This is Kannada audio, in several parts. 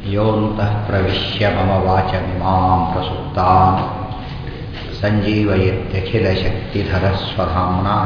योऽन्तः प्रविश्य मम वाचमिमां प्रसुप्ताम् सञ्जीवयत्यखिलशक्तिधरस्वधाम्ना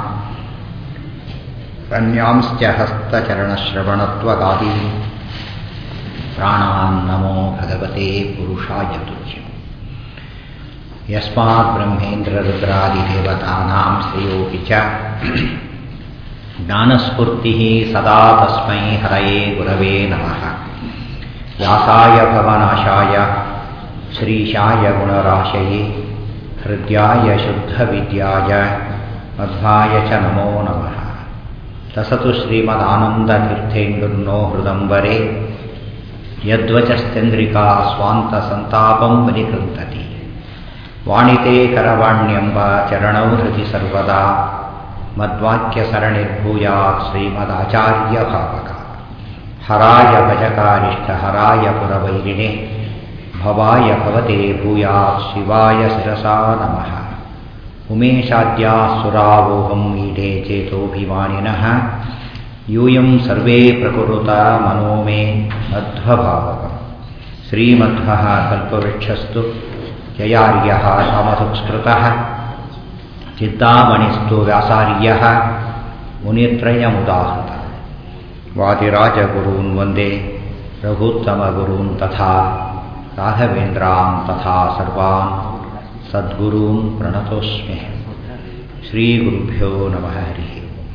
रन्यांश्च हस्तचरणश्रवणत्वगादीन् प्राणान् नमो भगवते पुरुषाय तुभ्यम् यस्मात् ब्रह्मेन्द्ररुद्रादिदेवतानां श्रेयोऽपि च ज्ञानस्फूर्तिः सदा तस्मै हरये गुरवे नमः व्यासाय भवनाशाय श्रीशाय गुणराशये हृद्याय शुद्धविद्याय मध्वाय च नमो नमः तसतु श्रीमदानन्दतीर्थेन्दुर्नो हृदम्बरे यद्वचस्तेन्द्रिका स्वान्तसन्तापं परिकृन्तति वाणिते करवाण्यम्ब चरणौ हृदि सर्वदा मद्वाक्यसरणिर्भूयात् श्रीमदाचार्यभावक हराय भजकारिष्टहराय पुरवैरिणे भवाय भवते भूयात् शिवाय शिरसा नमः उमेशाद्याः सुरावोहं मीढे चेतोऽभिमानिनः यूयं सर्वे प्रकुरुता मनो मे मध्वभावकम् श्रीमध्वः कल्पवृक्षस्तु जयार्यः समसुस्कृतः चिन्तामणिस्तु व्यासार्यः मुनित्रयमुदाहृतः वादिराजगुरून् वन्दे रघुत्तमगुरून् तथा राघवेन्द्रान् तथा सर्वान् सद्गुरून् प्रणतोऽस्मि श्रीगुरुभ्यो नमः हरिः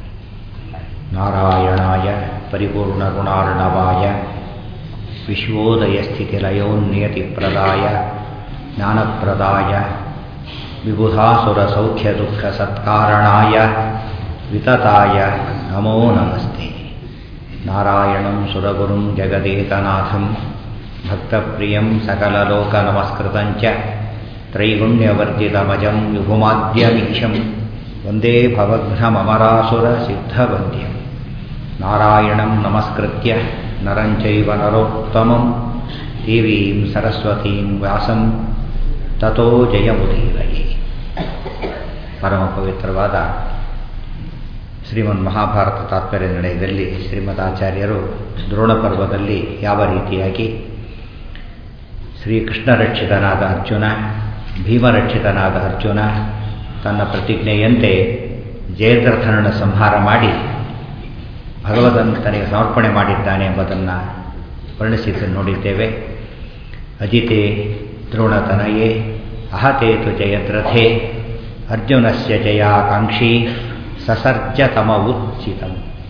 नारायणाय परिपूर्णगुणार्णवाय विश्वोदयस्थितिलयोन्नियतिप्रदाय ज्ञानप्रदाय विबुधासुरसौख्यदुःखसत्कारणाय वितताय नमो नमस्ते नारायणं सुरगुरुं जगदेकनाथं भक्तप्रियं सकललोकनमस्कृतं च त्रैगुण्यवर्जितमजं विभुमाद्यमीशं वन्दे भवघ्नममरासुरसिद्धवन्द्यं नारायणं नमस्कृत्य नरं चैव नरोत्तमं देवीं सरस्वतीं व्यासं ತಥೋ ಜಯಮುದೀರಯೇ ಪರಮ ಪವಿತ್ರವಾದ ಶ್ರೀಮನ್ ಮಹಾಭಾರತ ತಾತ್ಪರ್ಯ ನಿರ್ಣಯದಲ್ಲಿ ಶ್ರೀಮದಾಚಾರ್ಯರು ದ್ರೋಣ ಪರ್ವದಲ್ಲಿ ಯಾವ ರೀತಿಯಾಗಿ ಶ್ರೀಕೃಷ್ಣ ರಕ್ಷಿತನಾದ ಅರ್ಜುನ ಭೀಮರಕ್ಷಿತನಾದ ಅರ್ಜುನ ತನ್ನ ಪ್ರತಿಜ್ಞೆಯಂತೆ ಜಯದ್ರಥನನ್ನು ಸಂಹಾರ ಮಾಡಿ ಭಗವದನ್ನು ತನಗೆ ಸಮರ್ಪಣೆ ಮಾಡಿದ್ದಾನೆ ಎಂಬುದನ್ನು ವರ್ಣಿಸಿದ್ದನ್ನು ನೋಡಿದ್ದೇವೆ ಅಜಿತೆ ದ್ರೋಣತನಯೇ ಅಹತೇತು ಜಯದ್ರಥೆ ಅರ್ಜುನಸ್ಯ ಜಯಾಕಾಂಕ್ಷಿ ಸಸರ್ಜತಮ ಉಚಿತಂ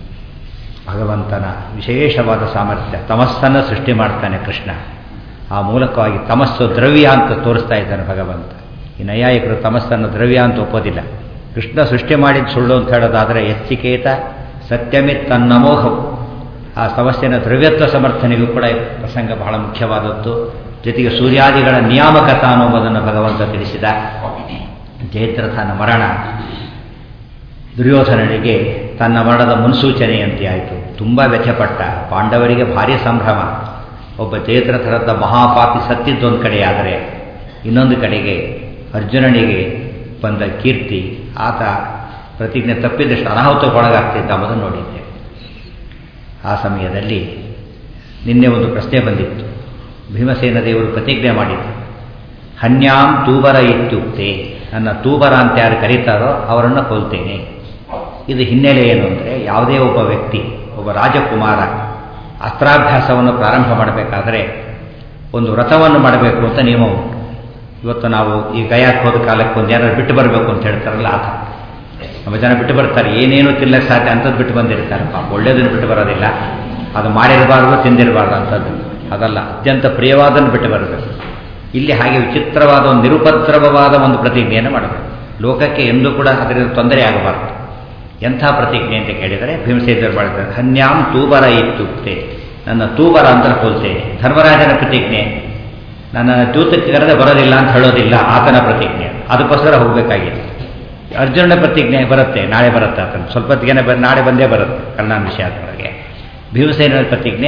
ಭಗವಂತನ ವಿಶೇಷವಾದ ಸಾಮರ್ಥ್ಯ ತಮಸ್ಸನ್ನು ಸೃಷ್ಟಿ ಮಾಡ್ತಾನೆ ಕೃಷ್ಣ ಆ ಮೂಲಕವಾಗಿ ತಮಸ್ಸು ದ್ರವ್ಯ ಅಂತ ತೋರಿಸ್ತಾ ಇದ್ದಾನೆ ಭಗವಂತ ಈ ನೈಯಾಯಿಕರು ತಮಸ್ಸನ್ನು ದ್ರವ್ಯ ಅಂತ ಒಪ್ಪೋದಿಲ್ಲ ಕೃಷ್ಣ ಸೃಷ್ಟಿ ಮಾಡಿದ ಸುಳ್ಳು ಅಂತ ಹೇಳೋದಾದರೆ ಎಚ್ಚಿಕೇತ ಸತ್ಯಮಿತ್ ತನ್ನಮೋಹವು ಆ ಸಮಸ್ಯೆನ ದ್ರವ್ಯತ್ವ ಸಮರ್ಥನೆಗೂ ಕೂಡ ಪ್ರಸಂಗ ಬಹಳ ಮುಖ್ಯವಾದದ್ದು ಜೊತೆಗೆ ಸೂರ್ಯಾದಿಗಳ ನಿಯಾಮಕತ ಅನ್ನೋದನ್ನು ಭಗವಂತ ತಿಳಿಸಿದ ಜಯದ್ರಥನ ಮರಣ ದುರ್ಯೋಧನನಿಗೆ ತನ್ನ ಮರಣದ ಮುನ್ಸೂಚನೆಯಂತೆ ಆಯಿತು ತುಂಬ ವ್ಯಥೆಪಟ್ಟ ಪಾಂಡವರಿಗೆ ಭಾರಿ ಸಂಭ್ರಮ ಒಬ್ಬ ಜಯದ್ರಥರದ ಮಹಾಪಾಪಿ ಸತ್ತಿದ್ದೊಂದು ಕಡೆಯಾದರೆ ಇನ್ನೊಂದು ಕಡೆಗೆ ಅರ್ಜುನನಿಗೆ ಬಂದ ಕೀರ್ತಿ ಆತ ಪ್ರತಿಜ್ಞೆ ತಪ್ಪಿದಷ್ಟು ಅನಾಹುತಕ್ಕೊಳಗಾಗ್ತಿದ್ದ ಎಂಬುದನ್ನು ನೋಡಿದ್ದೆ ಆ ಸಮಯದಲ್ಲಿ ನಿನ್ನೆ ಒಂದು ಪ್ರಶ್ನೆ ಬಂದಿತ್ತು ಭೀಮಸೇನ ದೇವರು ಪ್ರತಿಜ್ಞೆ ಮಾಡಿದ್ರು ಹನ್ಯಾಂ ತೂಬರ ಇತ್ಯುಕ್ತೆ ನನ್ನ ತೂಬರ ಅಂತ ಯಾರು ಕರೀತಾರೋ ಅವರನ್ನು ಕೊಲ್ತೇನೆ ಇದು ಹಿನ್ನೆಲೆ ಏನು ಅಂದರೆ ಯಾವುದೇ ಒಬ್ಬ ವ್ಯಕ್ತಿ ಒಬ್ಬ ರಾಜಕುಮಾರ ಅಸ್ತ್ರಾಭ್ಯಾಸವನ್ನು ಪ್ರಾರಂಭ ಮಾಡಬೇಕಾದ್ರೆ ಒಂದು ವ್ರತವನ್ನು ಮಾಡಬೇಕು ಅಂತ ನಿಯಮ ಉಂಟು ಇವತ್ತು ನಾವು ಈ ಗಯಾಕ್ಕೆ ಹೋದ ಕಾಲಕ್ಕೆ ಒಂದು ಏನಾದ್ರು ಬಿಟ್ಟು ಬರಬೇಕು ಅಂತ ಹೇಳ್ತಾರಲ್ಲ ಆತ ನಮ್ಮ ಜನ ಬಿಟ್ಟು ಬರ್ತಾರೆ ಏನೇನು ತಿನ್ನಕ್ಕೆ ಸಾಧ್ಯ ಅಂಥದ್ದು ಬಿಟ್ಟು ಬಂದಿರ್ತಾರೆ ಪಾಪ ಒಳ್ಳೇದನ್ನು ಬಿಟ್ಟು ಬರೋದಿಲ್ಲ ಅದು ಮಾಡಿರಬಾರ್ದು ತಿಂದಿರಬಾರ್ದು ಅಂಥದ್ದು ಅದಲ್ಲ ಅತ್ಯಂತ ಪ್ರಿಯವಾದನ್ನು ಬಿಟ್ಟು ಬರಬೇಕು ಇಲ್ಲಿ ಹಾಗೆ ವಿಚಿತ್ರವಾದ ಒಂದು ನಿರುಪದ್ರವವಾದ ಒಂದು ಪ್ರತಿಜ್ಞೆಯನ್ನು ಮಾಡಬೇಕು ಲೋಕಕ್ಕೆ ಎಂದೂ ಕೂಡ ಅದರಿಂದ ತೊಂದರೆ ಆಗಬಾರ್ದು ಎಂಥ ಪ್ರತಿಜ್ಞೆ ಅಂತ ಕೇಳಿದರೆ ಭೀಮಸೇಂದ್ರ ಮಾಡಿದ್ದಾರೆ ಹನ್ಯಾಂ ತೂಬರ ಇತ್ತುಕ್ತೆ ನನ್ನ ತೂಬರ ಅಂತ ಕೊಲ್ತೇನೆ ಧರ್ಮರಾಜನ ಪ್ರತಿಜ್ಞೆ ನನ್ನ ದೂತಕ್ಕೆ ಕರೆದ ಬರೋದಿಲ್ಲ ಅಂತ ಹೇಳೋದಿಲ್ಲ ಆತನ ಪ್ರತಿಜ್ಞೆ ಅದಕ್ಕೋಸ್ಕರ ಹೋಗಬೇಕಾಗಿದೆ ಅರ್ಜುನನ ಪ್ರತಿಜ್ಞೆ ಬರುತ್ತೆ ನಾಳೆ ಬರುತ್ತೆ ಆತನ ಸ್ವಲ್ಪ ಹೊತ್ತಿಗೆ ನಾಳೆ ಬಂದೇ ಬರುತ್ತೆ ಕರ್ಣಾನ್ ವಿಷಯ ಅದರೊಳಗೆ ಭೀಮಸೇನ ಪ್ರತಿಜ್ಞೆ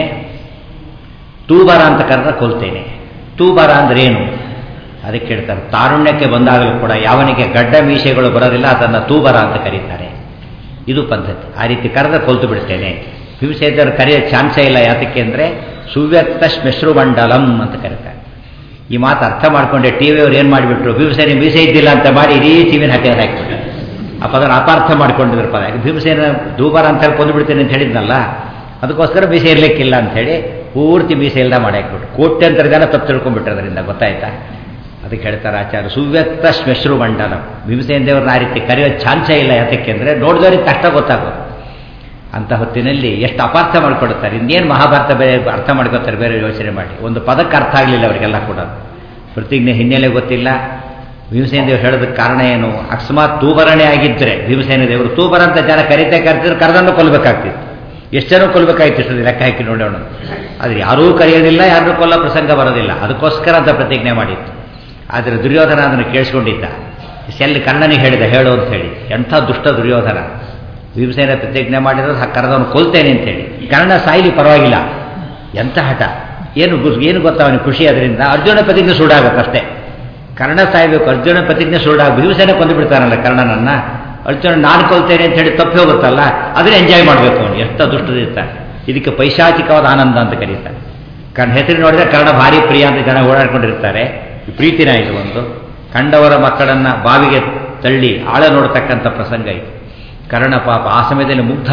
ತೂಬರ ಅಂತ ಕರೆದ ಕೊಲ್ತೇನೆ ತೂಬರ ಅಂದ್ರೆ ಏನು ಅದಕ್ಕೆ ಹೇಳ್ತಾರೆ ತಾರುಣ್ಯಕ್ಕೆ ಬಂದಾಗಲೂ ಕೂಡ ಯಾವನಿಗೆ ಗಡ್ಡ ಮೀಸೆಗಳು ಬರೋದಿಲ್ಲ ಅದನ್ನು ತೂಬರ ಅಂತ ಕರೀತಾರೆ ಇದು ಪದ್ಧತಿ ಆ ರೀತಿ ಕರೆದ ಕೊಲ್ತು ಬಿಡ್ತೇನೆ ಭೀಮಸೇನರು ಕರೆಯೋ ಚಾನ್ಸೇ ಇಲ್ಲ ಯಾತಕ್ಕೆ ಅಂದರೆ ಸುವ್ಯಕ್ತ ಶ್ಮಶ್ರುಮಂಡಲಂ ಅಂತ ಕರೀತಾರೆ ಈ ಮಾತು ಅರ್ಥ ಮಾಡ್ಕೊಂಡೆ ಟಿ ವಿಯವ್ರು ಏನು ಮಾಡಿಬಿಟ್ರು ಭೀಮಸೇನೆ ಮೀಸೆ ಇದ್ದಿಲ್ಲ ಅಂತ ಮಾಡಿ ಇಡೀ ಟಿವಿನ ಹಾಕಿದ್ರೆ ಹಾಕಿಬಿಟ್ರು ಆ ಪದನ ಅಪಾರ್ಥ ಮಾಡ್ಕೊಂಡಿದ್ರು ಪದ ಭೀಮಸೇನ ದೂಬಾರ ಅಂತ ಹೇಳಿ ಕೊಂದುಬಿಡ್ತೇನೆ ಅಂತ ಹೇಳಿದ್ನಲ್ಲ ಅದಕ್ಕೋಸ್ಕರ ಮೀಸೆ ಇರಲಿಕ್ಕಿಲ್ಲ ಅಂಥೇಳಿ ಪೂರ್ತಿ ಮೀಸೆ ಇಲ್ಲದ ಮಾಡಿ ಹಾಕ್ಬಿಟ್ರು ಕೋಟ್ಯಂತರ ಜನ ತಪ್ಪು ತಿಳ್ಕೊಂಡ್ಬಿಟ್ರು ಅದರಿಂದ ಗೊತ್ತಾಯ್ತಾ ಅದಕ್ಕೆ ಹೇಳ್ತಾರೆ ಆಚಾರ್ಯ ಸುವ್ಯಕ್ತ ಶ್ಮಶ್ರು ಮಂಡಲ ಭೀಮಸೇನ ದೇವ್ರನ್ನ ಆ ರೀತಿ ಕರೆಯೋ ಚಾನ್ಸೇ ಇಲ್ಲ ಯಾತಕ್ಕೆ ಅಂದರೆ ನೋಡಿದವ್ರಿಗೆ ಕಷ್ಟ ಗೊತ್ತಾಗೋದು ಅಂಥ ಹೊತ್ತಿನಲ್ಲಿ ಎಷ್ಟು ಅಪಾರ್ಥ ಮಾಡ್ಕೊಡ್ತಾರೆ ಇನ್ನೇನು ಮಹಾಭಾರತ ಬೇರೆ ಅರ್ಥ ಮಾಡ್ಕೊತಾರೆ ಬೇರೆ ಯೋಚನೆ ಮಾಡಿ ಒಂದು ಪದಕ್ಕೆ ಅರ್ಥ ಆಗಲಿಲ್ಲ ಅವರಿಗೆಲ್ಲ ಕೂಡ ಪ್ರತಿಜ್ಞೆ ಹಿನ್ನೆಲೆ ಗೊತ್ತಿಲ್ಲ ಭೀಮಸೇನ ದೇವರು ಹೇಳೋದಕ್ಕೆ ಕಾರಣ ಏನು ಅಕಸ್ಮಾತ್ ತೂಬರಣೆ ಆಗಿದ್ದರೆ ಭೀಮಸೇನ ದೇವರು ತೂಬರ ಅಂತ ಜನ ಕರಿತಾ ಕರೆತಿದ್ರು ಕರೆದನ್ನು ಕೊಲ್ಲಬೇಕಾಗ್ತಿತ್ತು ಎಷ್ಟು ಜನ ಕೊಲ್ಲಬೇಕಾಯ್ತು ಇಷ್ಟು ಲೆಕ್ಕ ಹಾಕಿ ನೋಡೋಣ ಆದರೆ ಯಾರೂ ಕರೆಯೋದಿಲ್ಲ ಯಾರನ್ನೂ ಕೊಲ್ಲ ಪ್ರಸಂಗ ಬರೋದಿಲ್ಲ ಅದಕ್ಕೋಸ್ಕರ ಅಂತ ಪ್ರತಿಜ್ಞೆ ಮಾಡಿತ್ತು ಆದರೆ ದುರ್ಯೋಧನ ಅದನ್ನು ಕೇಳಿಸ್ಕೊಂಡಿದ್ದ ಸೆಲ್ ಕರ್ಣನಿಗೆ ಹೇಳಿದ ಹೇಳು ಅಂತ ಹೇಳಿ ಎಂಥ ದುಷ್ಟ ದುರ್ಯೋಧನ ಭೀಮಸೇನ ಪ್ರತಿಜ್ಞೆ ಮಾಡಿರೋದು ಕರೆದವನು ಕೊಲ್ತೇನೆ ಅಂತೇಳಿ ಕರ್ಣ ಸಾಯಿಲಿ ಪರವಾಗಿಲ್ಲ ಎಂಥ ಹಠ ಏನು ಏನು ಗೊತ್ತಾ ಅವನಿಗೆ ಖುಷಿ ಅದರಿಂದ ಅರ್ಜುನ ಪ್ರತಿಜ್ಞೆ ಸುಡಾಗತ್ತಷ್ಟೇ ಕರ್ಣ ಸಾಯ್ಬೇಕು ಅರ್ಜುನ ಪ್ರತಿಜ್ಞೆ ಸುಡಾಗ ಭೀಮಸೇನ ಕೊಂದು ಬಿಡ್ತಾನಲ್ಲ ಕರ್ಣನನ್ನ ಅರ್ಜುನ ನಾನು ಕೊಲ್ತೇನೆ ಅಂತ ಹೇಳಿ ತಪ್ಪಿ ಹೋಗುತ್ತಲ್ಲ ಅದನ್ನ ಎಂಜಾಯ್ ಮಾಡಬೇಕು ಅವನು ಎಷ್ಟು ದುಷ್ಟದಿರ್ತಾನೆ ಇದಕ್ಕೆ ಪೈಶಾಚಿಕವಾದ ಆನಂದ ಅಂತ ಕರೀತಾರೆ ಕರ್ಣ ಹೆಸರು ನೋಡಿದ್ರೆ ಕರ್ಣ ಭಾರಿ ಪ್ರಿಯ ಅಂತ ಜನ ಓಡಾಡ್ಕೊಂಡಿರ್ತಾರೆ ಪ್ರೀತಿನ ಇದು ಒಂದು ಕಂಡವರ ಮಕ್ಕಳನ್ನ ಬಾವಿಗೆ ತಳ್ಳಿ ಆಳ ನೋಡ್ತಕ್ಕಂಥ ಪ್ರಸಂಗ ಇದು ಕರ್ಣ ಪಾಪ ಆ ಸಮಯದಲ್ಲಿ ಮುಗ್ಧ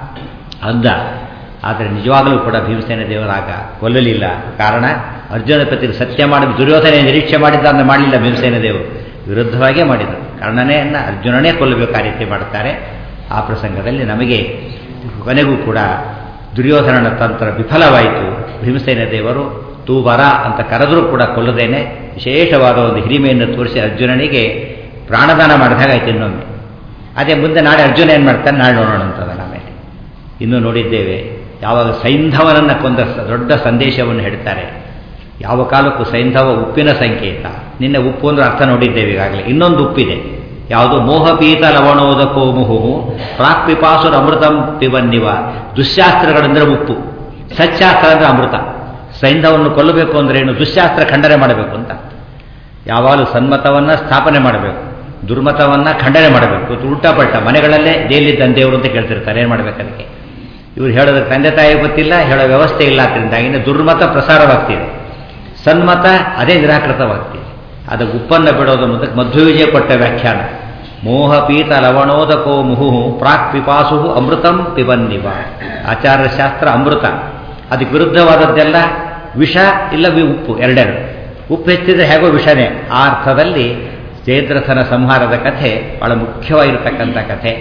ಅಂದ ಆದರೆ ನಿಜವಾಗಲೂ ಕೂಡ ಭೀಮಸೇನ ದೇವರಾಗ ಕೊಲ್ಲಲಿಲ್ಲ ಕಾರಣ ಅರ್ಜುನ ಪ್ರತಿಗೆ ಸತ್ಯ ಮಾಡಿ ದುರ್ಯೋಧನೆ ನಿರೀಕ್ಷೆ ಮಾಡಿದ್ದ ಅಂತ ಮಾಡಲಿಲ್ಲ ಭೀಮಸೇನ ದೇವರು ವಿರುದ್ಧವಾಗೇ ಮಾಡಿದರು ಕರ್ಣನೇ ಅರ್ಜುನನೇ ಕೊಲ್ಲಬೇಕು ಆ ರೀತಿ ಮಾಡ್ತಾರೆ ಆ ಪ್ರಸಂಗದಲ್ಲಿ ನಮಗೆ ಕೊನೆಗೂ ಕೂಡ ದುರ್ಯೋಧನನ ತಂತ್ರ ವಿಫಲವಾಯಿತು ಭೀಮಸೇನ ದೇವರು ತೂಬರ ಅಂತ ಕರೆದರೂ ಕೂಡ ಕೊಲ್ಲದೇನೆ ವಿಶೇಷವಾದ ಒಂದು ಹಿರಿಮೆಯನ್ನು ತೋರಿಸಿ ಅರ್ಜುನನಿಗೆ ಪ್ರಾಣದಾನ ಮಾಡಿದಾಗಾಯ್ತು ಇನ್ನೊಮ್ಮೆ ಅದೇ ಮುಂದೆ ನಾಳೆ ಅರ್ಜುನ ಏನು ಮಾಡ್ತಾನೆ ನಾಳೆ ನೋಡೋಣ ಅಂತದಲ್ಲ ಆಮೇಲೆ ಇನ್ನೂ ನೋಡಿದ್ದೇವೆ ಯಾವಾಗ ಸೈಂಧವನನ್ನು ಕೊಂದ ದೊಡ್ಡ ಸಂದೇಶವನ್ನು ಹೇಳ್ತಾರೆ ಯಾವ ಕಾಲಕ್ಕೂ ಸೈಂಧವ ಉಪ್ಪಿನ ಸಂಕೇತ ನಿನ್ನೆ ಉಪ್ಪು ಅಂದ್ರೆ ಅರ್ಥ ನೋಡಿದ್ದೇವೆ ಈಗಾಗಲೇ ಇನ್ನೊಂದು ಉಪ್ಪಿದೆ ಯಾವುದು ಮೋಹಪೀತ ಲವಣೋದಕೋ ಮುಹು ಪ್ರಾಕ್ಪಿಪಾಸುರ ಅಮೃತಂ ಪಿಬನ್ನಿವ ದುಶ್ಯಾಸ್ತ್ರಗಳಂದ್ರೆ ಉಪ್ಪು ಸಚ್ಚಾಸ್ತ್ರ ಅಂದರೆ ಅಮೃತ ಸೈಂಧವನ್ನು ಕೊಲ್ಲಬೇಕು ಅಂದ್ರೆ ಏನು ದುಶ್ಯಾಸ್ತ್ರ ಖಂಡನೆ ಮಾಡಬೇಕು ಅಂತ ಯಾವಾಗಲೂ ಸನ್ಮತವನ್ನು ಸ್ಥಾಪನೆ ಮಾಡಬೇಕು ದುರ್ಮತವನ್ನು ಖಂಡನೆ ಮಾಡಬೇಕು ಉಲ್ಟಾ ಪಲ್ಟ ಮನೆಗಳಲ್ಲೇ ಜೈಲಿದ್ದಂತೆ ದೇವರು ಅಂತ ಕೇಳ್ತಿರ್ತಾರೆ ಏನು ಮಾಡಬೇಕು ಅದಕ್ಕೆ ಇವ್ರು ಹೇಳೋದಕ್ಕೆ ತಂದೆ ತಾಯಿ ಗೊತ್ತಿಲ್ಲ ಹೇಳೋ ವ್ಯವಸ್ಥೆ ಇಲ್ಲ ಅದರಿಂದಾಗಿನೇ ದುರ್ಮತ ಪ್ರಸಾರವಾಗ್ತಿದೆ ಸನ್ಮತ ಅದೇ ನಿರಾಕೃತವಾಗ್ತಿದೆ ಅದು ಉಪ್ಪನ್ನು ಬಿಡೋದು ಅನ್ನೋದಕ್ಕೆ ಮಧ್ವವಿಜಯ ಕೊಟ್ಟ ವ್ಯಾಖ್ಯಾನ ಮೋಹಪೀತ ಲವಣೋದಕೋ ಮುಹು ಪ್ರಾಕ್ ಪಿಪಾಸು ಅಮೃತಂ ಪಿಬನ್ನಿವ ಆಚಾರಶಾಸ್ತ್ರ ಅಮೃತ ಅದಕ್ಕೆ ವಿರುದ್ಧವಾದದ್ದೆಲ್ಲ ವಿಷ ಇಲ್ಲ ವಿ ಉಪ್ಪು ಎರಡೆರಡು ಉಪ್ಪು ಹೆಚ್ಚಿದ್ರೆ ಹೇಗೋ ವಿಷನೇ ಆ ಅರ್ಥದಲ್ಲಿ ಜಯದ್ರಥನ ಸಂಹಾರದ ಕಥೆ ಬಹಳ ಮುಖ್ಯವಾಗಿರತಕ್ಕಂಥ ಕಥೆ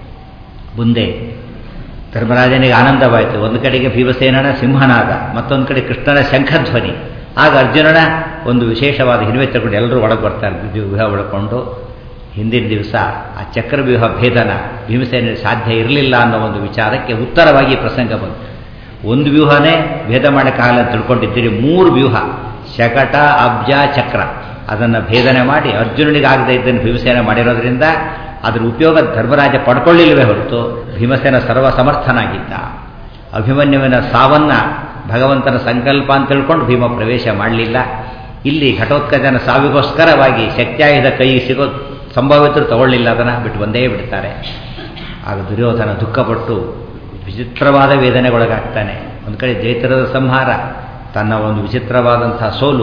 ಮುಂದೆ ಧರ್ಮರಾಜನಿಗೆ ಆನಂದವಾಯಿತು ಒಂದು ಕಡೆಗೆ ಭೀಮಸೇನನ ಸಿಂಹನಾದ ಮತ್ತೊಂದು ಕಡೆ ಕೃಷ್ಣನ ಶಂಖಧ್ವನಿ ಆಗ ಅರ್ಜುನನ ಒಂದು ವಿಶೇಷವಾದ ಹಿರಿವೆ ತಗೊಂಡು ಎಲ್ಲರೂ ಒಳಗೆ ಬರ್ತಾರೆ ವ್ಯೂಹ ಒಳಕೊಂಡು ಹಿಂದಿನ ದಿವಸ ಆ ಚಕ್ರವ್ಯೂಹ ಭೇದನ ಭೀಮಸೇನ ಸಾಧ್ಯ ಇರಲಿಲ್ಲ ಅನ್ನೋ ಒಂದು ವಿಚಾರಕ್ಕೆ ಉತ್ತರವಾಗಿ ಪ್ರಸಂಗ ಬಂತು ಒಂದು ವ್ಯೂಹನೇ ಭೇದ ಮಾಡೋಕ್ಕಾಗಲ್ಲ ಅಂತ ತಿಳ್ಕೊಂಡಿದ್ದೀರಿ ಮೂರು ವ್ಯೂಹ ಶಕಟ ಅಬ್ಜ ಚಕ್ರ ಅದನ್ನು ಭೇದನೆ ಮಾಡಿ ಅರ್ಜುನನಿಗೆ ಆಗದೆ ಇದ್ದನ್ನು ಭೀಮಸೇನ ಮಾಡಿರೋದ್ರಿಂದ ಅದರ ಉಪಯೋಗ ಧರ್ಮರಾಜ ಪಡ್ಕೊಳ್ಳಿಲ್ವೇ ಹೊರತು ಭೀಮಸೇನ ಸರ್ವ ಸಮರ್ಥನಾಗಿದ್ದ ಅಭಿಮನ್ಯುವಿನ ಸಾವನ್ನ ಭಗವಂತನ ಸಂಕಲ್ಪ ಅಂತ ತಿಳ್ಕೊಂಡು ಭೀಮ ಪ್ರವೇಶ ಮಾಡಲಿಲ್ಲ ಇಲ್ಲಿ ಘಟೋತ್ಕಜನ ಸಾವಿಗೋಸ್ಕರವಾಗಿ ಶಕ್ತಿಯಾಯುಧ ಕೈ ಸಿಗೋ ಸಂಭಾವಿತರು ತಗೊಳ್ಳಿಲ್ಲ ಅದನ್ನು ಬಿಟ್ಟು ಒಂದೇ ಬಿಡ್ತಾರೆ ಆಗ ದುರ್ಯೋಧನ ದುಃಖಪಟ್ಟು ವಿಚಿತ್ರವಾದ ವೇದನೆಗೊಳಗಾಗ್ತಾನೆ ಒಂದು ಕಡೆ ಜೈತರದ ಸಂಹಾರ ತನ್ನ ಒಂದು ವಿಚಿತ್ರವಾದಂಥ ಸೋಲು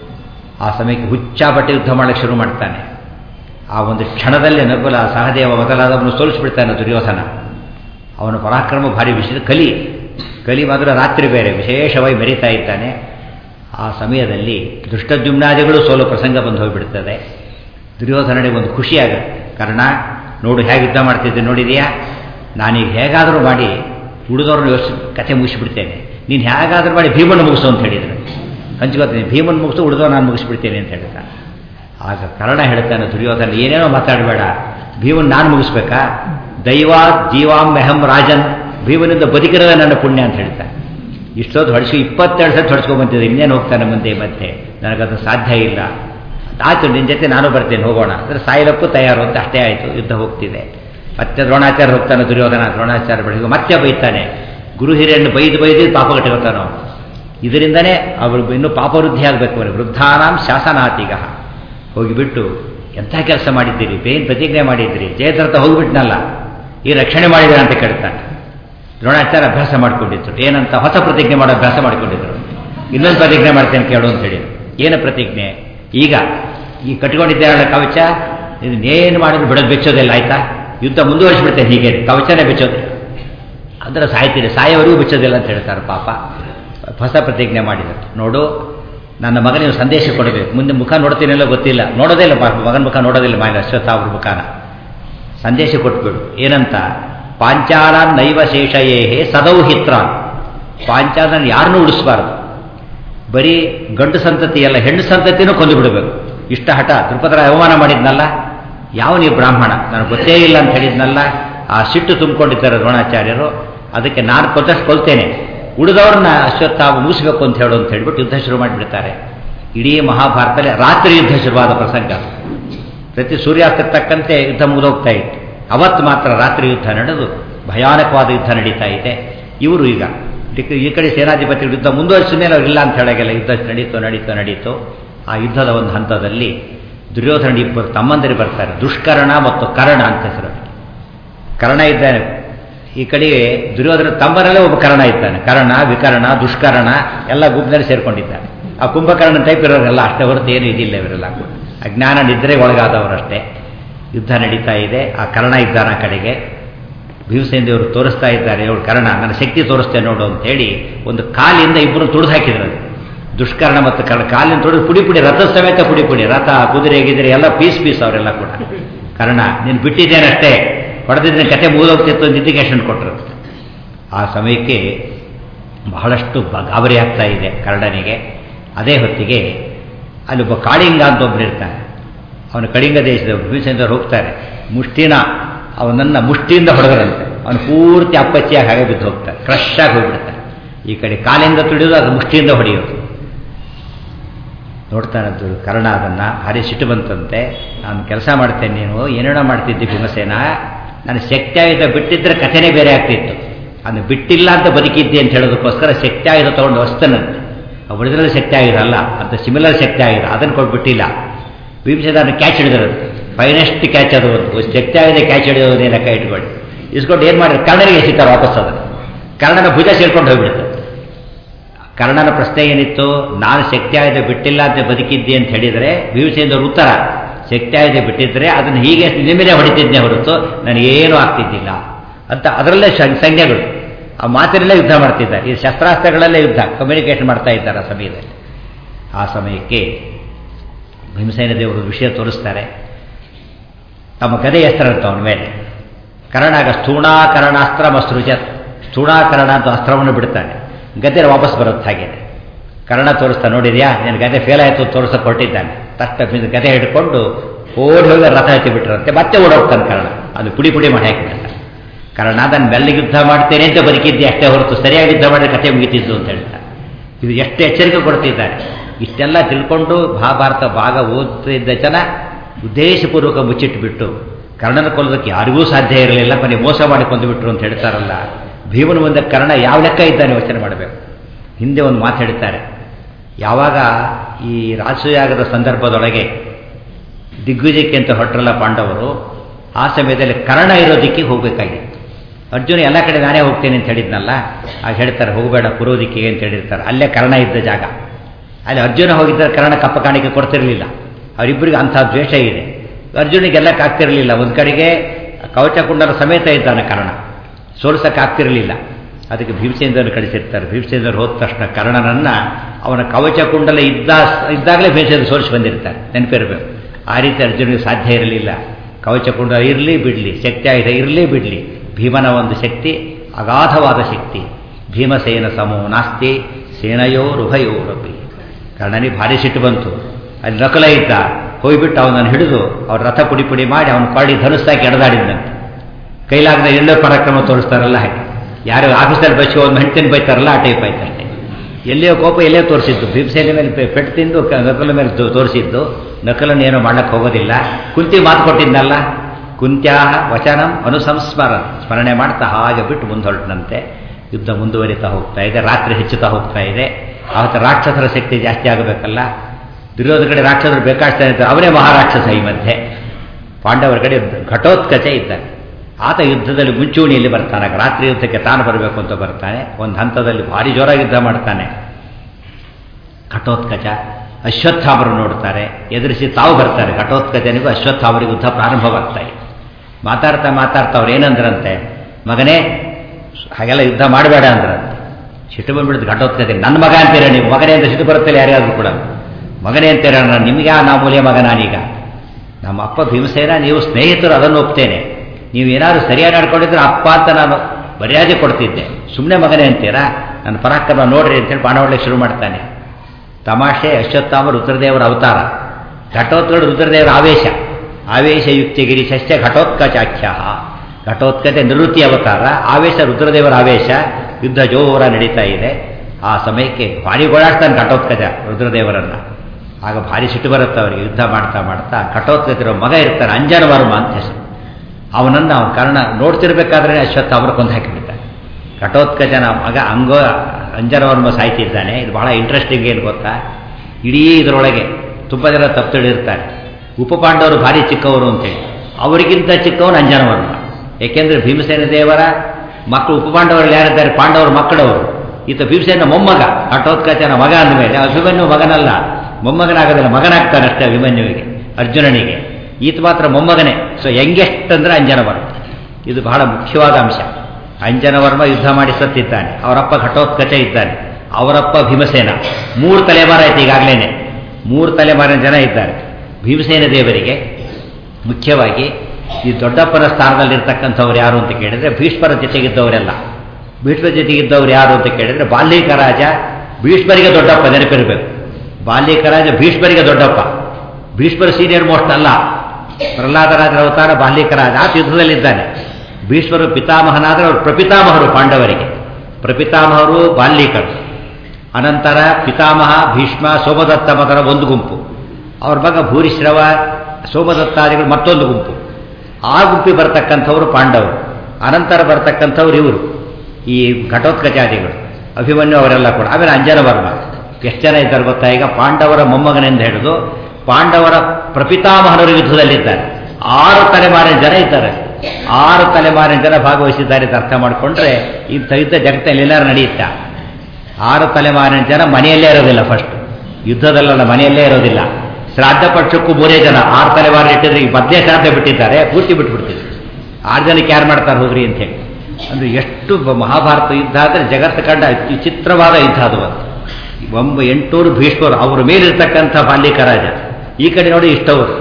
ಆ ಸಮಯಕ್ಕೆ ಹುಚ್ಚಾಪಟ್ಟೆ ಯುದ್ಧ ಮಾಡಕ್ಕೆ ಶುರು ಮಾಡ್ತಾನೆ ಆ ಒಂದು ಕ್ಷಣದಲ್ಲೇ ನಕುಲ ಸಹದೇವ ಮೊದಲಾದವನು ಸೋಲಿಸಿಬಿಡ್ತಾನೆ ದುರ್ಯೋಧನ ಅವನ ಪರಾಕ್ರಮ ಭಾರಿ ವಿಶೇಷ ಕಲಿ ಕಲಿ ಮಾತ್ರ ರಾತ್ರಿ ಬೇರೆ ವಿಶೇಷವಾಗಿ ಮೆರೀತಾ ಇದ್ದಾನೆ ಆ ಸಮಯದಲ್ಲಿ ದುಷ್ಟದ್ಯುಮ್ನಾದಿಗಳು ಸೋಲು ಪ್ರಸಂಗ ಬಂದು ಹೋಗಿಬಿಡ್ತದೆ ದುರ್ಯೋಧನನಿಗೆ ಒಂದು ಖುಷಿಯಾಗುತ್ತೆ ಕಾರಣ ನೋಡು ಹೇಗೆ ಯುದ್ಧ ಮಾಡ್ತಿದ್ದೆ ನೋಡಿದೆಯಾ ನಾನೀಗ ಹೇಗಾದರೂ ಮಾಡಿ ಉಳಿದವ್ರನ್ನ ಯೋಚ ಕಥೆ ಮುಗಿಸಿಬಿಡ್ತೇನೆ ನೀನು ಹೇಗಾದರೂ ಮಾಡಿ ಭೀಮನ್ನು ಮುಗಿಸು ಅಂತ ಹೇಳಿದ್ರು ಹಂಚ್ಕೋತೀನಿ ಭೀಮನ್ನು ಮುಗಿಸು ಉಳಿದವ ನಾನು ಮುಗಿಸ್ಬಿಡ್ತೇನೆ ಅಂತ ಹೇಳ್ತಾನೆ ಆಗ ಕರ್ಣ ಹೇಳ್ತಾನೆ ದುರ್ಯೋಧನ ಏನೇನೋ ಮಾತಾಡಬೇಡ ಭೀಮನ್ ನಾನು ಮುಗಿಸ್ಬೇಕಾ ದೈವಾ ಜೀವಾಂ ಮೆಹಂ ರಾಜನ್ ಭೀಮನಿಂದ ಬದುಕಿರೋದೇ ನನ್ನ ಪುಣ್ಯ ಅಂತ ಹೇಳ್ತಾನೆ ಇಷ್ಟೊತ್ತು ಹೊಡಿಸಿ ಇಪ್ಪತ್ತೆರಡು ಸತಿ ಹೊಡ್ಸ್ಕೊಂಡ್ಬಂತಿದ್ದೆ ಇನ್ನೇನು ಹೋಗ್ತಾನೆ ಮುಂದೆ ಮತ್ತೆ ನನಗದು ಸಾಧ್ಯ ಇಲ್ಲ ಆಯ್ತು ನಿನ್ನ ಜೊತೆ ನಾನು ಬರ್ತೇನೆ ಹೋಗೋಣ ಅಂದರೆ ಸಾಯಿಲಕ್ಕೂ ತಯಾರು ಅಂತ ಅಷ್ಟೇ ಆಯಿತು ಯುದ್ಧ ಹೋಗ್ತಿದೆ ಮತ್ತೆ ದ್ರೋಣಾಚಾರ್ಯ ಹೋಗ್ತಾನೆ ದುರ್ಯೋಧನ ದ್ರೋಣಾಚಾರ್ಯ ಬಳಿಗೆ ಮತ್ತೆ ಬೈತಾನೆ ಗುರು ಹಿರಿಯನ್ನು ಬೈದು ಬೈದು ಪಾಪ ಕಟ್ಟಿರ್ತಾನೆ ಅವನು ಇದರಿಂದನೇ ಅವರು ಇನ್ನೂ ಪಾಪವೃದ್ಧಿ ಆಗಬೇಕು ಅವನು ವೃದ್ಧಾನಾಂ ಶಾಸನಾತೀಗ ಹೋಗಿಬಿಟ್ಟು ಎಂಥ ಕೆಲಸ ಮಾಡಿದ್ದೀರಿ ಬೇನ್ ಪ್ರತಿಜ್ಞೆ ಮಾಡಿದ್ದೀರಿ ಜಯದ್ರಥ ಹೋಗಿಬಿಟ್ನಲ್ಲ ಈ ರಕ್ಷಣೆ ಮಾಡಿದ್ರೆ ಅಂತ ಕೇಳ್ತಾನೆ ದ್ರೋಣಾಚಾರ್ಯ ಅಭ್ಯಾಸ ಮಾಡಿಕೊಂಡಿದ್ರು ಏನಂತ ಹೊಸ ಪ್ರತಿಜ್ಞೆ ಮಾಡೋ ಅಭ್ಯಾಸ ಮಾಡಿಕೊಂಡಿದ್ರು ಇನ್ನೊಂದು ಪ್ರತಿಜ್ಞೆ ಮಾಡ್ತೇನೆ ಕೇಳು ಅಂತ ಹೇಳಿ ಏನು ಪ್ರತಿಜ್ಞೆ ಈಗ ಈ ಕಟ್ಕೊಂಡಿದ್ದೇವಲ್ಲ ಕವಚ ಇದನ್ನೇನು ಮಾಡಿದ್ರು ಬಿಡೋದು ಬೆಚ್ಚೋದಿಲ್ಲ ಆಯ್ತಾ ಯುದ್ಧ ಮುಂದುವರಿಸ್ಬಿಡ್ತೇನೆ ಹೀಗೆ ಕವಚನೇ ಬೆಚ್ಚೋದಿಲ್ಲ ಅಂದ್ರೆ ಸಾಯ್ತೀರಿ ಸಾಯೋವರೆಗೂ ಬಿಚ್ಚೋದಿಲ್ಲ ಅಂತ ಹೇಳ್ತಾರೆ ಪಾಪ ಹೊಸ ಪ್ರತಿಜ್ಞೆ ಮಾಡಿದರು ನೋಡು ನನ್ನ ಮಗನಿಗೆ ಸಂದೇಶ ಕೊಡಬೇಕು ಮುಂದೆ ಮುಖ ನೋಡ್ತೀನಲ್ಲೋ ಗೊತ್ತಿಲ್ಲ ನೋಡೋದಿಲ್ಲ ಪಾಪ ಮಗನ ಮುಖ ನೋಡೋದಿಲ್ಲ ಮಾಯ ಅಶ್ವತ್ಥಾವ್ರ ಮುಖಾನ ಸಂದೇಶ ಕೊಟ್ಬಿಡು ಏನಂತ ಪಾಂಚಾಲ ನೈವ ಶೇಷಯೇಹೇ ಸದೌಹಿತ್ರಾನ್ ಪಾಂಚಾಲನ ಯಾರನ್ನೂ ಉಳಿಸಬಾರ್ದು ಬರೀ ಗಂಡು ಸಂತತಿ ಅಲ್ಲ ಹೆಣ್ಣು ಸಂತತಿನೂ ಕೊಂದು ಬಿಡಬೇಕು ಇಷ್ಟ ಹಠ ದ್ರುಪದರ ಅವಮಾನ ಮಾಡಿದ್ನಲ್ಲ ಯಾವ ನೀವು ಬ್ರಾಹ್ಮಣ ನನಗೆ ಗೊತ್ತೇ ಇಲ್ಲ ಅಂತ ಹೇಳಿದ್ನಲ್ಲ ಆ ಸಿಟ್ಟು ತುಂಬಿಕೊಂಡಿದ್ದಾರೆ ದ್ರೋಣಾಚಾರ್ಯರು ಅದಕ್ಕೆ ನಾನು ಕೊದ್ದಷ್ಟು ಕೊಲ್ತೇನೆ ಉಳಿದವ್ರನ್ನ ಅಶ್ವತ್ಥಾವ ಮುಗಿಸ್ಬೇಕು ಅಂತ ಹೇಳು ಅಂತ ಹೇಳ್ಬಿಟ್ಟು ಯುದ್ಧ ಶುರು ಮಾಡಿಬಿಡ್ತಾರೆ ಇಡೀ ಮಹಾಭಾರತದಲ್ಲಿ ರಾತ್ರಿ ಯುದ್ಧ ಶುರುವಾದ ಪ್ರಸಂಗ ಪ್ರತಿ ಸೂರ್ಯಾಸ್ತಕ್ಕೆ ತಕ್ಕಂತೆ ಯುದ್ಧ ಮುಗಿದೋಗ್ತಾ ಇತ್ತು ಅವತ್ತು ಮಾತ್ರ ರಾತ್ರಿ ಯುದ್ಧ ನಡೆದು ಭಯಾನಕವಾದ ಯುದ್ಧ ನಡೀತಾ ಇದೆ ಇವರು ಈಗ ಈ ಕಡೆ ಸೇನಾಧಿಪತಿಗಳು ಯುದ್ಧ ಮುಂದುವರಿಸಿದ ಮೇಲೆ ಅವ್ರು ಇಲ್ಲ ಅಂತ ಹೇಳೋಗಿಲ್ಲ ಯುದ್ಧ ನಡೀತು ನಡೀತು ನಡೀತು ಆ ಯುದ್ಧದ ಒಂದು ಹಂತದಲ್ಲಿ ದುರ್ಯೋಧನ ಇಬ್ಬರು ತಮ್ಮಂದಿರು ಬರ್ತಾರೆ ದುಷ್ಕರ್ಣ ಮತ್ತು ಕರ್ಣ ಅಂತ ಹೆಸರು ಕರ್ಣ ಇದ್ದಾನೆ ಈ ಕಡೆಗೆ ದುರ್ಯೋಧನ ತಮ್ಮರಲ್ಲೇ ಒಬ್ಬ ಕರ್ಣ ಇದ್ದಾನೆ ಕರ್ಣ ವಿಕರ್ಣ ದುಷ್ಕರ್ಣ ಎಲ್ಲ ಗುಂಪಿನಲ್ಲಿ ಸೇರ್ಕೊಂಡಿದ್ದಾನೆ ಆ ಕುಂಭಕರ್ಣ ಟೈಪ್ ಇರೋರೆಲ್ಲ ಅಷ್ಟೇ ಹೊರತು ಏನು ಇದಿಲ್ಲ ಇವರೆಲ್ಲ ಅಜ್ಞಾನ ನಿದ್ರೆಗೆ ಒಳಗಾದವರಷ್ಟೇ ಯುದ್ಧ ನಡೀತಾ ಇದೆ ಆ ಕರ್ಣ ಇದ್ದಾನ ಆ ಕಡೆಗೆ ಭೀಮಸೇನ ದೇವರು ತೋರಿಸ್ತಾ ಇದ್ದಾರೆ ಇವಳು ಕರ್ಣ ನನ್ನ ಶಕ್ತಿ ತೋರಿಸ್ತೇನೆ ನೋಡು ಅಂತ ಹೇಳಿ ಒಂದು ಕಾಲಿಂದ ಇಬ್ಬರು ತುಳಿದು ಹಾಕಿದ್ರು ದುಷ್ಕರ್ಣ ಮತ್ತು ಕರ್ಣ ಕಾಲಿನ ತುಳಿದು ಪುಡಿ ಪುಡಿ ರಥ ಸಮೇತ ಪುಡಿ ಪುಡಿ ರಥ ಕುದುರೆ ಗಿದಿರೆ ಎಲ್ಲ ಪೀಸ್ ಪೀಸ್ ಅವರೆಲ್ಲ ಕೂಡ ಕರ್ಣ ನೀನು ಬಿಟ್ಟಿದ್ದೇನಷ್ಟೇ ಹೊಡೆದಿದ್ದ ಕತೆ ಮುಗಿದೋಗ್ತಿತ್ತು ಅಂತ ಇಂಡಿಕೇಶನ್ ಕೊಟ್ಟರು ಆ ಸಮಯಕ್ಕೆ ಬಹಳಷ್ಟು ಗಾಬರಿ ಆಗ್ತಾ ಇದೆ ಕರ್ಣನಿಗೆ ಅದೇ ಹೊತ್ತಿಗೆ ಅಲ್ಲೊಬ್ಬ ಕಾಳಿಂಗ ಅಂತ ಒಬ್ಬರು ಇರ್ತಾನೆ ಅವನು ಕಳಿಂಗ ದೇಶದ ಭೀಮಸೇಂದ್ರ ಹೋಗ್ತಾರೆ ಮುಷ್ಟಿನ ಅವನನ್ನು ಮುಷ್ಟಿಯಿಂದ ಹೊಡೆದರಂತೆ ಅವನು ಪೂರ್ತಿ ಅಪ್ಪಚ್ಚಿಯಾಗಿ ಹಾಗೆ ಬಿದ್ದು ಹೋಗ್ತಾನೆ ಕ್ರಶ್ ಆಗಿ ಹೋಗ್ಬಿಡ್ತಾನೆ ಈ ಕಡೆ ಕಾಲಿಂದ ತುಳಿಯೋದು ಅದು ಮುಷ್ಟಿಯಿಂದ ಹೊಡೆಯೋದು ನೋಡ್ತಾನದ್ದು ಕರ್ಣ ಅದನ್ನು ಭಾರಿ ಸಿಟ್ಟು ಬಂತಂತೆ ನಾನು ಕೆಲಸ ಮಾಡ್ತೇನೆ ನೀನು ಏನೇನೋ ಮಾಡ್ತಿದ್ದೆ ಭೀಮಸೇನ ನಾನು ಶಕ್ತಿಯಾಯುಧ ಬಿಟ್ಟಿದ್ರೆ ಕಥೆನೇ ಬೇರೆ ಆಗ್ತಿತ್ತು ಅದನ್ನು ಬಿಟ್ಟಿಲ್ಲ ಅಂತ ಬದುಕಿದ್ದೆ ಅಂತ ಹೇಳೋದಕ್ಕೋಸ್ಕರ ಶಕ್ತಿಯಾಯುಧ ತೊಗೊಂಡು ಹೊಸ್ತನಂತೆ ಒರಿಜಿನಲ್ ಶಕ್ತಿ ಆಗಿದೆ ಅಲ್ಲ ಅಂತ ಸಿಮಿಲರ್ ಶಕ್ತಿ ಆಗಿದೆ ಅದನ್ನು ಕೊಟ್ಬಿಟ್ಟಿಲ್ಲ ಭೀಮಸೇನ ಕ್ಯಾಚ್ ಹಿಡಿದಿರುತ್ತೆ ಫೈನೆಸ್ಟ್ ಕ್ಯಾಚ್ ಅದು ಒಂದು ಶಕ್ತಿ ಆಗಿದೆ ಕ್ಯಾಚ್ ಹಿಡಿಯೋದೇ ಲೆಕ್ಕ ಇಟ್ಕೊಳ್ಳಿ ಇಸ್ಕೊಂಡು ಏನು ಮಾಡಿದ್ರು ಕರ್ಣನಿಗೆ ಸಿಗ್ತಾರೆ ವಾಪಸ್ ಅದನ್ನು ಕರ್ಣನ ಭುಜ ಸೇರ್ಕೊಂಡು ಹೋಗ್ಬಿಡುತ್ತೆ ಕರ್ಣನ ಪ್ರಶ್ನೆ ಏನಿತ್ತು ನಾನು ಶಕ್ತಿ ಆಯುಧ ಬಿಟ್ಟಿಲ್ಲ ಅಂತ ಬದುಕಿದ್ದೆ ಅಂತ ಹೇಳಿದರೆ ಭೀಮಸೇನದವ್ರ ಉತ್ತರ ಶಕ್ತಿ ಆಯುಧ ಬಿಟ್ಟಿದ್ರೆ ಅದನ್ನು ಹೀಗೆ ನಿಮ್ಮಿದೆ ಹೊಡಿತಿದ್ದೆ ಹೊರತು ನನಗೇನು ಆಗ್ತಿದ್ದಿಲ್ಲ ಅಂತ ಅದರಲ್ಲೇ ಸಂಜ್ಞೆಗಳು ಆ ಮಾತಿನಲ್ಲೇ ಯುದ್ಧ ಮಾಡ್ತಿದ್ದಾರೆ ಈ ಶಸ್ತ್ರಾಸ್ತ್ರಗಳಲ್ಲೇ ಯುದ್ಧ ಕಮ್ಯುನಿಕೇಷನ್ ಮಾಡ್ತಾ ಇದ್ದಾರೆ ಆ ಸಮಯದಲ್ಲಿ ಆ ಸಮಯಕ್ಕೆ ಭೀಮಸೇನ ದೇವರು ವಿಷಯ ತೋರಿಸ್ತಾರೆ ತಮ್ಮ ಗದೆ ಹೆಸರಂತ ಅವನ ಮೇಲೆ ಕರ್ಣಾಗ ಸ್ಥೂಣಾಕರಣಾಸ್ತ್ರ ಮಸೃಜತ್ ಸ್ಥೂಣಾಕರಣ ಅಂತ ಅಸ್ತ್ರವನ್ನು ಬಿಡ್ತಾನೆ ಗದೆ ವಾಪಸ್ ಬರುತ್ತೆ ಹಾಗೆ ಕರ್ಣ ತೋರಿಸ್ತಾ ನೋಡಿದ್ಯಾ ನಿನ್ನ ಗದೆ ಫೇಲ್ ಆಯಿತು ತೋರಿಸಕ್ಕೆ ಹೊರಟಿದ್ದಾನೆ ತಕ್ಷಣ ಗದೆ ಹಿಡ್ಕೊಂಡು ಓಡಿ ಹೋಗಿ ರಥ ಹತ್ತಿ ಬಿಟ್ಟಿರಂತೆ ಮತ್ತೆ ಓಡೋಗ್ತಾನೆ ಕರ್ಣ ಅದು ಪುಡಿ ಪುಡಿ ಮಾಡಿ ಹಾಕಿಬಿಡ್ತಾನೆ ಕರ್ಣ ಅದನ್ನು ಮೆಲ್ಲಿಗೆ ಯುದ್ಧ ಮಾಡ್ತೇನೆ ಅಂತ ಬದುಕಿದ್ದೆ ಅಷ್ಟೇ ಹೊರತು ಸರಿಯಾಗಿ ಯುದ್ಧ ಮಾಡಿದ್ರೆ ಕತೆ ಮುಗಿತಿದ್ದು ಅಂತ ಹೇಳ್ತಾರೆ ಇದು ಎಷ್ಟು ಎಚ್ಚರಿಕೆ ಕೊಡ್ತಿದ್ದಾರೆ ಇಷ್ಟೆಲ್ಲ ತಿಳ್ಕೊಂಡು ಮಹಾಭಾರತ ಭಾಗ ಓದ್ತಿದ್ದ ಜನ ಉದ್ದೇಶಪೂರ್ವಕ ಮುಚ್ಚಿಟ್ಬಿಟ್ಟು ಕರ್ಣನ ಕೊಲ್ಲೋದಕ್ಕೆ ಯಾರಿಗೂ ಸಾಧ್ಯ ಇರಲಿಲ್ಲ ಕೊನೆ ಮೋಸ ಮಾಡಿ ಕೊಂದುಬಿಟ್ರು ಅಂತ ಹೇಳ್ತಾರಲ್ಲ ಭೀಮನ ಮುಂದೆ ಕರ್ಣ ಯಾವ ಲೆಕ್ಕ ಇದ್ದಾನೆ ಯೋಚನೆ ಮಾಡಬೇಕು ಹಿಂದೆ ಒಂದು ಮಾತು ಹೇಳ್ತಾರೆ ಯಾವಾಗ ಈ ರಾಜಸೂಯಾಗದ ಸಂದರ್ಭದೊಳಗೆ ದಿಗ್ವಿಜಯಕ್ಕೆ ಅಂತ ಹೊರಟ್ರಲ್ಲ ಪಾಂಡವರು ಆ ಸಮಯದಲ್ಲಿ ಕರ್ಣ ಇರೋ ದಿಕ್ಕಿಗೆ ಹೋಗಬೇಕಾಗಿತ್ತು ಅರ್ಜುನ ಎಲ್ಲ ಕಡೆ ನಾನೇ ಹೋಗ್ತೇನೆ ಅಂತ ಹೇಳಿದ್ನಲ್ಲ ಆಗ ಹೇಳ್ತಾರೆ ಹೋಗಬೇಡ ಪೂರ್ವ ದಿಕ್ಕಿಗೆ ಅಂತ ಹೇಳಿರ್ತಾರೆ ಅಲ್ಲೇ ಕರ್ಣ ಇದ್ದ ಜಾಗ ಅಲ್ಲಿ ಅರ್ಜುನ ಹೋಗಿದ್ದರೆ ಕರ್ಣ ಕಪ್ಪ ಕಾಣಿಕೆ ಕೊಡ್ತಿರಲಿಲ್ಲ ಅವರಿಬ್ಬರಿಗೆ ಅಂಥ ದ್ವೇಷ ಇದೆ ಅರ್ಜುನಿಗೆಲ್ಲಕ್ಕಾಗ್ತಿರಲಿಲ್ಲ ಒಂದು ಕಡೆಗೆ ಕವಚಕುಂಡಲ ಸಮೇತ ಇದ್ದಾನೆ ಕರ್ಣ ಸೋಲಿಸೋಕ್ಕಾಗ್ತಿರಲಿಲ್ಲ ಅದಕ್ಕೆ ಭೀಮಸೇಂದ್ರನ್ನು ಕಳಿಸಿರ್ತಾರೆ ಭೀಮಸೇಂದ್ರ ಹೋದ ತಕ್ಷಣ ಕರ್ಣನನ್ನು ಅವನ ಕವಚ ಕುಂಡಲ ಇದ್ದ ಇದ್ದಾಗಲೇ ಭೀಮಸೇಂದ್ರ ಸೋಲಿಸಿ ಬಂದಿರ್ತಾರೆ ನೆನಪಿರಬೇಕು ಆ ರೀತಿ ಅರ್ಜುನಿಗೆ ಸಾಧ್ಯ ಇರಲಿಲ್ಲ ಕವಚ ಕುಂಡಲ ಇರಲಿ ಬಿಡಲಿ ಶಕ್ತಿ ಆಯುಧ ಇರಲಿ ಬಿಡಲಿ ಭೀಮನ ಒಂದು ಶಕ್ತಿ ಅಗಾಧವಾದ ಶಕ್ತಿ ಭೀಮಸೇನ ಸಮೋ ನಾಸ್ತಿ ಸೇನಯೋರುಭಯೋರಪಿ ಕರ್ಣನಿಗೆ ಭಾರಿ ಸಿಟ್ಟು ಬಂತು ಅಲ್ಲಿ ನಕಲ ಇದ್ದ ಹೋಗಿಬಿಟ್ಟು ಅವನನ್ನು ಹಿಡಿದು ಅವ್ರ ರಥ ಪುಡಿ ಪುಡಿ ಮಾಡಿ ಅವನ ಪಾಡಿ ಧನುಸ್ಸಾಕಿ ಎಳೆದಾಡಿದಂತೆ ಕೈಲಾಗದ ಎಲ್ಲೋ ಪರಾಕ್ರಮ ತೋರಿಸ್ತಾರಲ್ಲ ಹಾಗೆ ಯಾರು ಆಫೀಸಲ್ಲಿ ಬಸ್ಸು ಒಂದು ಹೆಂಡ್ತಿನ ಬೈತಾರಲ್ಲ ಆ ಟೈಪ್ ಆಯ್ತಂತೆ ಎಲ್ಲಿಯೋ ಕೋಪ ಎಲ್ಲೇ ತೋರಿಸಿದ್ದು ಭೀಮಸೇನೆ ಮೇಲೆ ಪೆಟ್ಟು ತಿಂದು ನಕಲ ಮೇಲೆ ತೋರಿಸಿದ್ದು ನಕಲನ್ನು ಏನೋ ಮಾಡಕ್ಕೆ ಹೋಗೋದಿಲ್ಲ ಕುಂತಿ ಮಾತು ಕೊಟ್ಟಿದ್ದಲ್ಲ ಕುಂತ್ಯಾ ವಚನಂ ಅನುಸಂಸ್ಮರ ಸ್ಮರಣೆ ಮಾಡ್ತಾ ಹಾಗೆ ಬಿಟ್ಟು ಮುಂದೊರಟನಂತೆ ಯುದ್ಧ ಮುಂದುವರಿತಾ ಹೋಗ್ತಾ ಇದೆ ರಾತ್ರಿ ಹೆಚ್ಚುತ್ತಾ ಹೋಗ್ತಾ ಇದೆ ಆವತ್ತು ರಾಕ್ಷಸರ ಶಕ್ತಿ ಜಾಸ್ತಿ ಆಗಬೇಕಲ್ಲ ದುರ್ಯೋಧನ ಕಡೆ ರಾಕ್ಷಸರು ಬೇಕಾಗ್ತಾ ಇದ್ದಾರೆ ಅವನೇ ಮಹಾರಾಕ್ಷಸ ಈ ಮಧ್ಯೆ ಪಾಂಡವರ ಕಡೆ ಘಟೋತ್ಕಚ ಇದ್ದಾನೆ ಆತ ಯುದ್ಧದಲ್ಲಿ ಮುಂಚೂಣಿಯಲ್ಲಿ ಬರ್ತಾನೆ ರಾತ್ರಿ ಯುದ್ಧಕ್ಕೆ ತಾನು ಬರಬೇಕು ಅಂತ ಬರ್ತಾನೆ ಒಂದು ಹಂತದಲ್ಲಿ ಭಾರಿ ಜೋರಾಗಿ ಯುದ್ಧ ಮಾಡ್ತಾನೆ ಘಟೋತ್ಕಚ ಅಶ್ವತ್ಥಾಮರು ನೋಡ್ತಾರೆ ಎದುರಿಸಿ ತಾವು ಬರ್ತಾರೆ ಘಟೋತ್ಕಚನಿಗೂ ಅಶ್ವತ್ಥಾಮರಿಗೂ ಯುದ್ಧ ಪ್ರಾರಂಭವಾಗ್ತಾ ಇದೆ ಮಾತಾಡ್ತಾ ಮಾತಾಡ್ತಾ ಅವ್ರು ಏನಂದ್ರಂತೆ ಮಗನೇ ಹಾಗೆಲ್ಲ ಯುದ್ಧ ಮಾಡಬೇಡ ಅಂದ್ರಂತೆ ಸಿಟ್ಟು ಬಂದ್ಬಿಡುತ್ತೆ ಘಟೋತ್ಕತೆ ನನ್ನ ಮಗ ಅಂತೀರ ನೀವು ಮಗನೇ ಅಂತ ಸಿಟ್ಟು ಬರುತ್ತಲ್ಲ ಯಾರ್ಯಾದ್ರು ಕೂಡ ಮಗನೇ ಅಂತೀರ ನಾನು ನಿಮಗೆ ಆ ನಾಮೂಲಿಯ ಮಗ ನಾನೀಗ ನಮ್ಮ ಅಪ್ಪ ಭೀಮಸೇನ ನೀವು ಸ್ನೇಹಿತರು ಅದನ್ನು ಒಪ್ತೇನೆ ನೀವು ಏನಾದರೂ ಸರಿಯಾಗಿ ನಡ್ಕೊಂಡಿದ್ರೆ ಅಪ್ಪ ಅಂತ ನಾನು ಮರ್ಯಾದೆ ಕೊಡ್ತಿದ್ದೆ ಸುಮ್ಮನೆ ಮಗನೇ ಅಂತೀರಾ ನನ್ನ ಪರಾಕ್ರಮ ನೋಡ್ರಿ ಅಂತೇಳಿ ಬಾಣ ಹೊಡ್ಲಿಕ್ಕೆ ಶುರು ಮಾಡ್ತಾನೆ ತಮಾಷೆ ಅಶ್ವತ್ಥಾಮ ರುದ್ರದೇವರ ಅವತಾರ ಘಟೋತ್ಕಟ ರುದ್ರದೇವರ ಆವೇಶ ಆವೇಶ ಯುಕ್ತಿಗಿರಿ ಶಸ್ಯ ಘಟೋತ್ಕಚಾಖ್ಯ ಘಟೋತ್ಕತೆ ನಿವೃತ್ತಿ ಅವತಾರ ಆವೇಶ ರುದ್ರದೇವರ ಆವೇಶ ಯುದ್ಧ ಜೋರ ನಡೀತಾ ಇದೆ ಆ ಸಮಯಕ್ಕೆ ಭಾರಿ ಗೋಳಾಡ್ತಾನೆ ಘಟೋತ್ಕಜ ರುದ್ರದೇವರನ್ನ ಆಗ ಭಾರಿ ಸಿಟ್ಟು ಬರುತ್ತೆ ಅವರಿಗೆ ಯುದ್ಧ ಮಾಡ್ತಾ ಮಾಡ್ತಾ ಘಟೋತ್ಕತಿರೋ ಮಗ ಇರ್ತಾನೆ ಅಂಜನ ವರ್ಮ ಅಂತ ಹೆಸರು ಅವನನ್ನು ಅವನ ಕಾರಣ ನೋಡ್ತಿರ್ಬೇಕಾದ್ರೆ ಅಶ್ವತ್ಥ ಅವರು ಕೊಂದು ಹಾಕಿಬಿಡ್ತಾನೆ ಘಟೋತ್ಕಜನ ಮಗ ಅಂಗೋ ಅಂಜನವರ್ಮ ಸಾಯ್ತಿದ್ದಾನೆ ಇದು ಬಹಳ ಇಂಟ್ರೆಸ್ಟಿಂಗ್ ಏನು ಗೊತ್ತಾ ಇಡೀ ಇದರೊಳಗೆ ತುಂಬ ಜನ ತಪ್ಪಿಳಿರ್ತಾರೆ ಉಪಪಾಂಡವರು ಭಾರಿ ಚಿಕ್ಕವರು ಅಂತೇಳಿ ಅವರಿಗಿಂತ ಚಿಕ್ಕವನು ಅಂಜನವರ್ಮ ಏಕೆಂದರೆ ಭೀಮಸೇನ ದೇವರ ಮಕ್ಕಳು ಉಪಪಾಂಡವರಲ್ಲಿ ಯಾರಿದ್ದಾರೆ ಪಾಂಡವರ ಮಕ್ಕಳವರು ಈತ ಭೀಮಸೇನ ಮೊಮ್ಮಗ ಘಟೋತ್ಕಚನ ಮಗ ಅಂದಮೇಲೆ ಅಭಿಮನ್ಯು ಮಗನಲ್ಲ ಮೊಮ್ಮಗನಾಗೋದಿಲ್ಲ ಮಗನಾಗ್ತಾನೆ ಅಷ್ಟೇ ಅಭಿಮನ್ಯುವಿಗೆ ಅರ್ಜುನನಿಗೆ ಈತ ಮಾತ್ರ ಮೊಮ್ಮಗನೇ ಸೊ ಯಂಗೆಸ್ಟ್ ಅಂದರೆ ಅಂಜನವರ್ಮ ಇದು ಬಹಳ ಮುಖ್ಯವಾದ ಅಂಶ ಅಂಜನವರ್ಮ ಯುದ್ಧ ಮಾಡಿ ಸತ್ತಿದ್ದಾನೆ ಅವರಪ್ಪ ಘಟೋತ್ಕಚ ಇದ್ದಾನೆ ಅವರಪ್ಪ ಭೀಮಸೇನ ಮೂರು ತಲೆಮಾರ ಆಯ್ತು ಈಗಾಗಲೇ ಮೂರು ತಲೆಮಾರಿನ ಜನ ಇದ್ದಾರೆ ಭೀಮಸೇನ ದೇವರಿಗೆ ಮುಖ್ಯವಾಗಿ ಈ ದೊಡ್ಡಪ್ಪನ ಸ್ಥಾನದಲ್ಲಿರ್ತಕ್ಕಂಥವ್ರು ಯಾರು ಅಂತ ಕೇಳಿದ್ರೆ ಭೀಷ್ಮರ ಜೊತೆಗಿದ್ದವರೆಲ್ಲ ಭೀಷ್ಮರ ಜೊತೆಗಿದ್ದವ್ರು ಯಾರು ಅಂತ ಕೇಳಿದ್ರೆ ಬಾಲ್ಯಕ ರಾಜ ಭೀಷ್ಮರಿಗೆ ದೊಡ್ಡಪ್ಪ ನೆನಪಿರಬೇಕು ಬಾಲ್ಯಕ ರಾಜ ಭೀಷ್ಮರಿಗೆ ದೊಡ್ಡಪ್ಪ ಭೀಷ್ಮರ ಸೀನಿಯರ್ ಮೋಸ್ಟ್ ಅಲ್ಲ ಪ್ರಹ್ಲಾದರಾಜರ ಅವತಾರ ಬಾಲ್ಯಕ ರಾಜ ಆ ಯುದ್ಧದಲ್ಲಿದ್ದಾನೆ ಭೀಷ್ಮರು ಪಿತಾಮಹನಾದರೆ ಅವರು ಪ್ರಪಿತಾಮಹರು ಪಾಂಡವರಿಗೆ ಪ್ರಪಿತಾಮಹರು ಬಾಲ್ಯಕರು ಅನಂತರ ಪಿತಾಮಹ ಭೀಷ್ಮ ಸೋಮದತ್ತ ಮಗರ ಒಂದು ಗುಂಪು ಅವ್ರ ಮಗ ಭೂರಿಶ್ರವ ಸೋಮದತ್ತಾದಿಗಳು ಮತ್ತೊಂದು ಗುಂಪು ಆ ಗುಂಪಿಗೆ ಬರ್ತಕ್ಕಂಥವ್ರು ಪಾಂಡವರು ಅನಂತರ ಬರ್ತಕ್ಕಂಥವ್ರು ಇವರು ಈ ಘಟೋತ್ಕಚಾದಿಗಳು ಅಭಿಮನ್ಯು ಅವರೆಲ್ಲ ಕೂಡ ಆಮೇಲೆ ಅಂಜನವರ್ಮ ಎಷ್ಟು ಜನ ಇದ್ದಾರೆ ಗೊತ್ತಾ ಈಗ ಪಾಂಡವರ ಮೊಮ್ಮಗನೆಂದು ಹಿಡಿದು ಪಾಂಡವರ ಪ್ರಪಿತಾಮಹನರು ಯುದ್ಧದಲ್ಲಿದ್ದಾರೆ ಆರು ತಲೆಮಾರಿನ ಜನ ಇದ್ದಾರೆ ಆರು ತಲೆಮಾರಿನ ಜನ ಭಾಗವಹಿಸಿದ್ದಾರೆ ಅಂತ ಅರ್ಥ ಮಾಡಿಕೊಂಡ್ರೆ ಇಂಥ ಯುದ್ಧ ಜಗತ್ತಲ್ಲಿ ಎಲ್ಲರೂ ನಡೆಯುತ್ತಾ ಆರು ತಲೆಮಾರಿನ ಜನ ಮನೆಯಲ್ಲೇ ಇರೋದಿಲ್ಲ ಫಸ್ಟ್ ಯುದ್ಧದಲ್ಲ ಮನೆಯಲ್ಲೇ ಇರೋದಿಲ್ಲ ಶ್ರಾದ್ದ ಪಕ್ಷಕ್ಕೂ ಮೂರೇ ಜನ ಆರು ತಲೆಮಾರು ಇಟ್ಟಿದ್ರೆ ಈಗ ಮಧ್ಯೆ ಶ್ರಾದ್ದ ಬಿಟ್ಟಿದ್ದಾರೆ ಪೂರ್ತಿ ಬಿಟ್ಬಿಡ್ತಿದ್ರು ಆರು ಜನಕ್ಕೆ ಯಾರು ಮಾಡ್ತಾರೆ ಹೋಗ್ರಿ ಅಂತೇಳಿ ಅಂದ್ರೆ ಎಷ್ಟು ಮಹಾಭಾರತ ಯುದ್ಧ ಅಂದರೆ ಜಗತ್ತು ಕಂಡ ವಿಚಿತ್ರವಾದ ಯುದ್ಧ ಅದು ಒಂಬ ಎಂಟೂರು ಭೀಷ್ಮರು ಅವರ ಮೇಲಿರ್ತಕ್ಕಂಥ ಬಾಲ್ಯಕ ರಾಜ ಈ ಕಡೆ ನೋಡಿ ಇಷ್ಟವರು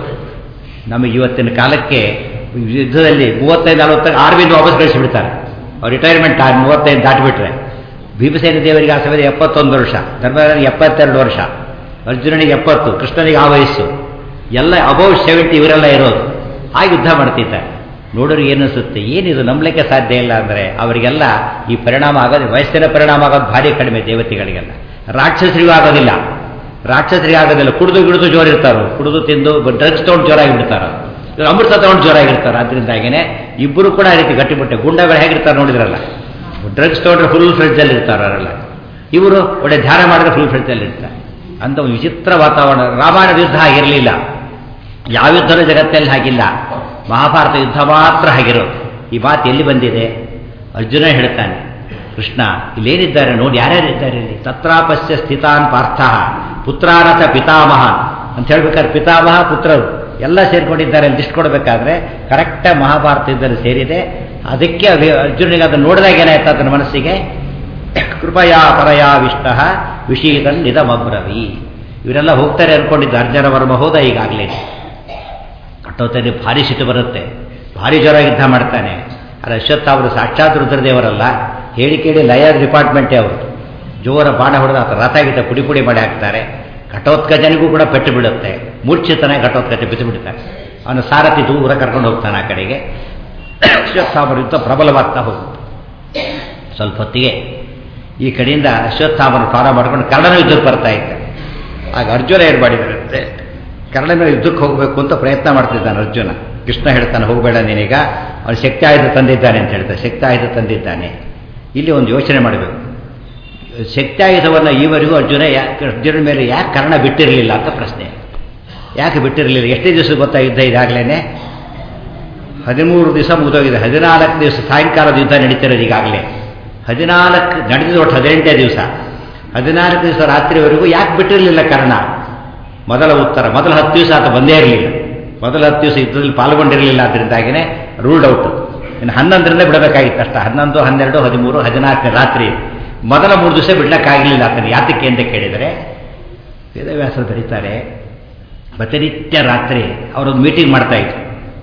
ನಮಗೆ ಇವತ್ತಿನ ಕಾಲಕ್ಕೆ ಯುದ್ಧದಲ್ಲಿ ಮೂವತ್ತೈದು ನಲವತ್ತೈದು ಆರ್ಮಿಯಿಂದ ವಾಪಸ್ ಕಳಿಸಿಬಿಡ್ತಾರೆ ಅವ್ರು ರಿಟೈರ್ಮೆಂಟ್ ಆಗಿ ಮೂವತ್ತೈದು ದಾಟಿಬಿಟ್ರೆ ಭೀಮಸೇನ ದೇವರಿಗೆ ಆ ಸಮಯದ ಎಪ್ಪತ್ತೊಂದು ವರ್ಷ ಧರ್ಮರಾಜನಿಗೆ ಎಪ್ಪತ್ತೆರಡು ವರ್ಷ ಅರ್ಜುನನಿಗೆ ಎಪ್ಪತ್ತು ಕೃಷ್ಣನಿಗೆ ಆ ವಯಸ್ಸು ಎಲ್ಲ ಅಬೌವ್ ಸೆವೆಂಟಿ ಇವರೆಲ್ಲ ಇರೋದು ಆ ಯುದ್ಧ ಮಾಡ್ತಿದ್ದಾರೆ ನೋಡೋರು ಏನಿಸುತ್ತೆ ಏನಿದು ನಂಬಲಿಕ್ಕೆ ಸಾಧ್ಯ ಇಲ್ಲ ಅಂದರೆ ಅವರಿಗೆಲ್ಲ ಈ ಪರಿಣಾಮ ಆಗೋದು ವಯಸ್ಸಿನ ಪರಿಣಾಮ ಆಗೋದು ಭಾರಿ ಕಡಿಮೆ ದೇವತೆಗಳಿಗೆಲ್ಲ ರಾಕ್ಷಸರಿಗೂ ಆಗೋದಿಲ್ಲ ರಾಕ್ಷಸರಿಗೆ ಆಗೋದಿಲ್ಲ ಕುಡಿದು ಗಿಡಿದು ಜೋರಿರ್ತಾರೋ ಕುಡಿದು ತಿಂದು ಡ್ರಗ್ಸ್ ತೊಗೊಂಡು ಜೋರಾಗಿ ಬಿಡ್ತಾರೋ ಇವರು ಅಮೃತ ತೊಗೊಂಡು ಜೋರಾಗಿರ್ತಾರೆ ಅದರಿಂದಾಗಿನೇ ಇಬ್ಬರು ಕೂಡ ಆ ರೀತಿ ಗಟ್ಟಿಬಿಟ್ಟೆ ಗುಂಡಗಳು ಹೇಗಿರ್ತಾರೆ ನೋಡಿದ್ರಲ್ಲ ಡ್ರಗ್ಸ್ ತೊಗೊಂಡ್ರೆ ಫುಲ್ ಫ್ರೆಡ್ಜಲ್ಲಿ ಇರ್ತಾರೆ ಅವರೆಲ್ಲ ಇವರು ಒಳ್ಳೆ ಧ್ಯಾನ ಮಾಡಿದ್ರೆ ಫುಲ್ ಫ್ರೆಡ್ಜಲ್ಲಿ ಇರ್ತಾರೆ ಅಂತ ಒಂದು ವಿಚಿತ್ರ ವಾತಾವರಣ ರಾಮಾಯಣದ ಯುದ್ಧ ಆಗಿರಲಿಲ್ಲ ಯಾವ ಯುದ್ಧನೂ ಜಗತ್ತಲ್ಲಿ ಹಾಗಿಲ್ಲ ಮಹಾಭಾರತ ಯುದ್ಧ ಮಾತ್ರ ಹಾಗಿರೋದು ಈ ಮಾತು ಎಲ್ಲಿ ಬಂದಿದೆ ಅರ್ಜುನ ಹೇಳ್ತಾನೆ ಕೃಷ್ಣ ಇಲ್ಲೇನಿದ್ದಾರೆ ನೋಡಿ ಯಾರ್ಯಾರಿದ್ದಾರೆ ಇಲ್ಲಿ ತತ್ರಾಪಸ್ಯ ಸ್ಥಿತಾನ್ ಪಾರ್ಥ ಪುತ್ರಾನಥ ಪಿತಾಮಹಾನ್ ಅಂತ ಹೇಳ್ಬೇಕಾದ್ರೆ ಪಿತಾಮಹ ಪುತ್ರರು ಎಲ್ಲ ಸೇರ್ಕೊಂಡಿದ್ದಾರೆ ಅಂತ ಇಷ್ಟು ಕೊಡಬೇಕಾದ್ರೆ ಕರೆಕ್ಟಾಗಿ ಮಹಾಭಾರತ ಯುದ್ಧದಲ್ಲಿ ಸೇರಿದೆ ಅದಕ್ಕೆ ಅದು ಅರ್ಜುನಿಗೆ ಅದನ್ನು ನೋಡಿದಾಗ ಏನಾಯ್ತು ಅದನ್ನ ಮನಸ್ಸಿಗೆ ಕೃಪಯಾ ಪರಯಾ ವಿಷ್ಟ ವಿಷೀದನ್ ನಿಧಮಬ್ರವಿ ಇವರೆಲ್ಲ ಹೋಗ್ತಾರೆ ಅನ್ಕೊಂಡಿದ್ದು ಅರ್ಜುನ ವರ್ಮ ಹೋದ ಈಗಾಗಲೇ ಕಟ್ಟೋತಲ್ಲಿ ಭಾರಿ ಸಿಟ್ಟು ಬರುತ್ತೆ ಭಾರಿ ಜ್ವರ ಯುದ್ಧ ಮಾಡ್ತಾನೆ ಆದರೆ ಅಶ್ವತ್ಥ ಅವರು ಸಾಕ್ಷಾತ್ ರುದ್ರದೇವರಲ್ಲ ಹೇಳಿ ಕೇಳಿ ಲಯರ್ ಡಿಪಾರ್ಟ್ಮೆಂಟೇ ಅವರು ಜೋರ ಬಾಣ ಹೊಡೆದು ಆತ ರಥ ಗಿಟ ಪುಡಿ ಪುಡಿ ಮಾಡಿ ಹಾಕ್ತಾರೆ ಘಟೋತ್ಕಜನಿಗೂ ಕೂಡ ಪೆಟ್ಟು ಬಿಡುತ್ತೆ ಮೂರ್ಛಿತನೇ ಘಟೋತ್ಕಜ ಬಿದ್ದು ಬಿಡ್ತಾನೆ ಅವನು ಸಾರಥಿ ದೂರ ಕರ್ಕೊಂಡು ಹೋಗ್ತಾನೆ ಆ ಕಡೆಗೆ ಅಶ್ವತ್ಥಾಮರ ಯುದ್ಧ ಪ್ರಬಲವಾಗ್ತಾ ಹೋಗುತ್ತೆ ಸ್ವಲ್ಪ ಹೊತ್ತಿಗೆ ಈ ಕಡೆಯಿಂದ ಅಶ್ವತ್ಥಾಮನ ಪಾರ ಮಾಡ್ಕೊಂಡು ಕರ್ಣನ ಯುದ್ಧಕ್ಕೆ ಬರ್ತಾ ಇದ್ದ ಆಗ ಅರ್ಜುನ ಏನು ಮಾಡಿದರಂತೆ ಕರ್ಣನ ಯುದ್ಧಕ್ಕೆ ಹೋಗಬೇಕು ಅಂತ ಪ್ರಯತ್ನ ಮಾಡ್ತಿದ್ದಾನೆ ಅರ್ಜುನ ಕೃಷ್ಣ ಹೇಳ್ತಾನೆ ಹೋಗಬೇಡ ನೀನೀಗ ಅವನು ಶಕ್ತಿ ಆಯುಧ ತಂದಿದ್ದಾನೆ ಅಂತ ಹೇಳ್ತಾರೆ ಶಕ್ತಿ ಆಯುಧ ತಂದಿದ್ದಾನೆ ಇಲ್ಲಿ ಒಂದು ಯೋಚನೆ ಮಾಡಬೇಕು ಶಕ್ತಾಯುಧವನ್ನು ಈವರೆಗೂ ಅರ್ಜುನ ಯಾಕೆ ಅರ್ಜುನ ಮೇಲೆ ಯಾಕೆ ಕರ್ಣ ಬಿಟ್ಟಿರಲಿಲ್ಲ ಅಂತ ಪ್ರಶ್ನೆ ಯಾಕೆ ಬಿಟ್ಟಿರಲಿಲ್ಲ ಎಷ್ಟೇ ದಿವಸ ಗೊತ್ತಾ ಯುದ್ಧ ಇದಾಗಲೇ ಹದಿಮೂರು ದಿವಸ ಮುಗಿದೋಗಿದೆ ಹದಿನಾಲ್ಕು ದಿವಸ ಸಾಯಂಕಾಲದ ಯುದ್ಧ ನಡೀತಿರೋದು ಈಗಾಗಲೇ ಹದಿನಾಲ್ಕು ನಡೆದಿದ್ದು ಒಟ್ಟು ಹದಿನೆಂಟೇ ದಿವಸ ಹದಿನಾಲ್ಕು ದಿವಸ ರಾತ್ರಿವರೆಗೂ ಯಾಕೆ ಬಿಟ್ಟಿರಲಿಲ್ಲ ಕರ್ಣ ಮೊದಲ ಉತ್ತರ ಮೊದಲ ಹತ್ತು ದಿವಸ ಆತ ಬಂದೇ ಇರಲಿಲ್ಲ ಮೊದಲ ಹತ್ತು ದಿವಸ ಯುದ್ಧದಲ್ಲಿ ಪಾಲ್ಗೊಂಡಿರಲಿಲ್ಲ ಅದರಿಂದಾಗಿನೇ ರೂಲ್ಡ್ ಔಟ್ ಇನ್ನು ಹನ್ನೊಂದರಿಂದ ಬಿಡಬೇಕಾಗಿತ್ತು ಅಷ್ಟ ಹನ್ನೊಂದು ಹನ್ನೆರಡು ಹದಿಮೂರು ಹದಿನಾಲ್ಕನೇ ರಾತ್ರಿ ಮೊದಲ ಮೂರು ದಿವಸ ಬಿಡ್ಲಿಕ್ಕಾಗಲಿಲ್ಲ ಆತನ ಯಾತಕ್ಕೆ ಅಂತ ಕೇಳಿದರೆ ವೇದವ್ಯಾಸರು ಬರೀತಾರೆ ಪ್ರತಿನಿತ್ಯ ರಾತ್ರಿ ಅವರೊಂದು ಮೀಟಿಂಗ್ ಮಾಡ್ತಾ ಇದ್ರು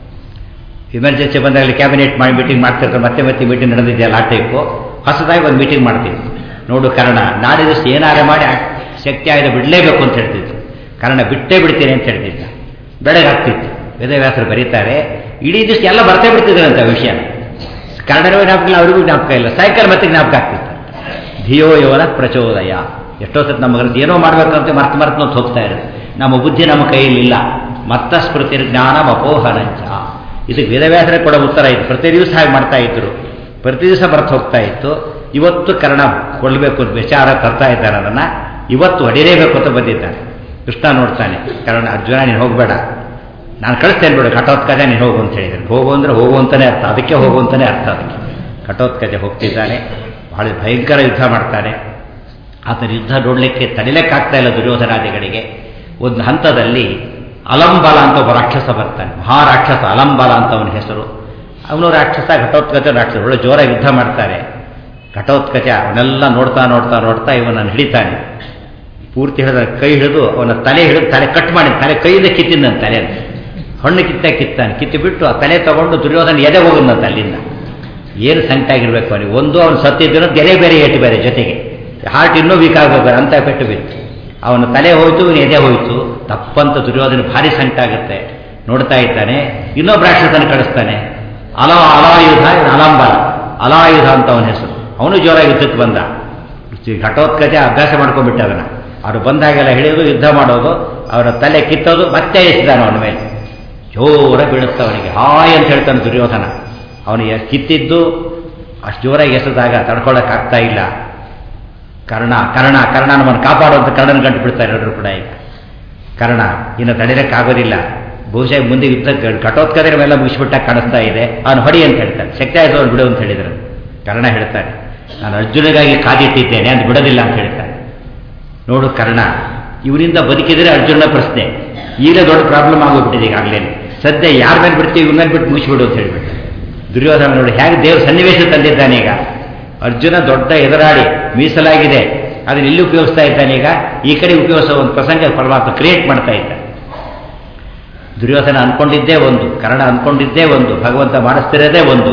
ಎಮರ್ಜೆನ್ಸಿ ಬಂದಾಗಲಿ ಕ್ಯಾಬಿನೆಟ್ ಮಾಡಿ ಮೀಟಿಂಗ್ ಮಾಡ್ತಿರ್ತಾರೆ ಮತ್ತೆ ಮತ್ತೆ ಮೀಟಿಂಗ್ ನಡೆದಿದೆಯಲ್ಲ ಆ ಟೈಪು ಹೊಸದಾಗಿ ಒಂದು ಮೀಟಿಂಗ್ ಮಾಡ್ತೀವಿ ನೋಡು ಕಾರಣ ನಾಳೆ ದಿವಸ ಏನಾರ ಮಾಡಿ ಶಕ್ತಿ ಆಗಿದೆ ಬಿಡಲೇಬೇಕು ಅಂತ ಹೇಳ್ತಿದ್ರು ಕಾರಣ ಬಿಟ್ಟೇ ಬಿಡ್ತೀನಿ ಅಂತ ಹೇಳ್ತಿದ್ದ ಬೆಳಗಾಗ್ತಿತ್ತು ವೇದವ್ಯಾಸರು ಬರೀತಾರೆ ಇಡೀ ದಿವಸ ಎಲ್ಲ ಬರ್ತೇ ಬಿಡ್ತಿದ್ರಂತ ವಿಷಯ ಕನ್ನಡವೇ ಜ್ಞಾಪಕ ಇಲ್ಲ ಅವರಿಗೂ ಜ್ಞಾಪಕ ಇಲ್ಲ ಸಾಯಂಕಾಲ ಮತ್ತೆ ಜ್ಞಾಪಕ ಆಗ್ತಿತ್ತು ಧಿಯೋ ಯೋನ ಪ್ರಚೋದಯ ಎಷ್ಟೋ ಸತಿ ನಮ್ಮ ಗ್ರಂಥ ಏನೋ ಮಾಡ್ಬೇಕಂತ ಮರ್ತು ಮರ್ತು ಅಂತ ಹೋಗ್ತಾ ಇರುತ್ತೆ ನಮ್ಮ ಬುದ್ಧಿ ನಮ್ಮ ಕೈಯಲ್ಲಿಲ್ಲ ಮತ್ತ ಸ್ಮೃತಿ ಜ್ಞಾನ ಅಪೋಹನಂಚ ಇದಕ್ಕೆ ವೇದವ್ಯಾಸರೇ ಕೊಡೋ ಉತ್ತರ ಇದು ಪ್ರತಿ ದಿವಸ ಹಾಗೆ ಮಾಡ್ತಾ ಇದ್ರು ಪ್ರತಿ ದಿವಸ ಬರ್ತು ಹೋಗ್ತಾ ಇತ್ತು ಇವತ್ತು ಕರ್ಣ ಕೊಡಬೇಕು ಅಂತ ವಿಚಾರ ತರ್ತಾ ಇದ್ದಾರೆ ಅದನ್ನು ಇವತ್ತು ಹೊಡಿಲೇಬೇಕು ಅಂತ ಬಂದಿದ್ದಾನೆ ಕೃಷ್ಣ ನೋಡ್ತಾನೆ ಕಾರಣ ಅರ್ಜುನ ನೀನು ಹೋಗಬೇಡ ನಾನು ಕಳಿಸ್ತೇನೆ ಬಿಡು ಘಟೋತ್ಕಜ ನೀನು ಹೋಗು ಅಂತ ಹೇಳಿದ್ರು ಹೋಗು ಅಂದರೆ ಹೋಗು ಅಂತಲೇ ಅರ್ಥ ಅದಕ್ಕೆ ಹೋಗು ಅಂತಲೇ ಅರ್ಥ ಅದಕ್ಕೆ ಘಟೋತ್ಕಜ ಹೋಗ್ತಿದ್ದಾನೆ ಬಹಳ ಭಯಂಕರ ಯುದ್ಧ ಮಾಡ್ತಾನೆ ಆತನ ಯುದ್ಧ ನೋಡಲಿಕ್ಕೆ ತಡಿಲಿಕ್ಕಾಗ್ತಾ ಇಲ್ಲ ದುರ್ಯೋಧನಾದಿಗಳಿಗೆ ಒಂದು ಹಂತದಲ್ಲಿ ಅಲಂಬಲ ಅಂತ ಒಬ್ಬ ರಾಕ್ಷಸ ಬರ್ತಾನೆ ಮಹಾರಾಕ್ಷಸ ಅಲಂಬಲ ಅಂತ ಅವನ ಹೆಸರು ಅವನು ರಾಕ್ಷಸ ಘಟೋತ್ಕಚ ರಾಕ್ಷಸ ಒಳ್ಳೆ ಜೋರಾಗಿ ಯುದ್ಧ ಮಾಡ್ತಾರೆ ಘಟೋತ್ಕಚ ಅವನ್ನೆಲ್ಲ ನೋಡ್ತಾ ನೋಡ್ತಾ ನೋಡ್ತಾ ಇವನನ್ನು ಹಿಡಿತಾನೆ ಪೂರ್ತಿ ಹಿಡಿದ ಕೈ ಹಿಡಿದು ಅವನ ತಲೆ ಹಿಡಿದು ತಲೆ ಕಟ್ ಮಾಡಿ ತಲೆ ಕೈಯಿಂದ ಕಿತ್ತಿದ್ದ ತಲೆ ಹಣ್ಣು ಕಿತ್ತ ಕಿತ್ತಾನೆ ಕಿತ್ತು ಬಿಟ್ಟು ಆ ತಲೆ ತಗೊಂಡು ದುರ್ಯೋಧನ ಎದೆ ಹೋಗುದಂತ ಅಲ್ಲಿಂದ ಏನು ಸಂಕಟ ಆಗಿರ್ಬೇಕು ಅವನಿಗೆ ಒಂದು ಅವನು ಸತ್ತಿದ್ದನು ಬೇರೆ ಬೇರೆ ಏಟು ಬೇರೆ ಜೊತೆಗೆ ಹಾರ್ಟ್ ಇನ್ನೂ ವೀಕ್ ಆಗಬೇಕು ಅಂತ ಪೆಟ್ಟು ಬಿತ್ತು ಅವನ ತಲೆ ಹೋಯ್ತು ಇವನು ಎದೆ ಹೋಯ್ತು ತಪ್ಪಂತ ದುರ್ಯೋಧನ ಭಾರಿ ಸಂಕಟ ಆಗುತ್ತೆ ನೋಡ್ತಾ ಇದ್ದಾನೆ ಇನ್ನೊಬ್ಬ ರಾಕ್ಷಸನ ಕಳಿಸ್ತಾನೆ ಅಲ ಅಲಾಯುಧ ಇವನು ಅಲಾಂಬಲ ಅಲಾಯುಧ ಅಂತ ಅವನ ಹೆಸರು ಅವನು ಜೋರಾಗಿ ಯುದ್ಧಕ್ಕೆ ಬಂದ ಘಟೋತ್ಕಜ ಅಭ್ಯಾಸ ಮಾಡ್ಕೊಂಡ್ಬಿಟ್ಟ ಅದನ್ನ ಅವರು ಬಂದಾಗೆಲ್ಲ ಹಿಡಿಯೋದು ಯುದ್ಧ ಮಾಡೋದು ಅವರ ತಲೆ ಕಿತ್ತೋದು ಮತ್ತೆ ಎಸಿದಾನ ಅವನ ಮೇಲೆ ಜೋರ ಬೀಳುತ್ತೆ ಅವನಿಗೆ ಹಾಯ್ ಅಂತ ಹೇಳ್ತಾನೆ ದುರ್ಯೋಧನ ಅವನಿಗೆ ಕಿತ್ತಿದ್ದು ಅಷ್ಟು ಜೋರಾಗಿ ಎಸೆದಾಗ ತಡ್ಕೊಳ್ಳೋಕ್ಕಾಗ್ತಾ ಇಲ್ಲ ಕರ್ಣ ಕರ್ಣ ಕರ್ಣ ನಮ್ಮನ್ನು ಕಾಪಾಡುವಂತ ಕರ್ಣನ ಗಂಟು ಬಿಡ್ತಾರೆ ಎಲ್ಲರೂ ಕೂಡ ಈಗ ಕರ್ಣ ಇನ್ನು ತಡೆಯೋಕ್ಕಾಗೋದಿಲ್ಲ ಬಹುಶಃ ಮುಂದೆ ಯುದ್ಧ ಘಟೋತ್ಕರ ಮೇಲೆ ಮುಗಿಸ್ಬಿಟ್ಟಾಗ ಕಾಣಿಸ್ತಾ ಇದೆ ಅವನು ಹೊಡಿ ಅಂತ ಹೇಳ್ತಾನೆ ಶಕ್ತಿ ಆಯ್ತು ಅವ್ನು ಬಿಡು ಅಂತ ಹೇಳಿದ್ರು ಕರ್ಣ ಹೇಳ್ತಾನೆ ನಾನು ಅರ್ಜುನಿಗಾಗಿ ಕಾದಿಟ್ಟಿದ್ದೇನೆ ಅಂತ ಬಿಡೋದಿಲ್ಲ ಅಂತ ಹೇಳ್ತಾನೆ ನೋಡು ಕರ್ಣ ಇವರಿಂದ ಬದುಕಿದರೆ ಅರ್ಜುನ ಪ್ರಶ್ನೆ ಈಗ ದೊಡ್ಡ ಪ್ರಾಬ್ಲಮ್ ಆಗೋಗ್ಬಿಟ್ಟಿದೆ ಈಗಾಗಲೇ ಸದ್ಯ ಯಾರ ಮೇಲೆ ಬಿಡ್ತೀವಿ ಇವ್ರ ಮೇಲೆ ಬಿಟ್ಟು ಮುಗಿಸ್ಬಿಡು ಅಂತ ಹೇಳ್ಬಿಟ್ಟು ದುರ್ಯೋಧನ ನೋಡಿ ಹೇಗೆ ದೇವ್ರ ಸನ್ನಿವೇಶ ತಂದಿದ್ದಾನೆ ಈಗ ಅರ್ಜುನ ದೊಡ್ಡ ಎದುರಾಳಿ ಮೀಸಲಾಗಿದೆ ಅದನ್ನ ಇಲ್ಲಿ ಉಪಯೋಗಿಸ್ತಾ ಇದ್ದಾನೆ ಈಗ ಈ ಕಡೆ ಉಪಯೋಗಿಸೋ ಒಂದು ಪ್ರಸಂಗ ಪರಮಾತ್ಮ ಕ್ರಿಯೇಟ್ ಮಾಡ್ತಾ ಇದ್ದ ದುರ್ಯೋಧನ ಅನ್ಕೊಂಡಿದ್ದೇ ಒಂದು ಕರ್ಣ ಅನ್ಕೊಂಡಿದ್ದೇ ಒಂದು ಭಗವಂತ ಮಾಡಿಸ್ತಿರೋದೇ ಒಂದು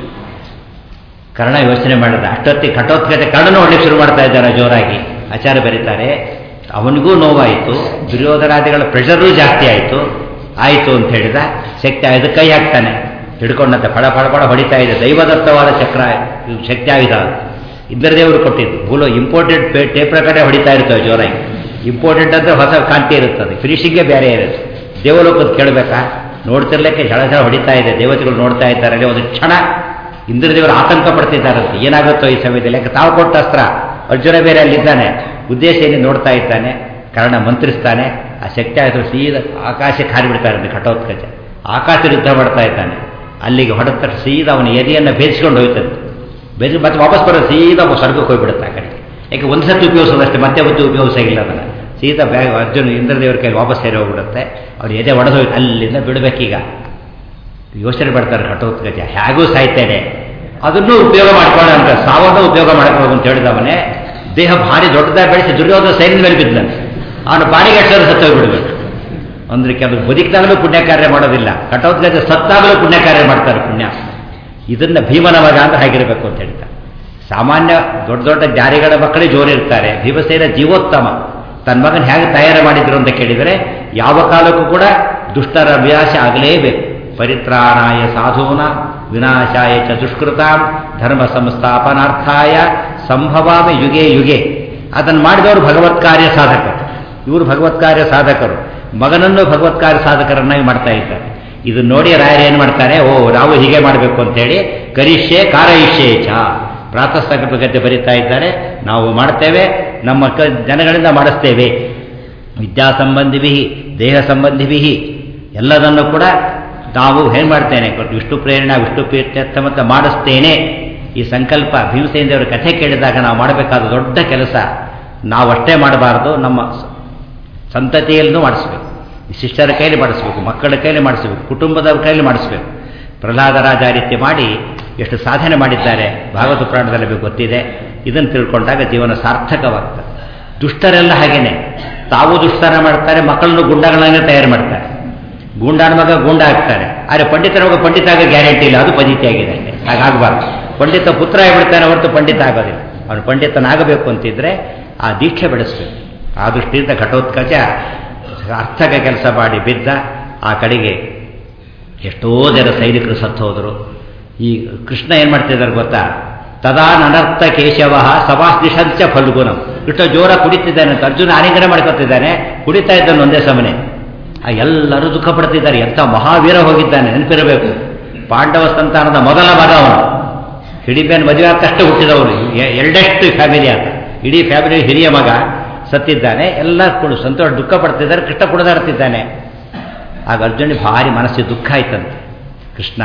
ಕರ್ಣ ಯೋಚನೆ ಮಾಡಿದ ಅಷ್ಟೊತ್ತಿ ಘಟೋತ್ಕತೆ ಕರ್ಣನ ಹೊಡ್ಲಿಕ್ಕೆ ಶುರು ಮಾಡ್ತಾ ಇದ್ದಾನೆ ಜೋರಾಗಿ ಆಚಾರ್ಯ ಬರೀತಾರೆ ಅವನಿಗೂ ನೋವಾಯಿತು ದುರ್ಯೋಧನಾದಿಗಳ ಪ್ರೆಷರೂ ಜಾಸ್ತಿ ಆಯಿತು ಆಯಿತು ಅಂತ ಹೇಳಿದ ಶಕ್ತಿ ಆಯ್ತು ಕೈ ಹಾಕ್ತಾನೆ ಹಿಡ್ಕೊಂಡಂತೆ ಫಳ ಫಳ ಫಳ ಹೊಡಿತಾ ಇದೆ ದೈವದತ್ತವಾದ ಚಕ್ರ ಶಕ್ತಿ ಆಯುಧ ಇಂದ್ರದೇವರು ಕೊಟ್ಟಿದ್ದು ಭೂಲೋ ಇಂಪೋರ್ಟೆಡ್ ಟೇಪ್ ಪ್ರಕಾರ ಹೊಡಿತಾ ಇರ್ತವೆ ಜೋರಾಗಿ ಇಂಪೋರ್ಟೆಂಟ್ ಅಂದರೆ ಹೊಸ ಕಾಂತಿ ಇರುತ್ತದೆ ಫಿನಿಶಿಂಗೇ ಬೇರೆ ಇರುತ್ತೆ ದೇವಲೋಕದ ಕೇಳಬೇಕಾ ನೋಡ್ತಿರ್ಲಿಕ್ಕೆ ಝಳ ಝಳ ಹೊಡಿತಾ ಇದೆ ದೇವತೆಗಳು ನೋಡ್ತಾ ಇದ್ದಾರೆ ಒಂದು ಕ್ಷಣ ಇಂದ್ರದೇವರು ಆತಂಕ ಪಡ್ತಿದ್ದಾರಂತೆ ಏನಾಗುತ್ತೋ ಈ ಸಮಯದಲ್ಲಿ ಯಾಕೆ ತಾವು ಕೊಟ್ಟ ಅಸ್ತ್ರ ಅರ್ಜುನ ಬೇರೆ ಅಲ್ಲಿದ್ದಾನೆ ಉದ್ದೇಶ ಏನೇ ನೋಡ್ತಾ ಇದ್ದಾನೆ ಕಾರಣ ಮಂತ್ರಿಸ್ತಾನೆ ಆ ಶಕ್ತಿ ಆಯಿತು ಸೀದಾ ಆಕಾಶಕ್ಕೆ ಹಾರಿಬಿಡ್ತಾರೆ ಘಟೋತ್ಕಚ ಆಕಾಶ ಯುದ್ಧ ಮಾಡ್ತಾ ಇದ್ದಾನೆ ಅಲ್ಲಿಗೆ ಹೊಡೆದ ಸೀದಾ ಅವನ ಎದೆಯನ್ನು ಬೇಯಿಸ್ಕೊಂಡು ಹೋಯ್ತಂತೆ ಬೇಯಿಸಿ ಮತ್ತೆ ವಾಪಸ್ ಬರೋ ಸೀದಾ ಸ್ವರ್ಗಕ್ಕೆ ಹೋಗ್ಬಿಡುತ್ತೆ ಆ ಕಡೆ ಯಾಕೆ ಒಂದು ಸತಿ ಉಪಯೋಗಿಸೋದಷ್ಟೇ ಮತ್ತೆ ಒಂದು ಉಪಯೋಗಿಸಾಗಿಲ್ಲ ಅದನ್ನು ಸೀದಾ ಬ್ಯಾಗ್ ಅರ್ಜುನ್ ಇಂದ್ರದೇವರ ಕೈಲಿ ವಾಪಸ್ ಸೇರಿ ಹೋಗ್ಬಿಡುತ್ತೆ ಅವ್ರು ಎದೆ ಒಡೆದೋಯ್ತು ಅಲ್ಲಿಂದ ಬಿಡಬೇಕೀಗ ಯೋಚನೆ ಮಾಡ್ತಾರೆ ಘಟೋತ್ಕಜ ಹೇಗೂ ಸಾಯ್ತೇನೆ ಅದನ್ನು ಉಪಯೋಗ ಮಾಡ್ಕೊಳ್ಳೋ ಅಂತ ಸಾವನ್ನ ಉಪಯೋಗ ಮಾಡ್ಕೊಳ್ಳೋದು ಅಂತ ಹೇಳಿದವನೇ ದೇಹ ಭಾರಿ ದೊಡ್ಡದಾಗಿ ಬೆಳೆಸಿ ದುರ್ಯೋಧನ ಸೈನ್ಯ ಮೇಲೆ ಬಿದ್ದನಂತೆ ಅವನು ಬಾಡಿಗೆ ಅಕ್ಷರ ಸತ್ತೋಗ್ಬಿಡ್ಬೇಕು ಅಂದ್ರೆ ಕೆಲವು ಬದುಕಿದಾಗಲೂ ಪುಣ್ಯ ಕಾರ್ಯ ಮಾಡೋದಿಲ್ಲ ಘಟೋತ್ಕಜ ಸತ್ತಾಗಲೂ ಪುಣ್ಯ ಕಾರ್ಯ ಮಾಡ್ತಾರೆ ಪುಣ್ಯ ಇದನ್ನ ಭೀಮನ ಮಗ ಅಂದ್ರೆ ಹಾಗಿರಬೇಕು ಅಂತ ಹೇಳ್ತಾರೆ ಸಾಮಾನ್ಯ ದೊಡ್ಡ ದೊಡ್ಡ ಜಾರಿಗಳ ಮಕ್ಕಳೇ ಜೋರಿರ್ತಾರೆ ಭೀಮಸೇನ ಜೀವೋತ್ತಮ ತನ್ನ ಮಗನ ಹೇಗೆ ತಯಾರು ಮಾಡಿದ್ರು ಅಂತ ಕೇಳಿದರೆ ಯಾವ ಕಾಲಕ್ಕೂ ಕೂಡ ದುಷ್ಟರ ವಿನಾಶ ಆಗಲೇಬೇಕು ಪರಿತ್ರಾಣಾಯ ಸಾಧೂನ ವಿನಾಶಾಯ ಚ ದುಷ್ಕೃತಾಂ ಧರ್ಮ ಸಂಸ್ಥಾಪನಾರ್ಥಾಯ ಸಂಭವಾಮಿ ಯುಗೆ ಯುಗೆ ಅದನ್ನು ಮಾಡಿದವರು ಭಗವತ್ ಕಾರ್ಯ ಸಾಧಕರು ಇವರು ಭಗವತ್ ಕಾರ್ಯ ಸಾಧಕರು ಮಗನನ್ನು ಭಗವತ್ ಕಾರ್ಯ ಸಾಧಕರನ್ನಾಗಿ ಮಾಡ್ತಾ ಇದ್ದಾರೆ ಇದನ್ನು ನೋಡಿ ರಾಯರು ಏನು ಮಾಡ್ತಾರೆ ಓ ನಾವು ಹೀಗೆ ಮಾಡಬೇಕು ಅಂತೇಳಿ ಕರಿಷ್ಯೆ ಕಾರಯಿಷ್ಯೆ ಚ ಪ್ರಾತಃ ಸಂಕಲ್ಪಗತೆ ಬರೀತಾ ಇದ್ದಾರೆ ನಾವು ಮಾಡ್ತೇವೆ ನಮ್ಮ ಕ ಜನಗಳಿಂದ ಮಾಡಿಸ್ತೇವೆ ವಿದ್ಯಾ ಸಂಬಂಧಿಭಿ ದೇಹ ಸಂಬಂಧಿಭಿ ಎಲ್ಲದನ್ನು ಕೂಡ ನಾವು ಏನು ಮಾಡ್ತೇನೆ ವಿಷ್ಣು ಪ್ರೇರಣಾ ವಿಷ್ಣು ಪ್ರೀತ್ಯರ್ಥ ಮತ್ತು ಮಾಡಿಸ್ತೇನೆ ಈ ಸಂಕಲ್ಪ ಭೀಮಸೇನ ದೇವರ ಕಥೆ ಕೇಳಿದಾಗ ನಾವು ಮಾಡಬೇಕಾದ ದೊಡ್ಡ ಕೆಲಸ ನಾವಷ್ಟೇ ಮಾಡಬಾರ್ದು ನಮ್ಮ ಸಂತತಿಯಲ್ಲೂ ಮಾಡಿಸ್ಬೇಕು ಶಿಷ್ಯರ ಕೈಲಿ ಮಾಡಿಸ್ಬೇಕು ಮಕ್ಕಳ ಕೈಲಿ ಮಾಡಿಸ್ಬೇಕು ಕುಟುಂಬದವ್ರ ಕೈಲಿ ಮಾಡಿಸ್ಬೇಕು ಪ್ರಹ್ಲಾದರಾಜ ಆ ರೀತಿ ಮಾಡಿ ಎಷ್ಟು ಸಾಧನೆ ಮಾಡಿದ್ದಾರೆ ಭಾಗವತ ಪುರಾಣದಲ್ಲಿ ನಮಗೆ ಗೊತ್ತಿದೆ ಇದನ್ನು ತಿಳ್ಕೊಂಡಾಗ ಜೀವನ ಸಾರ್ಥಕವಾಗ್ತದೆ ದುಷ್ಟರೆಲ್ಲ ಹಾಗೇನೆ ತಾವು ದುಷ್ಟರ ಮಾಡ್ತಾರೆ ಮಕ್ಕಳನ್ನು ಗುಂಡಗಳನ್ನ ತಯಾರು ಮಾಡ್ತಾರೆ ಗೂಂಡಾನ ಮಗ ಗೂಂಡ ಆಗ್ತಾರೆ ಆದರೆ ಪಂಡಿತರ ಮಗ ಪಂಡಿತ ಆಗೋ ಗ್ಯಾರಂಟಿ ಇಲ್ಲ ಅದು ಪದ್ಧತಿ ಆಗಿದೆ ಹಾಗಾಗಬಾರ್ದು ಪಂಡಿತ ಪುತ್ರ ಆಗಿಬಿಡ್ತಾನೆ ಹೊರತು ಪಂಡಿತ ಆಗೋದಿಲ್ಲ ಅವನು ಪಂಡಿತನಾಗಬೇಕು ಅಂತಿದ್ರೆ ಆ ದೀಕ್ಷೆ ಬೆಳೆಸಬೇಕು ಆ ದೃಷ್ಟಿಯಿಂದ ಘಟೋತ್ಕಚ ಅರ್ಥಕ ಕೆಲಸ ಮಾಡಿ ಬಿದ್ದ ಆ ಕಡೆಗೆ ಎಷ್ಟೋ ಜನ ಸೈನಿಕರು ಸತ್ತು ಹೋದರು ಈ ಕೃಷ್ಣ ಏನು ಮಾಡ್ತಿದ್ದಾರೆ ಗೊತ್ತಾ ತದಾ ನನರ್ಥ ಕೇಶವ ಸವಾಸ್ನಿಷಂಚ ಫಲ್ಗುಣಂ ಕೃಷ್ಣ ಜೋರ ಕುಡಿತಿದ್ದಾನೆ ಅಂತ ಅರ್ಜುನ ಆಲಿಂಗನ ಮಾಡ್ಕೊತಿದ್ದಾನೆ ಕುಡಿತಾ ಇದ್ದಾನೆ ಒಂದೇ ಸಮನೆ ಆ ಎಲ್ಲರೂ ದುಃಖ ಪಡ್ತಿದ್ದಾರೆ ಎಂಥ ಮಹಾವೀರ ಹೋಗಿದ್ದಾನೆ ನೆನಪಿರಬೇಕು ಪಾಂಡವ ಸಂತಾನದ ಮೊದಲ ಮಗ ಅವನು ಹಿಡಿಬೇನ್ ಮದುವೆ ಆಗ್ತಷ್ಟೇ ಹುಟ್ಟಿದವನು ಎರಡೆಷ್ಟು ಫ್ಯಾಮಿಲಿ ಅಂತ ಇಡೀ ಫ್ಯಾಮಿಲಿ ಹಿರಿಯ ಮಗ ಸತ್ತಿದ್ದಾನೆ ಎಲ್ಲ ಕೊಡು ಸಂತೋಷ ದುಃಖ ಪಡ್ತಿದ್ದಾರೆ ಕೃಷ್ಣ ಕುಡಿದಾಡ್ತಿದ್ದಾನೆ ಆಗ ಅರ್ಜುನ ಭಾರಿ ಮನಸ್ಸಿಗೆ ದುಃಖ ಆಯ್ತಂತೆ ಕೃಷ್ಣ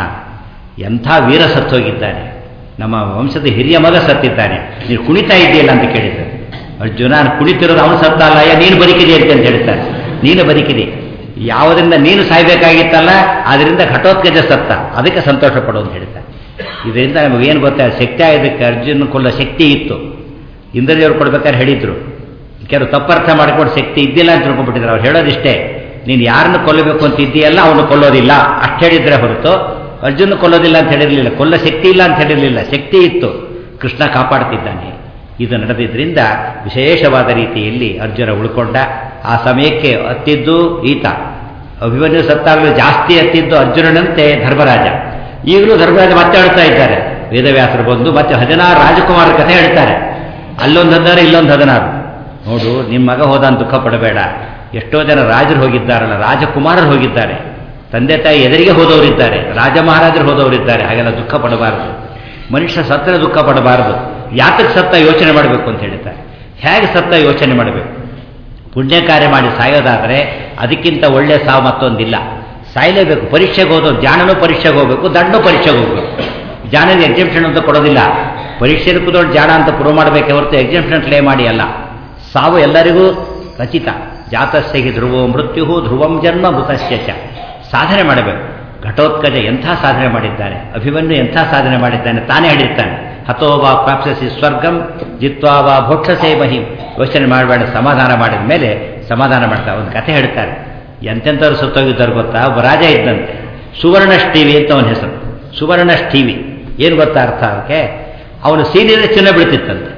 ಎಂಥ ವೀರ ಸತ್ತೋಗಿದ್ದಾನೆ ನಮ್ಮ ವಂಶದ ಹಿರಿಯ ಮಗ ಸತ್ತಿದ್ದಾನೆ ನೀನು ಕುಣಿತಾ ಇದೆಯಲ್ಲ ಅಂತ ಕೇಳಿದ್ದಾರೆ ಅರ್ಜುನ ನಾನು ಕುಣಿತಿರೋದು ಅವನು ಸತ್ತ ಅಲ್ಲ ನೀನು ಬದುಕಿದೆ ಅಂತ ಹೇಳ್ತಾರೆ ನೀನು ಬದುಕಿದೆ ಯಾವುದರಿಂದ ನೀನು ಸಾಯ್ಬೇಕಾಗಿತ್ತಲ್ಲ ಅದರಿಂದ ಘಟೋತ್ಕಜ ಸತ್ತ ಅದಕ್ಕೆ ಸಂತೋಷ ಪಡು ಅಂತ ಹೇಳ್ತಾರೆ ಇದರಿಂದ ನಮಗೇನು ಗೊತ್ತಾ ಶಕ್ತಿ ಆಗೋದಕ್ಕೆ ಅರ್ಜುನ ಕೊಲ್ಲ ಶಕ್ತಿ ಇತ್ತು ಇಂದ್ರದೇವ್ರು ಕೊಡ್ಬೇಕಾದ್ರೆ ಹೇಳಿದ್ರು ಕೆಲವು ತಪ್ಪರ್ಥ ಮಾಡ್ಕೊಂಡು ಶಕ್ತಿ ಇದ್ದಿಲ್ಲ ಅಂತ ತಿಳ್ಕೊಂಡ್ಬಿಟ್ಟಿದ್ರು ಅವ್ರು ಹೇಳೋದಿಷ್ಟೇ ನೀನು ಯಾರನ್ನು ಕೊಲ್ಲಬೇಕು ಅಂತ ಇದ್ದೀಯಲ್ಲ ಅವನು ಕೊಲ್ಲೋದಿಲ್ಲ ಅಷ್ಟು ಹೇಳಿದ್ರೆ ಹೊರತು ಅರ್ಜುನ ಕೊಲ್ಲೋದಿಲ್ಲ ಅಂತ ಹೇಳಿರಲಿಲ್ಲ ಕೊಲ್ಲ ಶಕ್ತಿ ಇಲ್ಲ ಅಂತ ಹೇಳಿರಲಿಲ್ಲ ಶಕ್ತಿ ಇತ್ತು ಕೃಷ್ಣ ಕಾಪಾಡ್ತಿದ್ದಾನೆ ಇದು ನಡೆದಿದ್ದರಿಂದ ವಿಶೇಷವಾದ ರೀತಿಯಲ್ಲಿ ಅರ್ಜುನ ಉಳ್ಕೊಂಡ ಆ ಸಮಯಕ್ಕೆ ಹತ್ತಿದ್ದು ಈತ ಅಭಿಮನ್ಯು ಸತ್ತಾಗಲೂ ಜಾಸ್ತಿ ಹತ್ತಿದ್ದು ಅರ್ಜುನನಂತೆ ಧರ್ಮರಾಜ ಈಗಲೂ ಧರ್ಮರಾಜ ಮತ್ತೆ ಹೇಳ್ತಾ ಇದ್ದಾರೆ ವೇದವ್ಯಾಸರು ಬಂದು ಮತ್ತೆ ಹದಿನಾರು ರಾಜಕುಮಾರ ಕಥೆ ಹೇಳ್ತಾರೆ ಅಲ್ಲೊಂದು ಹದಿನಾರು ಇಲ್ಲೊಂದು ಹದಿನಾರು ನೋಡು ನಿಮ್ಮ ಮಗ ಹೋದ ಅಂತ ದುಃಖ ಪಡಬೇಡ ಎಷ್ಟೋ ಜನ ರಾಜರು ಹೋಗಿದ್ದಾರಲ್ಲ ರಾಜಕುಮಾರರು ಹೋಗಿದ್ದಾರೆ ತಂದೆ ತಾಯಿ ಎದುರಿಗೆ ಹೋದವರಿದ್ದಾರೆ ರಾಜ ಮಹಾರಾಜರು ಹೋದವರಿದ್ದಾರೆ ಹಾಗೆಲ್ಲ ದುಃಖ ಪಡಬಾರದು ಮನುಷ್ಯ ಸತ್ತ ದುಃಖ ಪಡಬಾರದು ಯಾತಕ್ಕೆ ಸತ್ತ ಯೋಚನೆ ಮಾಡಬೇಕು ಅಂತ ಹೇಳ್ತಾರೆ ಹೇಗೆ ಸತ್ತ ಯೋಚನೆ ಮಾಡಬೇಕು ಪುಣ್ಯ ಕಾರ್ಯ ಮಾಡಿ ಸಾಯೋದಾದರೆ ಅದಕ್ಕಿಂತ ಒಳ್ಳೆ ಸಾವು ಮತ್ತೊಂದಿಲ್ಲ ಸಾಯಲೇಬೇಕು ಪರೀಕ್ಷೆಗೆ ಹೋದವ್ರು ಜಾಣನೂ ಪರೀಕ್ಷೆಗೆ ಹೋಗಬೇಕು ದಂಡು ಪರೀಕ್ಷೆಗೆ ಹೋಗಬೇಕು ಜಾಣದ ಎಕ್ಸಿಬಿಷನ್ ಅಂತ ಕೊಡೋದಿಲ್ಲ ಪರೀಕ್ಷೆಯಲ್ಲಿ ಕೂದೋಳು ಜಾಣ ಅಂತ ಪ್ರೂವ್ ಮಾಡಬೇಕೆ ಹೊರತು ಎಕ್ಸಿಬಿಷನ್ ಕ್ಲೇ ಮಾಡಿ ಅಲ್ಲ ಸಾವು ಎಲ್ಲರಿಗೂ ಖಚಿತ ಜಾತಸ್ಯ ಧ್ರುವೋ ಮೃತ್ಯು ಧ್ರುವಂ ಜನ್ಮ ಮೃತಸ್ಯ ಚ ಸಾಧನೆ ಮಾಡಬೇಕು ಘಟೋತ್ಕಜ ಎಂಥ ಸಾಧನೆ ಮಾಡಿದ್ದಾನೆ ಅಭಿಮನ್ಯು ಎಂಥ ಸಾಧನೆ ಮಾಡಿದ್ದಾನೆ ತಾನೇ ಹೇಳಿರ್ತಾನೆ ಹತೋ ವಾ ಪ್ರಾಪ್ಸಸಿ ಸ್ವರ್ಗಂ ಜಿತ್ವಾ ವಾ ಭೋಕ್ಷಸೇ ಮಹಿಂ ಯೋಚನೆ ಮಾಡಬೇಡ ಸಮಾಧಾನ ಮಾಡಿದ ಮೇಲೆ ಸಮಾಧಾನ ಮಾಡ್ತಾರೆ ಒಂದು ಕಥೆ ಹೇಳ್ತಾರೆ ಎಂತೆಂಥವ್ರು ಸತ್ತೋಗಿದ್ದಾರೆ ಗೊತ್ತಾ ಒಬ್ಬ ರಾಜ ಇದ್ದಂತೆ ಸುವರ್ಣಶ್ ಟಿವಿ ಅಂತ ಅವನ ಹೆಸರು ಸುವರ್ಣಶ್ ಟಿವಿ ಏನು ಗೊತ್ತಾ ಅರ್ಥ ಅದಕ್ಕೆ ಅವನು ಸೀನಿಯರ್ ಚಿನ್ನ ಬೀಳ್ತಿತ್ತಂತೆ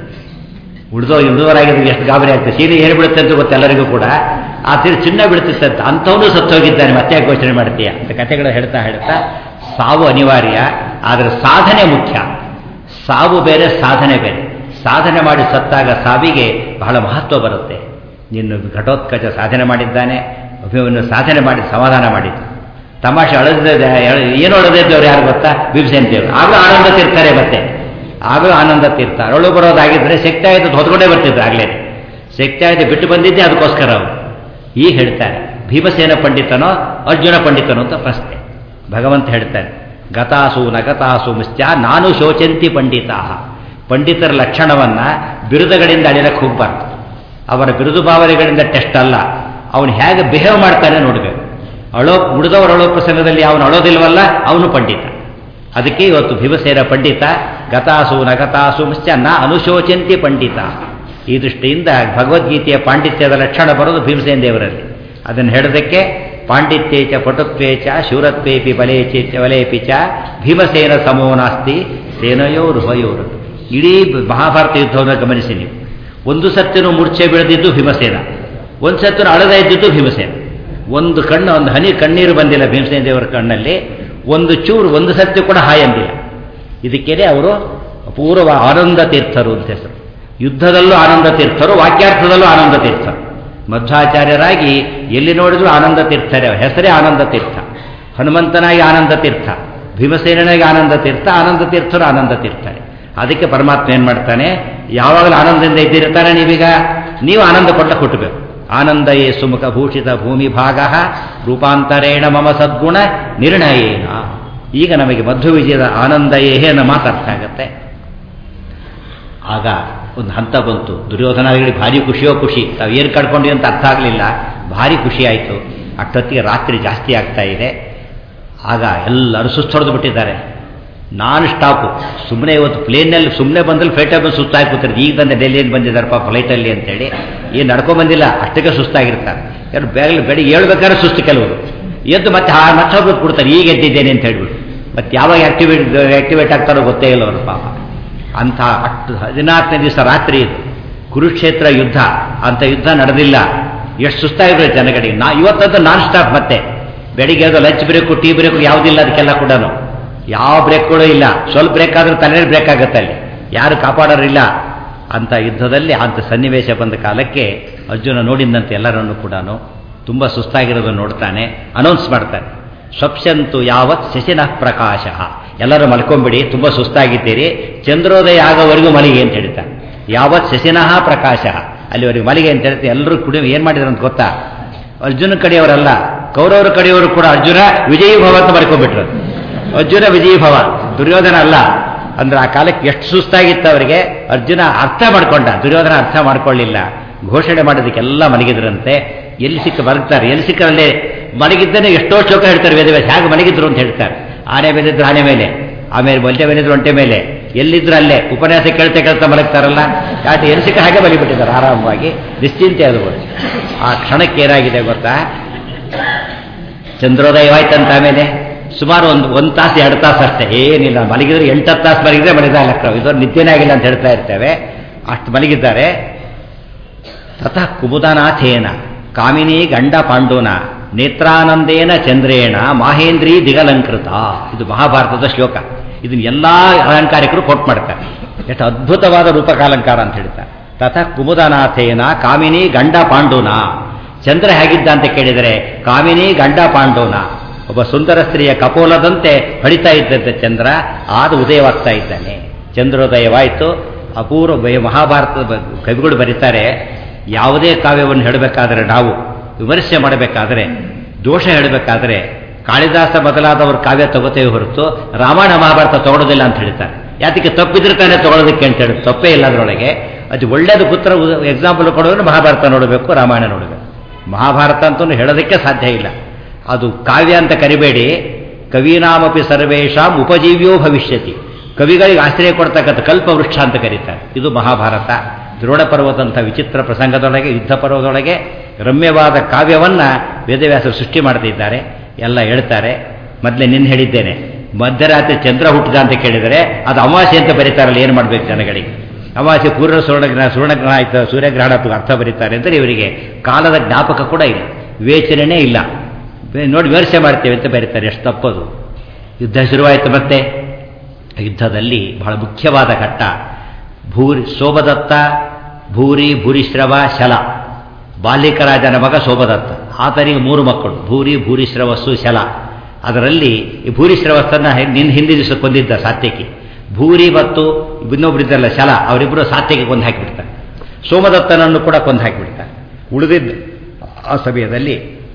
ಉಳಿದೋ ಉಳಿದವರಾಗಿದ್ದು ಎಷ್ಟು ಗಾಬರಿ ಆಗ್ತದೆ ಸೀನಿ ಏನು ಬೀಳುತ್ತೆ ಅಂತ ಗೊತ್ತು ಎಲ್ಲರಿಗೂ ಕೂಡ ಆ ತೀರು ಚಿನ್ನ ಬೀಳ್ತಿತ್ತಂತ ಅಂಥವನು ಸತ್ತೋಗಿದ್ದಾನೆ ಮತ್ತೆ ಯಾಕೆ ಯೋಚನೆ ಮಾಡ್ತೀಯ ಅಂತ ಕಥೆಗಳು ಹೇಳ್ತಾ ಹೇಳ್ತಾ ಸಾವು ಅನಿವಾರ್ಯ ಆದರೆ ಸಾಧನೆ ಮುಖ್ಯ ಸಾವು ಬೇರೆ ಸಾಧನೆ ಬೇರೆ ಸಾಧನೆ ಮಾಡಿ ಸತ್ತಾಗ ಸಾವಿಗೆ ಬಹಳ ಮಹತ್ವ ಬರುತ್ತೆ ನಿನ್ನ ಘಟೋತ್ಕಚ ಸಾಧನೆ ಮಾಡಿದ್ದಾನೆ ಅಭಿಮನ್ಯು ಸಾಧನೆ ಮಾಡಿ ಸಮಾಧಾನ ಮಾಡಿದ್ದು ತಮಾಷೆ ಅಳದ ಏನು ಅಳದಿದ್ದವ್ರು ಯಾರು ಗೊತ್ತಾ ಭೀಮಸೇನ್ ದೇವರು ಆಗಲೂ ಆನಂದ ತೀರ್ತಾರೆ ಮತ್ತೆ ಆಗಲೂ ಆನಂದ ತೀರ್ಥ ಅರಳು ಬರೋದಾಗಿದ್ದರೆ ಶಕ್ತಿ ಆಯಿತು ಹೊತ್ಕೊಂಡೇ ಬರ್ತಿದ್ರು ಆಗಲೇ ಶಕ್ತಿ ಆಯಿತು ಬಿಟ್ಟು ಬಂದಿದ್ದೆ ಅದಕ್ಕೋಸ್ಕರ ಅವರು ಈಗ ಹೇಳ್ತಾರೆ ಭೀಮಸೇನ ಪಂಡಿತನೋ ಅರ್ಜುನ ಪಂಡಿತನೋ ಅಂತ ಪ್ರಶ್ನೆ ಭಗವಂತ ಹೇಳ್ತಾನೆ ಗತಾಸು ನಗತಾಸು ಮುಶ್ಚ ನಾನು ಶೋಚಂತಿ ಪಂಡಿತಾ ಪಂಡಿತರ ಲಕ್ಷಣವನ್ನು ಬಿರುದುಗಳಿಂದ ಅಳಿಲಕ್ಕೆ ಹೋಗ್ಬಾರ್ದು ಅವರ ಬಿರುದು ಭಾವನೆಗಳಿಂದ ಟೆಸ್ಟ್ ಅಲ್ಲ ಅವನು ಹೇಗೆ ಬಿಹೇವ್ ಮಾಡ್ತಾನೆ ನೋಡಬೇಕು ಅಳೋ ಉಳಿದವರು ಅಳೋ ಪ್ರಸಂಗದಲ್ಲಿ ಅವನು ಅಳೋದಿಲ್ವಲ್ಲ ಅವನು ಪಂಡಿತ ಅದಕ್ಕೆ ಇವತ್ತು ಭೀಮಸೇನ ಪಂಡಿತ ಗತಾಸು ನಗತಾಸು ಮುಶ್ಚ ನ ಅನುಶೋಚಂತಿ ಪಂಡಿತ ಈ ದೃಷ್ಟಿಯಿಂದ ಭಗವದ್ಗೀತೆಯ ಪಾಂಡಿತ್ಯದ ಲಕ್ಷಣ ಬರೋದು ಭೀಮಸೇನ ದೇವರಲ್ಲಿ ಅದನ್ನು ಹೇಳೋದಕ್ಕೆ ಪಾಂಡಿತ್ಯೇಚ ಪಟುತ್ವೇಚ ಶೂರತ್ವೇಪಿ ಬಲೇಚಿ ಬಲೇಪಿ ಚ ಭೀಮಸೇನ ಸಮೋ ನಾಸ್ತಿ ಸೇನಯೋರು ಹಯೋರು ಇಡೀ ಮಹಾಭಾರತ ಯುದ್ಧವನ್ನು ಗಮನಿಸಿ ನೀವು ಒಂದು ಸತ್ತಿನೂ ಮೂರ್ಛೆ ಬೆಳೆದಿದ್ದು ಭೀಮಸೇನ ಒಂದು ಸತ್ತಿನ ಅಳದ ಇದ್ದಿದ್ದು ಭೀಮಸೇನ ಒಂದು ಕಣ್ಣು ಒಂದು ಹನಿ ಕಣ್ಣೀರು ಬಂದಿಲ್ಲ ಭೀಮಸೇನ ದೇವರ ಕಣ್ಣಲ್ಲಿ ಒಂದು ಚೂರು ಒಂದು ಸತ್ಯ ಕೂಡ ಹಾಯ್ ಅಂದಿಲ್ಲ ಇದಕ್ಕೇನೆ ಅವರು ಪೂರ್ವ ಆನಂದ ತೀರ್ಥರು ಅಂತ ಹೆಸರು ಯುದ್ಧದಲ್ಲೂ ಆನಂದ ತೀರ್ಥರು ವಾಕ್ಯಾರ್ಥದಲ್ಲೂ ಆನಂದ ತೀರ್ಥರು ಮಧ್ವಾಚಾರ್ಯರಾಗಿ ಎಲ್ಲಿ ನೋಡಿದ್ರು ಆನಂದ ತೀರ್ಥರೇ ಹೆಸರೇ ಆನಂದ ತೀರ್ಥ ಹನುಮಂತನಾಗಿ ಆನಂದ ತೀರ್ಥ ಭೀಮಸೇನಾಗಿ ಆನಂದ ತೀರ್ಥ ಆನಂದ ತೀರ್ಥರು ಆನಂದ ತೀರ್ಥರೇ ಅದಕ್ಕೆ ಪರಮಾತ್ಮ ಏನು ಮಾಡ್ತಾನೆ ಯಾವಾಗಲೂ ಆನಂದದಿಂದ ಇದ್ದಿರ್ತಾನೆ ನೀವೀಗ ನೀವು ಆನಂದ ಕೊಟ್ಟ ಹುಟ್ಟಬೇಕು ಆನಂದಯೇ ಸುಮುಖ ಭೂಷಿತ ಭೂಮಿ ಭಾಗ ರೂಪಾಂತರೇಣ ಮಮ ಸದ್ಗುಣ ನಿರ್ಣಯೇನ ಈಗ ನಮಗೆ ಮಧ್ವ ವಿಜಯದ ಆನಂದಯೇ ಅನ್ನೋ ಮಾತಾಡ್ತಾ ಆಗತ್ತೆ ಆಗ ಒಂದು ಹಂತ ಬಂತು ದುರ್ಯೋಧನಾದಿಗಳಿಗೆ ಭಾರಿ ಖುಷಿಯೋ ಖುಷಿ ತಾವು ಏನು ಕಳ್ಕೊಂಡ್ವಿ ಅಂತ ಅರ್ಥ ಆಗಲಿಲ್ಲ ಭಾರಿ ಖುಷಿ ಆಯಿತು ಅಷ್ಟೊತ್ತಿಗೆ ರಾತ್ರಿ ಜಾಸ್ತಿ ಆಗ್ತಾ ಇದೆ ಆಗ ಎಲ್ಲರೂ ಸುಸ್ತೊಡೆದು ಬಿಟ್ಟಿದ್ದಾರೆ ನಾನ್ ಸ್ಟಾಪು ಸುಮ್ಮನೆ ಇವತ್ತು ಪ್ಲೇನಲ್ಲಿ ಸುಮ್ಮನೆ ಬಂದಲ್ಲಿ ಫ್ಲೈಟಲ್ಲಿ ಬಂದು ಸುಸ್ತಾಗಿ ಕೂತಿರ್ತಾರೆ ಈಗ ಬಂದ ಡೆಲ್ಲಿಯಲ್ಲಿ ಬಂದಿದ್ದಾರಪ್ಪ ಫ್ಲೈಟಲ್ಲಿ ಅಂತೇಳಿ ಏನು ನಡ್ಕೊಂಡ್ ಬಂದಿಲ್ಲ ಅಷ್ಟಕ್ಕೆ ಸುಸ್ತಾಗಿರ್ತಾರೆ ಯಾರು ಬೇಗ ಬೆಳಿಗ್ಗೆ ಹೇಳ್ಬೇಕಾದ್ರೆ ಸುಸ್ತು ಕೆಲವರು ಎದ್ದು ಮತ್ತೆ ಹಾ ಮತ್ತೆ ಕೊಡ್ತಾರೆ ಈಗ ಎದ್ದಿದ್ದೇನೆ ಅಂತ ಹೇಳ್ಬಿಟ್ಟು ಮತ್ತೆ ಯಾವಾಗ ಆಕ್ಟಿವೇಟ್ ಆಕ್ಟಿವೇಟ್ ಆಗ್ತಾರೋ ಗೊತ್ತೇ ಇಲ್ಲ ಅವರು ಪಾಪ ಅಂಥ ಅಷ್ಟು ಹದಿನಾಲ್ಕನೇ ದಿವಸ ರಾತ್ರಿ ಇದು ಕುರುಕ್ಷೇತ್ರ ಯುದ್ಧ ಅಂತ ಯುದ್ಧ ನಡೆದಿಲ್ಲ ಎಷ್ಟು ಸುಸ್ತಾಗಿರೋ ಜನಗಳಿಗೆ ನಾ ಇವತ್ತಂತೂ ನಾನ್ ಸ್ಟಾಪ್ ಮತ್ತೆ ಬೆಳಿಗ್ಗೆ ಅದು ಲಂಚ್ ಬ್ರೇಕು ಟೀ ಬ್ರೇಕು ಯಾವುದಿಲ್ಲ ಅದಕ್ಕೆಲ್ಲ ಕೂಡ ಯಾವ ಬ್ರೇಕ್ಗಳು ಇಲ್ಲ ಸ್ವಲ್ಪ ಬ್ರೇಕ್ ಆದ್ರೆ ತಲೆ ಬ್ರೇಕ್ ಆಗುತ್ತೆ ಅಲ್ಲಿ ಯಾರು ಕಾಪಾಡೋರಿಲ್ಲ ಅಂತ ಯುದ್ಧದಲ್ಲಿ ಅಂತ ಸನ್ನಿವೇಶ ಬಂದ ಕಾಲಕ್ಕೆ ಅರ್ಜುನ ನೋಡಿದಂತೆ ಎಲ್ಲರನ್ನು ಕೂಡ ತುಂಬ ಸುಸ್ತಾಗಿರೋದು ನೋಡ್ತಾನೆ ಅನೌನ್ಸ್ ಮಾಡ್ತಾನೆ ಸ್ವಪ್ಸಂತು ಯಾವತ್ ಶಶಿನ ಪ್ರಕಾಶ ಎಲ್ಲರೂ ಮಲ್ಕೊಂಬಿಡಿ ತುಂಬ ಸುಸ್ತಾಗಿದ್ದೀರಿ ಚಂದ್ರೋದಯ ಆಗೋವರೆಗೂ ಮಲಿಗೆ ಅಂತ ಹೇಳ್ತಾನೆ ಯಾವತ್ ಶಶಿನಃ ಪ್ರಕಾಶ ಅಲ್ಲಿವರೆಗೆ ಮಲಿಗೆ ಅಂತ ಹೇಳ್ತಾರೆ ಎಲ್ಲರೂ ಕುಡಿ ಏನು ಮಾಡಿದ್ರು ಅಂತ ಗೊತ್ತಾ ಅರ್ಜುನ ಕಡೆಯವರಲ್ಲ ಕೌರವರ ಕಡೆಯವರು ಕೂಡ ಅರ್ಜುನ ವಿಜಯೀ ಭವ ಅಂತ ಬರ್ಕೊಂಡ್ಬಿಟ್ರು ಅರ್ಜುನ ವಿಜಯೀ ಭವ ದುರ್ಯೋಧನ ಅಲ್ಲ ಅಂದ್ರೆ ಆ ಕಾಲಕ್ಕೆ ಎಷ್ಟು ಸುಸ್ತಾಗಿತ್ತು ಅವರಿಗೆ ಅರ್ಜುನ ಅರ್ಥ ಮಾಡ್ಕೊಂಡ ದುರ್ಯೋಧನ ಅರ್ಥ ಮಾಡ್ಕೊಳ್ಳಿಲ್ಲ ಘೋಷಣೆ ಮಾಡೋದಕ್ಕೆಲ್ಲ ಮಲಗಿದ್ರಂತೆ ಎಲ್ಲಿ ಸಿಕ್ಕ ಬರ್ತಾರೆ ಎಲ್ಲಿ ಸಿಕ್ಕರಲ್ಲೇ ಮಲಗಿದ್ದೇನೆ ಎಷ್ಟೋ ಶ್ಲೋಕ ಹೇಳ್ತಾರೆ ವೇದವ್ಯಾಸ ಹೇಗೆ ಮಲಗಿದ್ರು ಅಂತ ಹೇಳ್ತಾರೆ ಆನೆ ಮೇಲಿದ್ರು ಆನೆ ಮೇಲೆ ಆಮೇಲೆ ಒಂಟೆ ಮೇಲಿದ್ರು ಒಂಟೆ ಮೇಲೆ ಎಲ್ಲಿದ್ರು ಅಲ್ಲೇ ಉಪನ್ಯಾಸ ಕೇಳ್ತಾ ಕೇಳ್ತಾ ಮಲಗ್ತಾರಲ್ಲ ಯಾಕೆ ಎಲ್ಲಿ ಸಿಕ್ಕ ಹಾಗೆ ಮಲಗಿಬಿಟ್ಟಿದ್ದಾರೆ ಆರಾಮವಾಗಿ ನಿಶ್ಚಿಂತೆ ಅದು ಆ ಕ್ಷಣಕ್ಕೆ ಏನಾಗಿದೆ ಗೊತ್ತಾ ಚಂದ್ರೋದಯವಾಯ್ತಂತ ಆಮೇಲೆ ಸುಮಾರು ಒಂದು ಒಂದು ತಾಸು ಎರಡು ತಾಸು ಅಷ್ಟೇ ಏನಿಲ್ಲ ಮಲಗಿದ್ರೆ ಎಂಟತ್ತು ತಾಸು ಮಲಗಿದ್ರೆ ಮಲಗಿದ ಲೆಕ್ಕ ಇದು ನಿದ್ದೆನೇ ಆಗಿಲ್ಲ ಅಂತ ಹೇಳ್ತಾ ಇರ್ತೇವೆ ಅಷ್ಟು ಮಲಗಿದ್ದಾರೆ ತತಃ ಕುಬುದನಾಥೇನ ಕಾಮಿನಿ ಗಂಡ ಪಾಂಡೂನ ನೇತ್ರಾನಂದೇನ ಚಂದ್ರೇಣ ಮಾಹೇಂದ್ರಿ ದಿಗಲಂಕೃತ ಇದು ಮಹಾಭಾರತದ ಶ್ಲೋಕ ಇದನ್ನ ಎಲ್ಲಾ ಅಲಂಕಾರಿಕರು ಕೊಟ್ಟು ಮಾಡ್ತಾರೆ ಎಷ್ಟು ಅದ್ಭುತವಾದ ರೂಪಕಾಲಂಕಾರ ಅಂತ ಹೇಳ್ತಾರೆ ತಥಾ ಕುಮುದನಾಥೇನ ಕಾಮಿನಿ ಗಂಡ ಪಾಂಡೂನ ಚಂದ್ರ ಹೇಗಿದ್ದ ಅಂತ ಕೇಳಿದರೆ ಕಾಮಿನಿ ಗಂಡ ಪಾಂಡೂನ ಒಬ್ಬ ಸುಂದರ ಸ್ತ್ರೀಯ ಕಪೋಲದಂತೆ ಹೊಡಿತಾ ಇದ್ದಂತೆ ಚಂದ್ರ ಆದ ಉದಯವಾಗ್ತಾ ಇದ್ದಾನೆ ಚಂದ್ರೋದಯವಾಯಿತು ಅಪೂರ್ವ ಬ- ಮಹಾಭಾರತದ ಬ- ಕವಿಗಳು ಬರೀತಾರೆ ಯಾವುದೇ ಕಾವ್ಯವನ್ನು ಹೇಳಬೇಕಾದ್ರೆ ನಾವು ವಿಮರ್ಶೆ ಮಾಡಬೇಕಾದ್ರೆ ದೋಷ ಹೇಳಬೇಕಾದ್ರೆ ಕಾಳಿದಾಸ ಬದಲಾದವರು ಕಾವ್ಯ ತಗೋತೇವೆ ಹೊರತು ರಾಮಾಯಣ ಮಹಾಭಾರತ ತಗೊಳ್ಳೋದಿಲ್ಲ ಅಂತ ಹೇಳ್ತಾರೆ ಯಾತಕ್ಕೆ ತಪ್ಪಿದ್ರೆ ತಾನೇ ತಗೊಳ್ಳೋದಕ್ಕೆ ಅಂತ ಹೇಳಿ ತಪ್ಪೇ ಇಲ್ಲ ಅದರೊಳಗೆ ಅದು ಒಳ್ಳೇದು ಪುತ್ರ ಎಕ್ಸಾಂಪಲ್ ಕೊಡೋದ್ರೆ ಮಹಾಭಾರತ ನೋಡಬೇಕು ರಾಮಾಯಣ ನೋಡಬೇಕು ಮಹಾಭಾರತ ಅಂತೂ ಹೇಳೋದಕ್ಕೆ ಸಾಧ್ಯ ಇಲ್ಲ ಅದು ಕಾವ್ಯ ಅಂತ ಕರಿಬೇಡಿ ಕವೀನಾಮಪಿ ಸರ್ವೇಶಾಂ ಉಪಜೀವ್ಯೋ ಭವಿಷ್ಯತಿ ಕವಿಗಳಿಗೆ ಆಶ್ರಯ ಕೊಡ್ತಕ್ಕಂಥ ಕಲ್ಪವೃಕ್ಷ ಅಂತ ಕರೀತಾರೆ ಇದು ಮಹಾಭಾರತ ದ್ರೋಣ ಪರ್ವತಂಥ ವಿಚಿತ್ರ ಪ್ರಸಂಗದೊಳಗೆ ಯುದ್ಧ ಪರ್ವದೊಳಗೆ ರಮ್ಯವಾದ ಕಾವ್ಯವನ್ನ ವೇದವ್ಯಾಸರು ಸೃಷ್ಟಿ ಮಾಡ್ತಿದ್ದಾರೆ ಎಲ್ಲ ಹೇಳ್ತಾರೆ ಮೊದಲೇ ನಿನ್ನ ಹೇಳಿದ್ದೇನೆ ಮಧ್ಯರಾತ್ರಿ ಚಂದ್ರ ಹುಟ್ಟಿದ ಅಂತ ಕೇಳಿದರೆ ಅದು ಅಮಾವಾಸ್ಯೆ ಅಂತ ಬರೀತಾರಲ್ಲ ಏನು ಮಾಡಬೇಕು ಜನಗಳಿಗೆ ಅಮಾವಾಸ್ಯೆ ಪೂರ್ವ ಸುವರ್ಣಗ್ರಹ ಸುವರ್ಣಗ್ರಹ ಆಯ್ತು ಸೂರ್ಯಗ್ರಹಣ ಅಂತ ಅರ್ಥ ಬರೀತಾರೆ ಅಂದರೆ ಇವರಿಗೆ ಕಾಲದ ಜ್ಞಾಪಕ ಕೂಡ ಇಲ್ಲ ವಿವೇಚನೆ ಇಲ್ಲ ನೋಡಿ ವಿಮರ್ಶೆ ಮಾಡ್ತೇವೆ ಅಂತ ಬರೀತಾರೆ ಎಷ್ಟು ತಪ್ಪದು ಯುದ್ಧ ಶುರುವಾಯಿತು ಮತ್ತೆ ಯುದ್ಧದಲ್ಲಿ ಬಹಳ ಮುಖ್ಯವಾದ ಘಟ್ಟ ಭೂರಿ ಸೋಮದತ್ತ ಭೂರಿ ಭೂರಿಶ್ರವ ಶಲ ಬಾಲಿಕರಾಜನ ಮಗ ಸೋಮದತ್ತ ಆತನಿಗೆ ಮೂರು ಮಕ್ಕಳು ಭೂರಿ ಭೂರಿಶ್ರವಸ್ಸು ಶಲ ಅದರಲ್ಲಿ ಈ ಭೂರಿಶ್ರವಸ್ತನ್ನ ನಿನ್ನ ಹಿಂದಿನ ದಿವಸ ಕೊಂದಿದ್ದ ಸಾತ್ಯಕಿ ಭೂರಿ ಮತ್ತು ಇನ್ನೊಬ್ಬರಿದ್ದಲ್ಲ ಶಲ ಅವರಿಬ್ಬರು ಸಾತ್ಯಕ್ಕೆ ಕೊಂದು ಹಾಕಿಬಿಡ್ತಾರೆ ಸೋಮದತ್ತನನ್ನು ಕೂಡ ಕೊಂದು ಹಾಕಿಬಿಡ್ತಾರೆ ಉಳಿದಿದ್ದ ಆ ಸಮಯದಲ್ಲಿ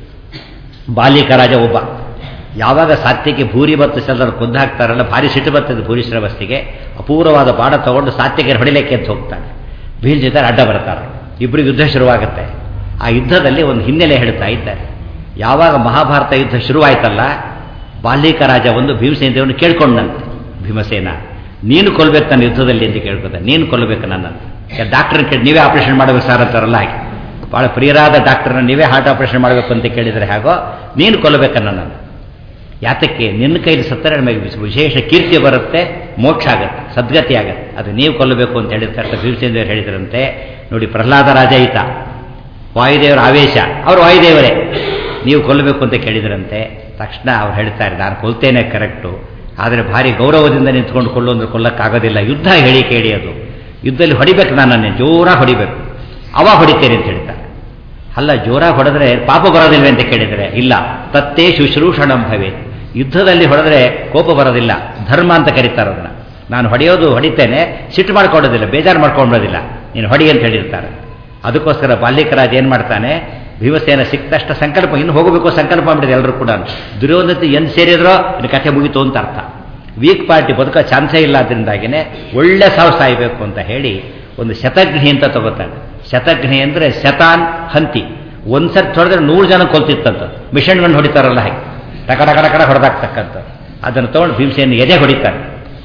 ಬಾಲಿಕರಾಜ ಒಬ್ಬ ಯಾವಾಗ ಸಾತ್ಯಕ್ಕೆ ಭೂರಿ ಮತ್ತು ಶಲರ ಕೊಂದು ಹಾಕ್ತಾರಲ್ಲ ಭಾರಿ ಸಿಟ್ಟು ಬರ್ತದೆ ಭೂರಿಶ್ರವಸ್ತಿಗೆ ಅಪೂರ್ವವಾದ ಬಾಣ ತಗೊಂಡು ಸಾತ್ಯಕ್ಕೆ ಹೊಡಿಲಿಕ್ಕೆ ಅಂತ ಹೋಗ್ತಾನೆ ಭೀಲ್ ಜೊತೆ ಅಡ್ಡ ಬರ್ತಾರೆ ಇಬ್ಬರಿಗೆ ಯುದ್ಧ ಶುರುವಾಗುತ್ತೆ ಆ ಯುದ್ಧದಲ್ಲಿ ಒಂದು ಹಿನ್ನೆಲೆ ಹೇಳ್ತಾ ಇದ್ದಾರೆ ಯಾವಾಗ ಮಹಾಭಾರತ ಯುದ್ಧ ಶುರುವಾಯ್ತಲ್ಲ ಬಾಲಿಕ ರಾಜ ಒಂದು ಭೀಮಸೇನ ದೇವನು ಕೇಳ್ಕೊಂಡಂತೆ ಭೀಮಸೇನ ನೀನು ಕೊಲ್ಬೇಕು ನನ್ನ ಯುದ್ಧದಲ್ಲಿ ಅಂತ ಕೇಳ್ಕೊತ ನೀನು ಕೊಲ್ಲಬೇಕು ನನ್ನನ್ನು ಡಾಕ್ಟರ್ ಕೇಳಿ ನೀವೇ ಆಪರೇಷನ್ ಮಾಡಬೇಕು ಸರ್ ಅಂತಾರಲ್ಲ ಹಾಗೆ ಭಾಳ ಪ್ರಿಯರಾದ ಡಾಕ್ಟರ್ನ ನೀವೇ ಹಾರ್ಟ್ ಆಪರೇಷನ್ ಮಾಡಬೇಕು ಅಂತ ಕೇಳಿದರೆ ಹಾಗೋ ನೀನು ಕೊಲ್ಲಬೇಕು ನನ್ನನ್ನು ಯಾತಕ್ಕೆ ನಿನ್ನ ಕೈಲಿ ಸತ್ತರೆ ನಮಗೆ ವಿಶೇಷ ಕೀರ್ತಿ ಬರುತ್ತೆ ಮೋಕ್ಷ ಆಗುತ್ತೆ ಸದ್ಗತಿ ಆಗುತ್ತೆ ಅದು ನೀವು ಕೊಲ್ಲಬೇಕು ಅಂತ ಹೇಳಿರ್ತಾರೆ ಭೀಮಸೇಂದ್ರ ಹೇಳಿದ್ರಂತೆ ನೋಡಿ ಪ್ರಹ್ಲಾದ ರಾಜ ಈತ ವಾಯುದೇವರ ಆವೇಶ ಅವರು ವಾಯುದೇವರೇ ನೀವು ಕೊಲ್ಲಬೇಕು ಅಂತ ಕೇಳಿದ್ರಂತೆ ತಕ್ಷಣ ಅವ್ರು ಹೇಳ್ತಾರೆ ನಾನು ಕೊಲ್ತೇನೆ ಕರೆಕ್ಟು ಆದರೆ ಭಾರಿ ಗೌರವದಿಂದ ನಿಂತ್ಕೊಂಡು ಕೊಲ್ಲು ಅಂದ್ರೆ ಕೊಲ್ಲಕ್ಕಾಗೋದಿಲ್ಲ ಯುದ್ಧ ಹೇಳಿ ಕೇಳಿ ಅದು ಯುದ್ಧದಲ್ಲಿ ಹೊಡಿಬೇಕು ನನ್ನನ್ನೇ ಜೋರಾಗಿ ಹೊಡಿಬೇಕು ಅವ ಹೊಡಿತೇನೆ ಅಂತ ಹೇಳ್ತಾರೆ ಅಲ್ಲ ಜೋರಾಗಿ ಹೊಡೆದ್ರೆ ಪಾಪ ಬರೋದಿಲ್ವೇ ಅಂತ ಕೇಳಿದರೆ ಇಲ್ಲ ತತ್ತೇ ಶುಶ್ರೂಷಣಂ ಭವೇ ಯುದ್ಧದಲ್ಲಿ ಹೊಡೆದ್ರೆ ಕೋಪ ಬರೋದಿಲ್ಲ ಧರ್ಮ ಅಂತ ಕರೀತಾರೆ ಅದನ್ನ ನಾನು ಹೊಡೆಯೋದು ಹೊಡಿತೇನೆ ಸಿಟ್ಟು ಮಾಡ್ಕೊಳ್ಳೋದಿಲ್ಲ ಬೇಜಾರು ಮಾಡ್ಕೊಳ್ಳೋದಿಲ್ಲ ನೀನು ಹೊಡಿ ಅಂತ ಹೇಳಿರ್ತಾರೆ ಅದಕ್ಕೋಸ್ಕರ ಬಾಲ್ಯಕರಾಜ್ ಏನು ಮಾಡ್ತಾನೆ ಭೀಮಸೇನ ಸಿಕ್ತಷ್ಟ ಸಂಕಲ್ಪ ಇನ್ನು ಹೋಗಬೇಕು ಸಂಕಲ್ಪ ಮಾಡಿದೆ ಎಲ್ಲರೂ ಕೂಡ ದುರ್ಯೋಧನ ಎಂದು ಸೇರಿದ್ರೋ ಇನ್ನು ಕಥೆ ಮುಗಿತು ಅಂತ ಅರ್ಥ ವೀಕ್ ಪಾರ್ಟಿ ಬದುಕೋ ಚಾನ್ಸೇ ಇಲ್ಲ ಅದರಿಂದಾಗಿನೇ ಒಳ್ಳೆ ಸಾವು ಸಾಯಬೇಕು ಅಂತ ಹೇಳಿ ಒಂದು ಶತಘ್ನಿ ಅಂತ ತಗೋತಾನೆ ಶತಘ್ನಿ ಅಂದರೆ ಶತಾನ್ ಹಂತಿ ಒಂದು ಸರ್ತಿ ಹೊಡೆದ್ರೆ ನೂರು ಜನ ಕೊಲ್ತಿತ್ತಂತ ಮಿಷನ್ ಗಂಡು ಹೊಡಿತಾರಲ್ಲ ಹಾಗೆ ಟಕ ಟಕ ಟಕ ಹೊಡೆದಾಕ್ತಕ್ಕಂಥ ಅದನ್ನು ತೊಗೊಂಡು ಭೀಮಸೇನ ಎದೆ ಹೊಡಿತಾರೆ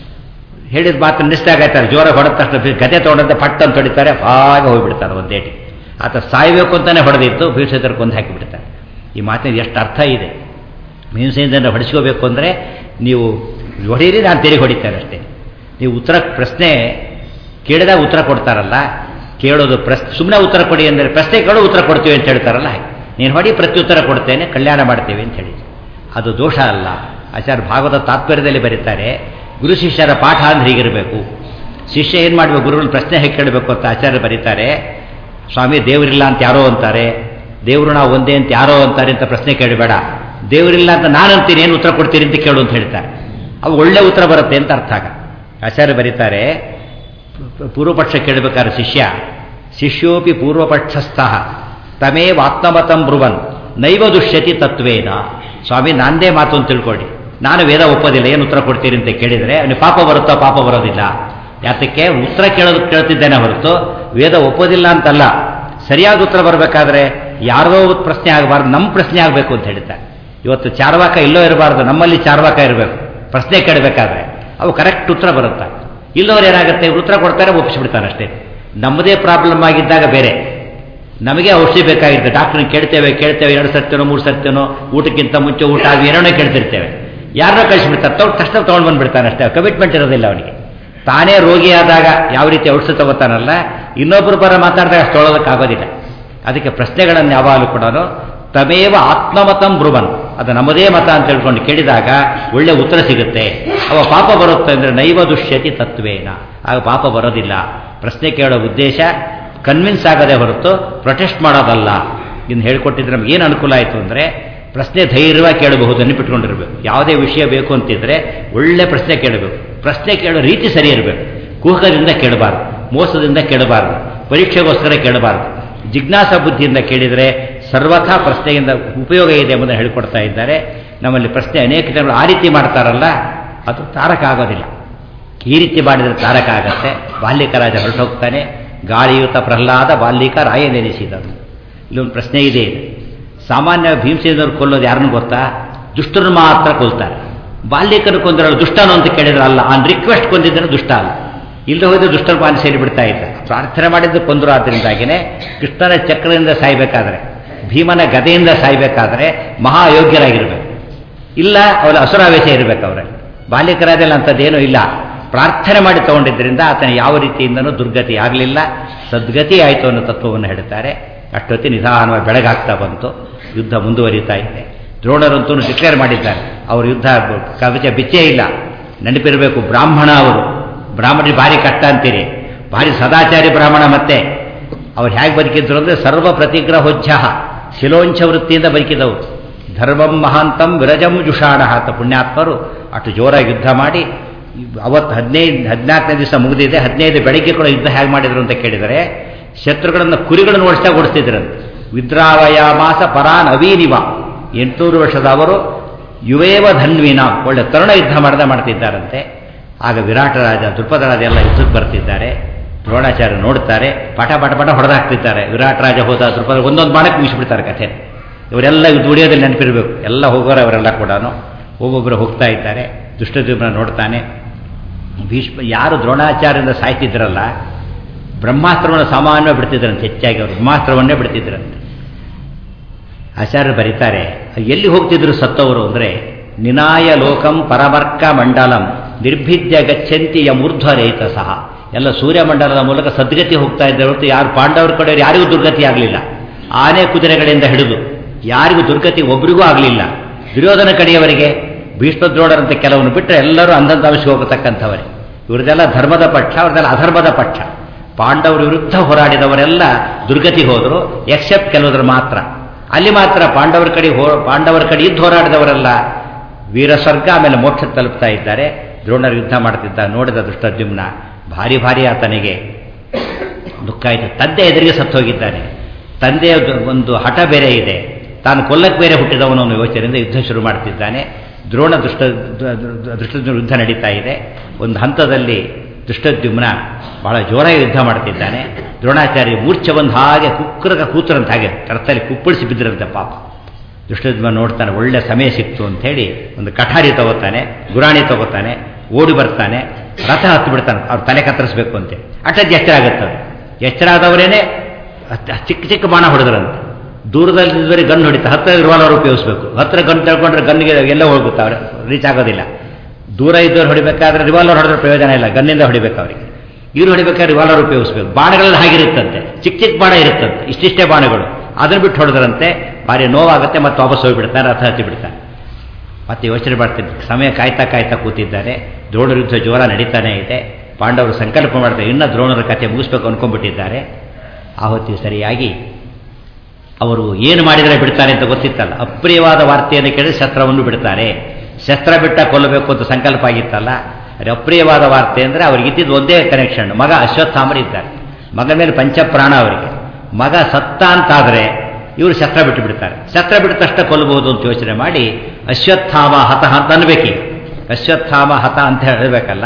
ಹೇಳಿದ ಮಾತು ನಿಷ್ಠಾಗಾಯ್ತಾರೆ ಜೋರಾಗಿ ಹೊಡೆದ ತಕ್ಷಣ ಗದೆ ತೊಗೊಂಡಂತೆ ಪಟ್ ಅಂತ ಹೊಡಿತಾರೆ ಹಾಗೆ ಹೋಗಿಬಿಡ್ತಾರೆ ಒಂದೇಟಿ ಆತ ಸಾಯಬೇಕು ಅಂತಾನೆ ಹೊಡೆದಿತ್ತು ಭೀಮಸೇಂದ್ರ ಕೊಂದು ಹಾಕಿಬಿಡ್ತಾರೆ ಈ ಮಾತಿನ ಎಷ್ಟು ಅರ್ಥ ಇದೆ ಭೀಮಸೇಂದ್ರನ ಹೊಡಿಸ್ಕೋಬೇಕು ಅಂದರೆ ನೀವು ಹೊಡೀರಿ ನಾನು ತೆರಿಗೆ ಹೊಡಿತೇನೆ ಅಷ್ಟೇ ನೀವು ಉತ್ತರ ಪ್ರಶ್ನೆ ಕೇಳಿದಾಗ ಉತ್ತರ ಕೊಡ್ತಾರಲ್ಲ ಕೇಳೋದು ಪ್ರಶ್ನೆ ಸುಮ್ಮನೆ ಉತ್ತರ ಕೊಡಿ ಅಂದರೆ ಪ್ರಶ್ನೆ ಕೇಳೋ ಉತ್ತರ ಕೊಡ್ತೀವಿ ಅಂತ ಹೇಳ್ತಾರಲ್ಲ ಹಾಗೆ ನೀನು ಹೊಡಿ ಪ್ರತ್ಯುತ್ತರ ಕೊಡ್ತೇನೆ ಕಲ್ಯಾಣ ಮಾಡ್ತೇವೆ ಅಂತ ಹೇಳಿ ಅದು ದೋಷ ಅಲ್ಲ ಆಚಾರ್ಯ ಭಾಗವತ ತಾತ್ಪರ್ಯದಲ್ಲಿ ಬರೀತಾರೆ ಗುರು ಶಿಷ್ಯರ ಪಾಠ ಅಂದ್ರೆ ಹೀಗಿರಬೇಕು ಶಿಷ್ಯ ಏನು ಮಾಡಬೇಕು ಗುರುಗಳು ಪ್ರಶ್ನೆ ಹೇಗೆ ಕೇಳಬೇಕು ಅಂತ ಆಚಾರ್ಯ ಬರೀತಾರೆ ಸ್ವಾಮಿ ದೇವರಿಲ್ಲ ಅಂತ ಯಾರೋ ಅಂತಾರೆ ದೇವರು ನಾವು ಒಂದೇ ಅಂತ ಯಾರೋ ಅಂತಾರೆ ಅಂತ ಪ್ರಶ್ನೆ ಕೇಳಬೇಡ ದೇವರಿಲ್ಲ ಅಂತ ನಾನು ಅಂತೀನಿ ಏನು ಉತ್ತರ ಕೊಡ್ತೀರಿ ಅಂತ ಕೇಳು ಅಂತ ಹೇಳ್ತಾರೆ ಅವು ಒಳ್ಳೆ ಉತ್ತರ ಬರುತ್ತೆ ಅಂತ ಅರ್ಥ ಆಗ ಆಚಾರ್ಯ ಬರೀತಾರೆ ಪೂರ್ವಪಕ್ಷ ಕೇಳಬೇಕಾದ್ರೆ ಶಿಷ್ಯ ಶಿಷ್ಯೋಪಿ ಪೂರ್ವಪಕ್ಷಸ್ಥ ತಮೇವ ಆತ್ಮಮತಂ ಬ್ರುವನ್ ನೈವ ದುಷ್ಯತಿ ತತ್ವೇನ ಸ್ವಾಮಿ ನಾಂದೇ ಮಾತು ಅಂತ ತಿಳ್ಕೊಳ್ಳಿ ನಾನು ವೇದ ಒಪ್ಪೋದಿಲ್ಲ ಏನು ಉತ್ತರ ಕೊಡ್ತೀರಿ ಅಂತ ಕೇಳಿದರೆ ಅವನಿಗೆ ಪಾಪ ಬರುತ್ತೋ ಪಾಪ ಬರೋದಿಲ್ಲ ಯಾತಕ್ಕೆ ಉತ್ತರ ಕೇಳೋದು ಕೇಳ್ತಿದ್ದೇನೆ ಹೊರತು ವೇದ ಒಪ್ಪೋದಿಲ್ಲ ಅಂತಲ್ಲ ಸರಿಯಾದ ಉತ್ತರ ಬರಬೇಕಾದ್ರೆ ಯಾರದೋ ಪ್ರಶ್ನೆ ಆಗಬಾರ್ದು ನಮ್ಮ ಪ್ರಶ್ನೆ ಆಗಬೇಕು ಅಂತ ಹೇಳ್ತಾರೆ ಇವತ್ತು ಚಾರ್ವಾಕ ಇಲ್ಲೋ ಇರಬಾರ್ದು ನಮ್ಮಲ್ಲಿ ಚಾರ್ವಾಕ ಇರಬೇಕು ಪ್ರಶ್ನೆ ಕೇಳಬೇಕಾದ್ರೆ ಅವು ಕರೆಕ್ಟ್ ಉತ್ತರ ಬರುತ್ತೆ ಇಲ್ಲವರು ಏನಾಗುತ್ತೆ ಉತ್ತರ ಕೊಡ್ತಾರೆ ಒಪ್ಪಿಸ್ಬಿಡ್ತಾನೆ ಅಷ್ಟೇ ನಮ್ಮದೇ ಪ್ರಾಬ್ಲಮ್ ಆಗಿದ್ದಾಗ ಬೇರೆ ನಮಗೆ ಔಷಧಿ ಬೇಕಾಗಿರುತ್ತೆ ಡಾಕ್ಟ್ರನ್ನ ಕೇಳ್ತೇವೆ ಕೇಳ್ತೇವೆ ಎರಡು ಸರ್ತಿನೋ ಮೂರು ಸರ್ತಿನೋ ಊಟಕ್ಕಿಂತ ಮುಂಚೆ ಊಟ ಅದು ಏನೇನೋ ಕೇಳ್ತಿರ್ತೇವೆ ಯಾರನ್ನೋ ಕಳಿಸ್ಬಿಡ್ತಾರೆ ತಗೊಂಡು ತಕ್ಷಣ ತೊಗೊಂಡು ಬಂದ್ಬಿಡ್ತಾನೆ ಅಷ್ಟೇ ಕಮಿಟ್ಮೆಂಟ್ ಇರೋದಿಲ್ಲ ಅವನಿಗೆ ತಾನೇ ರೋಗಿಯಾದಾಗ ಯಾವ ರೀತಿ ಔಷಧ ತಗೋತಾನಲ್ಲ ಇನ್ನೊಬ್ಬರು ಬರ ಮಾತಾಡಿದಾಗ ಅಷ್ಟು ತೊಗೊಳೋದಕ್ಕಾಗೋದಿಲ್ಲ ಅದಕ್ಕೆ ಪ್ರಶ್ನೆಗಳನ್ನು ಯಾವಾಗಲೂ ಕೂಡ ತಮೇವ ಆತ್ಮಮತಂ ಬ್ರುವನ್ ಅದು ನಮ್ಮದೇ ಮತ ಅಂತ ಹೇಳ್ಕೊಂಡು ಕೇಳಿದಾಗ ಒಳ್ಳೆ ಉತ್ತರ ಸಿಗುತ್ತೆ ಅವ ಪಾಪ ಬರುತ್ತೆ ಅಂದರೆ ನೈವ ದುಷ್ಯತಿ ತತ್ವೇನ ಆಗ ಪಾಪ ಬರೋದಿಲ್ಲ ಪ್ರಶ್ನೆ ಕೇಳೋ ಉದ್ದೇಶ ಕನ್ವಿನ್ಸ್ ಆಗದೆ ಹೊರತು ಪ್ರೊಟೆಸ್ಟ್ ಮಾಡೋದಲ್ಲ ಇನ್ನು ಹೇಳ್ಕೊಟ್ಟಿದ್ರೆ ನಮ್ಗೆ ಏನು ಅನುಕೂಲ ಆಯಿತು ಅಂದರೆ ಪ್ರಶ್ನೆ ಧೈರ್ಯವಾಗಿ ಕೇಳಬಹುದು ನೆನಪಿಟ್ಕೊಂಡಿರ್ಬೇಕು ಯಾವುದೇ ವಿಷಯ ಬೇಕು ಅಂತಿದ್ರೆ ಒಳ್ಳೆ ಪ್ರಶ್ನೆ ಕೇಳಬೇಕು ಪ್ರಶ್ನೆ ಕೇಳೋ ರೀತಿ ಸರಿ ಇರಬೇಕು ಕುಹಕದಿಂದ ಕೇಳಬಾರ್ದು ಮೋಸದಿಂದ ಕೇಳಬಾರ್ದು ಪರೀಕ್ಷೆಗೋಸ್ಕರ ಕೇಳಬಾರ್ದು ಜಿಜ್ಞಾಸ ಬುದ್ಧಿಯಿಂದ ಕೇಳಿದರೆ ಸರ್ವಥಾ ಪ್ರಶ್ನೆಯಿಂದ ಉಪಯೋಗ ಇದೆ ಎಂಬುದನ್ನು ಹೇಳಿಕೊಡ್ತಾ ಇದ್ದಾರೆ ನಮ್ಮಲ್ಲಿ ಪ್ರಶ್ನೆ ಅನೇಕ ಜನರು ಆ ರೀತಿ ಮಾಡ್ತಾರಲ್ಲ ಅದು ತಾರಕ ಆಗೋದಿಲ್ಲ ಈ ರೀತಿ ಮಾಡಿದರೆ ತಾರಕ ಆಗತ್ತೆ ಬಾಲ್ಯಕ ರಾಜ ಹೊರಟೋಗ್ತಾನೆ ಗಾಳಿಯುತ ಪ್ರಹ್ಲಾದ ಬಾಲ್ಯಕ ರಾಯ ನೆನೆಸಿದನು ಇಲ್ಲೊಂದು ಪ್ರಶ್ನೆ ಇದೆ ಸಾಮಾನ್ಯ ಭೀಮಸೇನರು ಕೊಲ್ಲೋದು ಯಾರನ್ನು ಗೊತ್ತಾ ದುಷ್ಟರು ಮಾತ್ರ ಕೊಲ್ತಾರೆ ಬಾಲ್ಯಕರು ಕೊಂದರಲ್ಲ ದುಷ್ಟನು ಅಂತ ಕೇಳಿದ್ರೆ ಅಲ್ಲ ಆನ್ ರಿಕ್ವೆಸ್ಟ್ ಕೊಂದಿದ್ದರೆ ದುಷ್ಟ ಅಲ್ಲ ಇಲ್ಲದೆ ಹೋದ್ರೆ ದುಷ್ಟರ ಪಾಲು ಸೇರಿ ಬಿಡ್ತಾ ಇದ್ದ ಪ್ರಾರ್ಥನೆ ಮಾಡಿದ್ದು ಕೊಂದರು ಆದ್ದರಿಂದಾಗಿನೇ ಕೃಷ್ಣನ ಚಕ್ರದಿಂದ ಸಾಯ್ಬೇಕಾದ್ರೆ ಭೀಮನ ಗದೆಯಿಂದ ಸಾಯ್ಬೇಕಾದ್ರೆ ಮಹಾ ಅಯೋಗ್ಯರಾಗಿರ್ಬೇಕು ಇಲ್ಲ ಅವರ ಅಸುರಾವೇಶ ಇರಬೇಕು ಅವರಲ್ಲಿ ಬಾಲ್ಯಕರಾದಲ್ಲಿ ಅಂಥದ್ದೇನೂ ಇಲ್ಲ ಪ್ರಾರ್ಥನೆ ಮಾಡಿ ತಗೊಂಡಿದ್ದರಿಂದ ಆತನ ಯಾವ ರೀತಿಯಿಂದನೂ ದುರ್ಗತಿ ಆಗಲಿಲ್ಲ ಸದ್ಗತಿ ಆಯಿತು ಅನ್ನೋ ತತ್ವವನ್ನು ಹೇಳ್ತಾರೆ ಅಷ್ಟೊತ್ತಿ ನಿಧಾನವಾಗಿ ಬೆಳಗಾಗ್ತಾ ಬಂತು ಯುದ್ಧ ಮುಂದುವರಿತಾ ಇದೆ ದ್ರೋಣರಂತೂ ಡಿಕ್ಲೇರ್ ಮಾಡಿದ್ದಾರೆ ಅವರು ಯುದ್ಧ ಕವಚ ಬಿಚ್ಚೇ ಇಲ್ಲ ನೆನಪಿರಬೇಕು ಬ್ರಾಹ್ಮಣ ಅವರು ಬ್ರಾಹ್ಮಣರಿಗೆ ಭಾರಿ ಕಷ್ಟ ಅಂತೀರಿ ಭಾರಿ ಸದಾಚಾರಿ ಬ್ರಾಹ್ಮಣ ಮತ್ತೆ ಅವ್ರು ಹೇಗೆ ಬದುಕಿದ್ರು ಅಂದರೆ ಸರ್ವ ಪ್ರತಿಗ್ರಹೋಜ್ಜ ಶಿಲೋಂಚ ವೃತ್ತಿಯಿಂದ ಬದುಕಿದವರು ಧರ್ಮಂ ಮಹಾಂತಂ ವಿರಜಂ ಜುಷಾಣ ಅಂತ ಪುಣ್ಯಾತ್ಮರು ಅಷ್ಟು ಜೋರಾಗಿ ಯುದ್ಧ ಮಾಡಿ ಅವತ್ತು ಹದಿನೈದು ಹದಿನಾಲ್ಕನೇ ದಿವಸ ಮುಗಿದಿದೆ ಹದಿನೈದು ಬೆಳಗ್ಗೆ ಕೂಡ ಯುದ್ಧ ಹೇಗೆ ಮಾಡಿದ್ರು ಅಂತ ಕೇಳಿದರೆ ಶತ್ರುಗಳನ್ನು ಕುರಿಗಳನ್ನು ಓಡಿಸ್ತಾ ಓಡಿಸ್ತಿದ್ರಂತೆ ವಿದ್ರಾವಯಾಮಾಸ ಪರಾನ್ ಅವೀನಿವ ಎಂಟುನೂರು ವರ್ಷದ ಅವರು ಯುವೇವ ಧನ್ವಿನ ಒಳ್ಳೆ ತರುಣ ಯುದ್ಧ ಮಾಡದ ಮಾಡ್ತಿದ್ದಾರಂತೆ ಆಗ ವಿರಾಟ ರಾಜ ದೃಪದ ರಾಜ ಎಲ್ಲ ಯುದ್ಧಕ್ಕೆ ಬರ್ತಿದ್ದಾರೆ ದ್ರೋಣಾಚಾರ್ಯ ನೋಡ್ತಾರೆ ಪಟ ಪಟ ಪಟ ಹೊಡೆದಾಕ್ತಿದ್ದಾರೆ ವಿರಾಟ್ ರಾಜ ಹೋದ ದೃಪದ ಒಂದೊಂದು ಬಾಣಕ್ಕೆ ಮುಗಿಸ್ಬಿಡ್ತಾರೆ ಕಥೆ ಇವರೆಲ್ಲ ಯುದ್ಧ ಉಳಿಯೋದಲ್ಲಿ ನೆನಪಿರಬೇಕು ಎಲ್ಲ ಹೋಗೋರು ಅವರೆಲ್ಲ ಕೂಡ ಒಬ್ಬೊಬ್ಬರು ಹೋಗ್ತಾ ಇದ್ದಾರೆ ದುಷ್ಟದ್ಯುಮ್ನ ನೋಡ್ತಾನೆ ಭೀಷ್ಮ ಯಾರು ದ್ರೋಣಾಚಾರ್ಯದಿಂದ ಸಾಯ್ತಿದ್ರಲ್ಲ ಬ್ರಹ್ಮಾಸ್ತ್ರವನ್ನು ಸಾಮಾನ್ಯ ಬಿಡ್ತಿದ್ರಂತೆ ಹೆಚ್ಚಾಗಿ ಅವರು ಬ್ರಹ್ಮಾಸ್ತ್ರವನ್ನೇ ಬಿಡ್ತಿದ್ರಂತೆ ಆಚಾರ್ಯರು ಬರೀತಾರೆ ಎಲ್ಲಿ ಹೋಗ್ತಿದ್ರು ಸತ್ತವರು ಅಂದರೆ ನಿನಾಯ ಲೋಕಂ ಪರಮರ್ಕ ಮಂಡಲಂ ನಿರ್ಭಿದ್ಯ ಗಚ್ಚಂತಿ ಯಮೂರ್ಧ್ವರೇತ ಸಹ ಎಲ್ಲ ಸೂರ್ಯಮಂಡಲದ ಮೂಲಕ ಸದ್ಗತಿ ಹೋಗ್ತಾ ಇದ್ದ ಹೊರತು ಯಾರು ಪಾಂಡವರ ಕಡೆ ಯಾರಿಗೂ ದುರ್ಗತಿ ಆಗಲಿಲ್ಲ ಆನೆ ಕುದುರೆಗಳಿಂದ ಹಿಡಿದು ಯಾರಿಗೂ ದುರ್ಗತಿ ಒಬ್ರಿಗೂ ಆಗಲಿಲ್ಲ ದುರ್ಯೋಧನ ಕಡೆಯವರಿಗೆ ಭೀಷ್ಮದ್ರೋಣರಂತೆ ಕೆಲವನ್ನು ಬಿಟ್ಟರೆ ಎಲ್ಲರೂ ಅಂದಂತ ಅಂಶಕ್ಕೆ ಹೋಗತಕ್ಕಂಥವರೇ ಇವ್ರದೆಲ್ಲ ಧರ್ಮದ ಪಕ್ಷ ಅವ್ರದೆಲ್ಲ ಅಧರ್ಮದ ಪಕ್ಷ ಪಾಂಡವರ ವಿರುದ್ಧ ಹೋರಾಡಿದವರೆಲ್ಲ ದುರ್ಗತಿ ಹೋದರು ಎಕ್ಸೆಪ್ಟ್ ಕೆಲವರ ಮಾತ್ರ ಅಲ್ಲಿ ಮಾತ್ರ ಪಾಂಡವರ ಕಡೆ ಹೋ ಪಾಂಡವರ ಕಡೆ ಇದ್ದು ಹೋರಾಡಿದವರೆಲ್ಲ ವೀರ ಸ್ವರ್ಗ ಆಮೇಲೆ ಮೋಕ್ಷ ತಲುಪ್ತಾ ಇದ್ದಾರೆ ದ್ರೋಣರು ಯುದ್ಧ ಮಾಡ್ತಿದ್ದ ನೋಡಿದ ದುಷ್ಟದ್ಯುಮ್ನ ಭಾರಿ ಭಾರಿ ಆತನಿಗೆ ದುಃಖ ಆಯಿತು ತಂದೆ ಎದುರಿಗೆ ಸತ್ತೋಗಿದ್ದಾನೆ ತಂದೆಯ ಒಂದು ಹಠ ಬೇರೆ ಇದೆ ತಾನು ಕೊಲ್ಲಕ್ಕೆ ಬೇರೆ ಹುಟ್ಟಿದವನು ಅನ್ನೋ ಯೋಚನೆಯಿಂದ ಯುದ್ಧ ಶುರು ಮಾಡ್ತಿದ್ದಾನೆ ದ್ರೋಣ ದುಷ್ಟ ದುಷ್ಟ ಯುದ್ಧ ನಡೀತಾ ಇದೆ ಒಂದು ಹಂತದಲ್ಲಿ ದುಷ್ಟದ್ಯುಮ್ನ ಬಹಳ ಜೋರಾಗಿ ಯುದ್ಧ ಮಾಡ್ತಿದ್ದಾನೆ ದ್ರೋಣಾಚಾರ್ಯ ಮೂರ್ಛೆ ಬಂದು ಹಾಗೆ ಕುಕ್ಕರಗ ಕೂತರಂತ ಹಾಗೆ ರಥದಲ್ಲಿ ಕುಪ್ಪಳಿಸಿ ಬಿದ್ದಿರಂತೆ ಪಾಪ ದುಷ್ಟದ್ಯುಮ್ನ ನೋಡ್ತಾನೆ ಒಳ್ಳೆ ಸಮಯ ಸಿಕ್ತು ಅಂಥೇಳಿ ಒಂದು ಕಠಾರಿ ತಗೋತಾನೆ ಗುರಾಣಿ ತಗೋತಾನೆ ಓಡಿ ಬರ್ತಾನೆ ರಥ ಹತ್ತು ಬಿಡ್ತಾನೆ ಅವ್ರು ತಲೆ ಕತ್ತರಿಸ್ಬೇಕು ಅಂತೇಳಿ ಅಟ್ಟದ್ದು ಎಚ್ಚರ ಆಗುತ್ತೆ ಎಚ್ಚರ ಆದವರೇನೆ ಚಿಕ್ಕ ಚಿಕ್ಕ ಬಾಣ ಹೊಡೆದ್ರಂತೆ ದೂರದಲ್ಲಿ ಗನ್ ಹೊಡಿತಾ ಹತ್ತಿರ ರಿವಾಲ್ವರ್ ಉಪಯೋಗಿಸ್ಬೇಕು ಹತ್ತಿರ ಗನ್ ತಳ್ಕೊಂಡ್ರೆ ಗನ್ಗೆ ಎಲ್ಲ ಹೋಗುತ್ತೆ ಅವ್ರು ರೀಚ್ ಆಗೋದಿಲ್ಲ ದೂರ ಇದ್ದವ್ರು ಹೊಡಿಬೇಕಾದ್ರೆ ರಿವಾಲ್ವರ್ ಹೊಡೆದ್ರೆ ಪ್ರಯೋಜನ ಇಲ್ಲ ಗನ್ನಿಂದ ಹೊಡಿಬೇಕು ಅವರಿಗೆ ಇವ್ರು ಹೊಡಿಬೇಕಾದ್ರೆ ರಿವಾಲ್ವರ್ ಉಪಯೋಗಿಸ್ಬೇಕು ಬಾಣಗಳೆಲ್ಲ ಹಾಗಿರುತ್ತಂತೆ ಚಿಕ್ಕ ಚಿಕ್ಕ ಬಾಣ ಇರುತ್ತಂತೆ ಇಷ್ಟಿಷ್ಟೇ ಬಾಣಗಳು ಅದನ್ನು ಬಿಟ್ಟು ಹೊಡೆದ್ರಂತೆ ಭಾರಿ ನೋವಾಗುತ್ತೆ ಮತ್ತೆ ವಾಪಸ್ ಹೋಗಿಬಿಡ್ತಾರೆ ರಥ ಹತ್ತಿ ಬಿಡ್ತಾರೆ ಮತ್ತೆ ಯೋಚನೆ ಮಾಡ್ತೀನಿ ಸಮಯ ಕಾಯ್ತಾ ಕಾಯ್ತಾ ಕೂತಿದ್ದಾರೆ ದ್ರೋಣರ ಯುದ್ಧ ಜೋರ ನಡೀತಾನೆ ಇದೆ ಪಾಂಡವರು ಸಂಕಲ್ಪ ಮಾಡ್ತಾರೆ ಇನ್ನೂ ದ್ರೋಣರ ಕಥೆ ಮುಗಿಸ್ಬೇಕು ಅನ್ಕೊಂಡ್ಬಿಟ್ಟಿದ್ದಾರೆ ಆ ಹೊತ್ತಿಗೆ ಸರಿಯಾಗಿ ಅವರು ಏನು ಮಾಡಿದರೆ ಬಿಡ್ತಾರೆ ಅಂತ ಗೊತ್ತಿತ್ತಲ್ಲ ಅಪ್ರಿಯವಾದ ವಾರ್ತೆಯನ್ನು ಕೇಳಿ ಶಸ್ತ್ರವನ್ನು ಬಿಡ್ತಾರೆ ಶಸ್ತ್ರ ಬಿಟ್ಟ ಕೊಲ್ಲಬೇಕು ಅಂತ ಸಂಕಲ್ಪ ಆಗಿತ್ತಲ್ಲ ಅದು ಅಪ್ರಿಯವಾದ ವಾರ್ತೆ ಅಂದರೆ ಅವ್ರಿಗೆ ಇದ್ದಿದ್ದು ಒಂದೇ ಕನೆಕ್ಷನ್ ಮಗ ಅಶ್ವತ್ಥಾಮರು ಇದ್ದಾರೆ ಮಗ ಮೇಲೆ ಪಂಚಪ್ರಾಣ ಅವರಿಗೆ ಮಗ ಸತ್ತ ಅಂತಾದರೆ ಇವರು ಶಸ್ತ್ರ ಬಿಟ್ಟು ಬಿಡ್ತಾರೆ ಶಸ್ತ್ರ ಬಿಟ್ಟ ತಕ್ಷಣ ಕೊಲ್ಲಬಹುದು ಅಂತ ಯೋಚನೆ ಮಾಡಿ ಅಶ್ವತ್ಥಾಮ ಹತ ಅಂತ ಅನ್ಬೇಕೀಗ ಅಶ್ವತ್ಥಾಮ ಹತ ಅಂತ ಹೇಳಬೇಕಲ್ಲ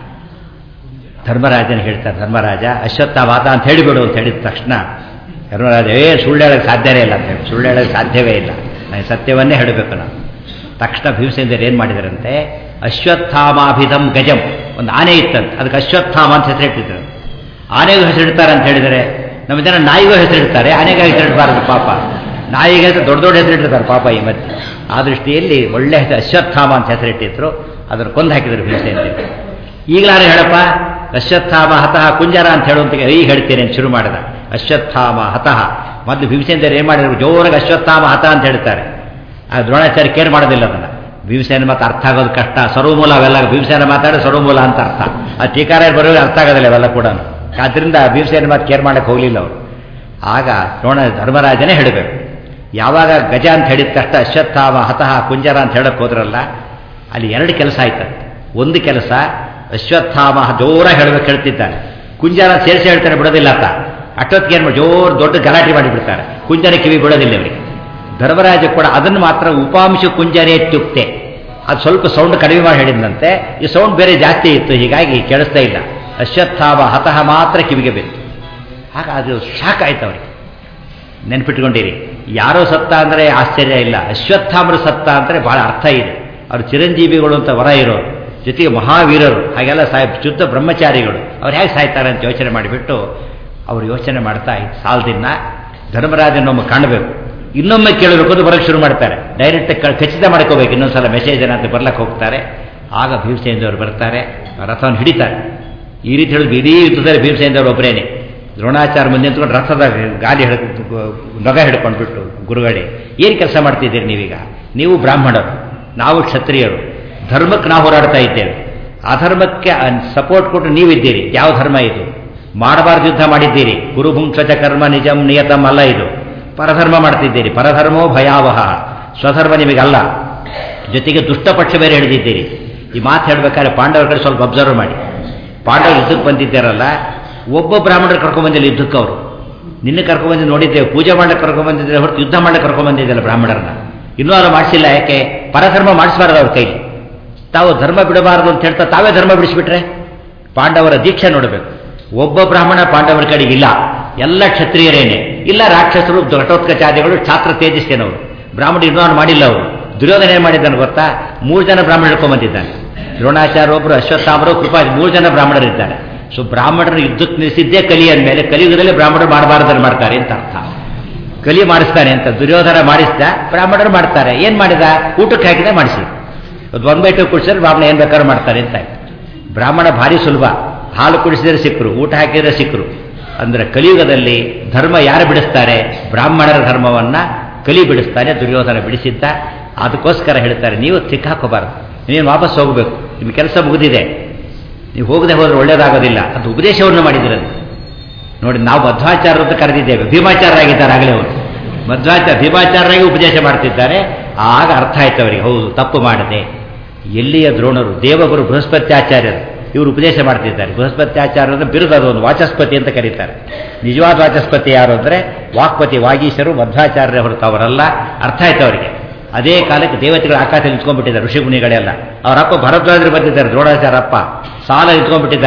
ಧರ್ಮರಾಜನ ಹೇಳ್ತಾರೆ ಧರ್ಮರಾಜ ಅಶ್ವತ್ಥಾಮ ಹತ ಅಂತ ಹೇಳಿಬಿಡು ಅಂತ ಹೇಳಿದ ತಕ್ಷಣ ಧರ್ಮರಾಜ ಏ ಸುಳ್ಳು ಹೇಳೋಕ್ಕೆ ಸಾಧ್ಯವೇ ಇಲ್ಲ ಅಂತ ಹೇಳಿ ಸುಳ್ಳು ಹೇಳೋಕ್ಕೆ ಸಾಧ್ಯವೇ ಇಲ್ಲ ನನಗೆ ಸತ್ಯವನ್ನೇ ಹೇಳಬೇಕು ನಾವು ತಕ್ಷಣ ಭೀಮಸೇಂದ್ರ ಏನು ಮಾಡಿದರಂತೆ ಅಶ್ವತ್ಥಾಮಾಭಿಧಂ ಗಜಂ ಒಂದು ಆನೆ ಇತ್ತಂತೆ ಅದಕ್ಕೆ ಅಶ್ವತ್ಥಾಮ ಅಂತ ಹೆಸರಿಟ್ಟಿದ್ರು ಆನೆಗೂ ಹೆಸರಿಡ್ತಾರೆ ಅಂತ ಹೇಳಿದರೆ ನಮ್ಮ ಜನ ನಾಯಿಗೂ ಹೆಸರಿಡ್ತಾರೆ ಆನೆಗೆ ಹೆಸರಿಡಬಾರದು ಪಾಪ ನಾಯಿಗೆ ಹೆಸರು ದೊಡ್ಡ ದೊಡ್ಡ ಹೆಸರಿಟ್ಟಿರ್ತಾರೆ ಪಾಪ ಈ ಮಧ್ಯೆ ಆ ದೃಷ್ಟಿಯಲ್ಲಿ ಒಳ್ಳೆ ಹೆಸರು ಅಶ್ವತ್ಥಾಮ ಅಂತ ಹೆಸರಿಟ್ಟಿದ್ರು ಅದನ್ನು ಕೊಂದು ಹಾಕಿದ್ರು ಭೀಮಸೇಂದ್ರ ಈಗಲಾರು ಹೇಳಪ್ಪ ಅಶ್ವತ್ಥಾಮ ಹತಃ ಕುಂಜರ ಅಂತ ಹೇಳುವಂತ ಈಗ ಹೇಳ್ತೇನೆ ಅಂತ ಶುರು ಮಾಡಿದ ಅಶ್ವತ್ಥಾಮ ಹತಃ ಮೊದಲು ಭೀಮಸೇಂದ್ರ ಏನು ಮಾಡಿದ್ರು ಜೋರಾಗಿ ಅಶ್ವತ್ಥಾಮ ಹತ ಅಂತ ಹೇಳ್ತಾರೆ ಆ ದ್ರೋಣಾಚಾರ್ಯ ಕೇರ್ ಮಾಡೋದಿಲ್ಲ ಅದನ್ನು ಭೀಮಸೇನ ಮಾತು ಅರ್ಥ ಆಗೋದು ಕಷ್ಟ ಸರ್ವಮೂಲ ಅವೆಲ್ಲ ಭೀಮಸೇನ ಮಾತಾಡಿ ಸರ್ವಮೂಲ ಅಂತ ಅರ್ಥ ಆ ಟೀಕಾರ ಬರೋರಿಗೆ ಅರ್ಥ ಆಗೋದಿಲ್ಲ ಅವೆಲ್ಲ ಕೂಡ ಆದ್ದರಿಂದ ಭೀಮಸೇನ ಮಾತು ಕೇರ್ ಮಾಡಕ್ಕೆ ಹೋಗಲಿಲ್ಲ ಅವರು ಆಗ ದ್ರೋಣ ಧರ್ಮರಾಜನೇ ಹೇಳಬೇಕು ಯಾವಾಗ ಗಜ ಅಂತ ಹೇಳಿದ ತಕ್ಷಣ ಅಶ್ವತ್ಥಾಮ ಹತಃ ಕುಂಜರ ಅಂತ ಹೇಳಕ್ಕೆ ಹೋದ್ರಲ್ಲ ಅಲ್ಲಿ ಎರಡು ಕೆಲಸ ಆಯ್ತಂತೆ ಒಂದು ಕೆಲಸ ಅಶ್ವತ್ಥಾಮ ಜೋರಾಗಿ ಹೇಳಬೇಕು ಹೇಳ್ತಿದ್ದಾನೆ ಕುಂಜರ ಸೇರಿಸಿ ಹೇಳ್ತಾನೆ ಬಿಡೋದಿಲ್ಲ ಆತ ಅಷ್ಟೊತ್ತಿಗೆ ಏನು ಜೋರು ದೊಡ್ಡ ಗಲಾಟೆ ಮಾಡಿಬಿಡ್ತಾರೆ ಕುಂಜರ ಕಿವಿ ಬಿಡೋದಿಲ್ಲ ಅವರಿಗೆ ಧರ್ಮರಾಜ ಕೂಡ ಅದನ್ನು ಮಾತ್ರ ಉಪಾಂಶ ಕುಂಜರೇ ಇತ್ಯುಕ್ತೆ ಅದು ಸ್ವಲ್ಪ ಸೌಂಡ್ ಕಡಿಮೆ ಮಾಡಿ ಹೇಳಿದಂತೆ ಈ ಸೌಂಡ್ ಬೇರೆ ಜಾಸ್ತಿ ಇತ್ತು ಹೀಗಾಗಿ ಕೇಳಿಸ್ತಾ ಇಲ್ಲ ಅಶ್ವತ್ಥಾಮ ಹತಃ ಮಾತ್ರ ಕಿವಿಗೆ ಬಿತ್ತು ಆಗ ಅದು ಶಾಕ್ ಆಯ್ತು ಅವರಿಗೆ ನೆನ್ಪಿಟ್ಕೊಂಡಿರಿ ಯಾರೋ ಸತ್ತ ಅಂದರೆ ಆಶ್ಚರ್ಯ ಇಲ್ಲ ಅಶ್ವತ್ಥಾಮರು ಸತ್ತ ಅಂದರೆ ಬಹಳ ಅರ್ಥ ಇದೆ ಅವರು ಚಿರಂಜೀವಿಗಳು ಅಂತ ವರ ಇರೋರು ಜೊತೆಗೆ ಮಹಾವೀರರು ಹಾಗೆಲ್ಲ ಸಾಯ್ ಶುದ್ಧ ಬ್ರಹ್ಮಚಾರಿಗಳು ಅವ್ರು ಹೇಗೆ ಸಾಯ್ತಾರೆ ಅಂತ ಯೋಚನೆ ಮಾಡಿಬಿಟ್ಟು ಅವರು ಯೋಚನೆ ಮಾಡ್ತಾ ಇದ್ದು ಸಾಲದಿನ್ನ ಧರ್ಮರಾಜನೊಮ್ಮೆ ಕಾಣಬೇಕು ಇನ್ನೊಮ್ಮೆ ಕೇಳಬೇಕು ಅಂತ ಬರೋಕ್ಕೆ ಶುರು ಮಾಡ್ತಾರೆ ಡೈರೆಕ್ಟ್ ಖಚಿತ ಮಾಡ್ಕೋಬೇಕು ಇನ್ನೊಂದ್ಸಲ ಮೆಸೇಜ್ ಅಂತ ಬರ್ಲಕ್ಕೆ ಹೋಗ್ತಾರೆ ಆಗ ಭೀಮಸೇಂದ್ರವರು ಬರ್ತಾರೆ ರಥವನ್ನು ಹಿಡಿತಾರೆ ಈ ರೀತಿ ಹೇಳಿದ್ರು ಇಡೀ ಯುದ್ಧದಲ್ಲಿ ಭೀಮಸೇಂದ್ರವರು ಒಬ್ಬರೇನೆ ದ್ರೋಣಾಚಾರ ಮುಂದೆ ನಿಂತ್ಕೊಂಡು ರಥದ ಗಾಲಿ ಹಿಡ್ ನೊಗ ಹಿಡ್ಕೊಂಡ್ಬಿಟ್ಟು ಗುರುಗಳೇ ಏನು ಕೆಲಸ ಮಾಡ್ತಿದ್ದೀರಿ ನೀವೀಗ ನೀವು ಬ್ರಾಹ್ಮಣರು ನಾವು ಕ್ಷತ್ರಿಯರು ಧರ್ಮಕ್ಕೆ ನಾವು ಹೋರಾಡ್ತಾ ಇದ್ದೇವೆ ಅಧರ್ಮಕ್ಕೆ ಸಪೋರ್ಟ್ ಕೊಟ್ಟು ನೀವಿದ್ದೀರಿ ಯಾವ ಧರ್ಮ ಇದು ಮಾಡಬಾರ್ದು ಯುದ್ಧ ಮಾಡಿದ್ದೀರಿ ಗುರುಭುಂಕ್ಷಚ ಕರ್ಮ ನಿಜಂ ನಿಯತಂ ಅಲ್ಲ ಇದು ಪರಧರ್ಮ ಮಾಡ್ತಿದ್ದೀರಿ ಪರಧರ್ಮೋ ಭಯಾವಹ ಸ್ವಧರ್ಮ ನಿಮಗಲ್ಲ ಜೊತೆಗೆ ದುಷ್ಟಪಕ್ಷ ಬೇರೆ ಹಿಡಿದಿದ್ದೀರಿ ಈ ಮಾತು ಹೇಳ್ಬೇಕಾದ್ರೆ ಪಾಂಡವರ ಕಡೆ ಸ್ವಲ್ಪ ಅಬ್ಸರ್ವ್ ಮಾಡಿ ಪಾಂಡವರು ಯುದ್ಧಕ್ಕೆ ಬಂದಿದ್ದಾರಲ್ಲ ಒಬ್ಬ ಬ್ರಾಹ್ಮಣರು ಕರ್ಕೊಂಡ್ಬಂದಿಲ್ಲ ಯುದ್ಧಕ್ಕೆ ಅವರು ನಿನ್ನ ಕರ್ಕೊಂಡ್ಬಂದು ನೋಡಿದ್ದೇವೆ ಪೂಜೆ ಮಾಡಕ್ಕೆ ಕರ್ಕೊಂಡ್ಬಂದಿದ್ರೆ ಹೊರತು ಯುದ್ಧ ಮಾಡಕ್ಕೆ ಕರ್ಕೊಂಡ್ಬಂದಿದ್ದಲ್ಲ ಬ್ರಾಹ್ಮಣರನ್ನ ಇನ್ನೂ ಅದು ಮಾಡಿಸಿಲ್ಲ ಯಾಕೆ ಪರಧರ್ಮ ಮಾಡಿಸಬಾರ್ದು ಅವ್ರ ಕೈಲಿ ತಾವು ಧರ್ಮ ಬಿಡಬಾರದು ಅಂತ ಹೇಳ್ತಾ ತಾವೇ ಧರ್ಮ ಬಿಡಿಸಿಬಿಟ್ರೆ ಪಾಂಡವರ ದೀಕ್ಷೆ ನೋಡಬೇಕು ಒಬ್ಬ ಬ್ರಾಹ್ಮಣ ಪಾಂಡವರ ಕಡೆಗಿಲ್ಲ ಎಲ್ಲ ಕ್ಷತ್ರಿಯರೇನೆ ಇಲ್ಲ ರಾಕ್ಷಸರು ಘಟೋತ್ಕಚಾದಿಗಳು ಛಾತ್ರ ತೇಜಸ್ಸೇನವರು ಬ್ರಾಹ್ಮಣ ಇನ್ನೂ ಮಾಡಿಲ್ಲ ಅವರು ದುರ್ಯೋಧನ ಏನು ಮಾಡಿದ್ದಾನೆ ಗೊತ್ತಾ ಮೂರು ಜನ ಬ್ರಾಹ್ಮಣ ಹಿಡ್ಕೊಂಡ್ಬಂದಿದ್ದಾನೆ ದ್ರೋಣಾಚಾರ್ಯ ಒಬ್ಬರು ಅಶ್ವತ್ಥಾಮರು ಕೃಪಾ ಮೂರು ಜನ ಬ್ರಾಹ್ಮಣರಿದ್ದಾರೆ ಸೊ ಬ್ರಾಹ್ಮಣರು ಯುದ್ಧಕ್ಕೆ ನಿಲ್ಲಿಸಿದ್ದೇ ಕಲಿ ಅಂದಮೇಲೆ ಕಲಿಯುಗದಲ್ಲಿ ಬ್ರಾಹ್ಮಣರು ಮಾಡಬಾರದನ್ನು ಮಾಡ್ತಾರೆ ಅಂತ ಅರ್ಥ ಕಲಿ ಮಾಡಿಸ್ತಾನೆ ಅಂತ ದುರ್ಯೋಧನ ಮಾಡಿಸಿದ ಬ್ರಾಹ್ಮಣರು ಮಾಡ್ತಾರೆ ಏನು ಮಾಡಿದ ಊಟಕ್ಕೆ ಹಾಕಿದ ಮಾಡಿಸಿದ ಅದು ಒನ್ ಬೈ ಟು ಕುಡಿಸಿದ್ರೆ ಬ್ರಾಹ್ಮಣ ಏನು ಬೇಕಾದ್ರೂ ಮಾಡ್ತಾರೆ ಅಂತ ಆಯ್ತು ಬ್ರಾಹ್ಮಣ ಭಾರಿ ಸುಲಭ ಹಾಲು ಕುಡಿಸಿದ್ರೆ ಸಿಕ್ಕರು ಊಟ ಹಾಕಿದ್ರೆ ಸಿಕ್ಕರು ಅಂದರೆ ಕಲಿಯುಗದಲ್ಲಿ ಧರ್ಮ ಯಾರು ಬಿಡಿಸ್ತಾರೆ ಬ್ರಾಹ್ಮಣರ ಧರ್ಮವನ್ನು ಕಲಿ ಬಿಡಿಸ್ತಾನೆ ದುರ್ಯೋಧನ ಬಿಡಿಸಿದ್ದ ಅದಕ್ಕೋಸ್ಕರ ಹೇಳ್ತಾರೆ ನೀವು ಸಿಕ್ಕಾಕೋಬಾರ್ದು ನೀನು ವಾಪಸ್ ಹೋಗಬೇಕು ನಿಮ್ಮ ಕೆಲಸ ಮುಗಿದಿದೆ ನೀವು ಹೋಗದೆ ಹೋದ್ರೆ ಒಳ್ಳೇದಾಗೋದಿಲ್ಲ ಅಂತ ಉಪದೇಶವನ್ನು ಮಾಡಿದ್ರಂತೆ ನೋಡಿ ನಾವು ಮಧ್ವಾಚಾರ್ಯರಂತ ಕರೆದಿದ್ದೇವೆ ಭೀಮಾಚಾರ್ಯರಾಗಿದ್ದಾರೆ ಆಗಲೇ ಅವರು ಮಧ್ವಾಚಾರ್ಯ ಭೀಮಾಚಾರ್ಯರಾಗಿ ಉಪದೇಶ ಮಾಡ್ತಿದ್ದಾರೆ ಆಗ ಅರ್ಥ ಆಯ್ತು ಅವರಿಗೆ ಹೌದು ತಪ್ಪು ಮಾಡದೆ ಎಲ್ಲಿಯ ದ್ರೋಣರು ದೇವಗುರು ಬೃಹಸ್ಪತ್ಯಾಚಾರ್ಯರು ಇವರು ಉಪದೇಶ ಮಾಡ್ತಿದ್ದಾರೆ ಬೃಹಸ್ಪತ್ಯಾಚಾರ್ಯರ ಬಿರುದು ಅದು ಒಂದು ವಾಚಸ್ಪತಿ ಅಂತ ಕರೀತಾರೆ ನಿಜವಾದ ವಾಚಸ್ಪತಿ ಯಾರು ಅಂದರೆ ವಾಕ್ಪತಿ ವಾಗೀಶರು ಮಧ್ವಾಚಾರ್ಯ ಹೊರತು ಅವರಲ್ಲ ಅರ್ಥ ಆಯ್ತು ಅವರಿಗೆ ಅದೇ ಕಾಲಕ್ಕೆ ದೇವತೆಗಳ ಆಕಾಶ ನಿಂತ್ಕೊಂಡ್ಬಿಟ್ಟಿದ್ದಾರೆ ಋಷಿಮುನಿಗಳೆಲ್ಲ ಅವರಪ್ಪ ಭರದ್ವಾಜರು ಬಂದಿದ್ದಾರೆ ದ್ರೋಣಾಚಾರ್ಯಪ್ಪ ಸಾಲ ನಿಂತ್ಕೊಂಡ್ಬಿಟ್ಟಿದ್ದಾರೆ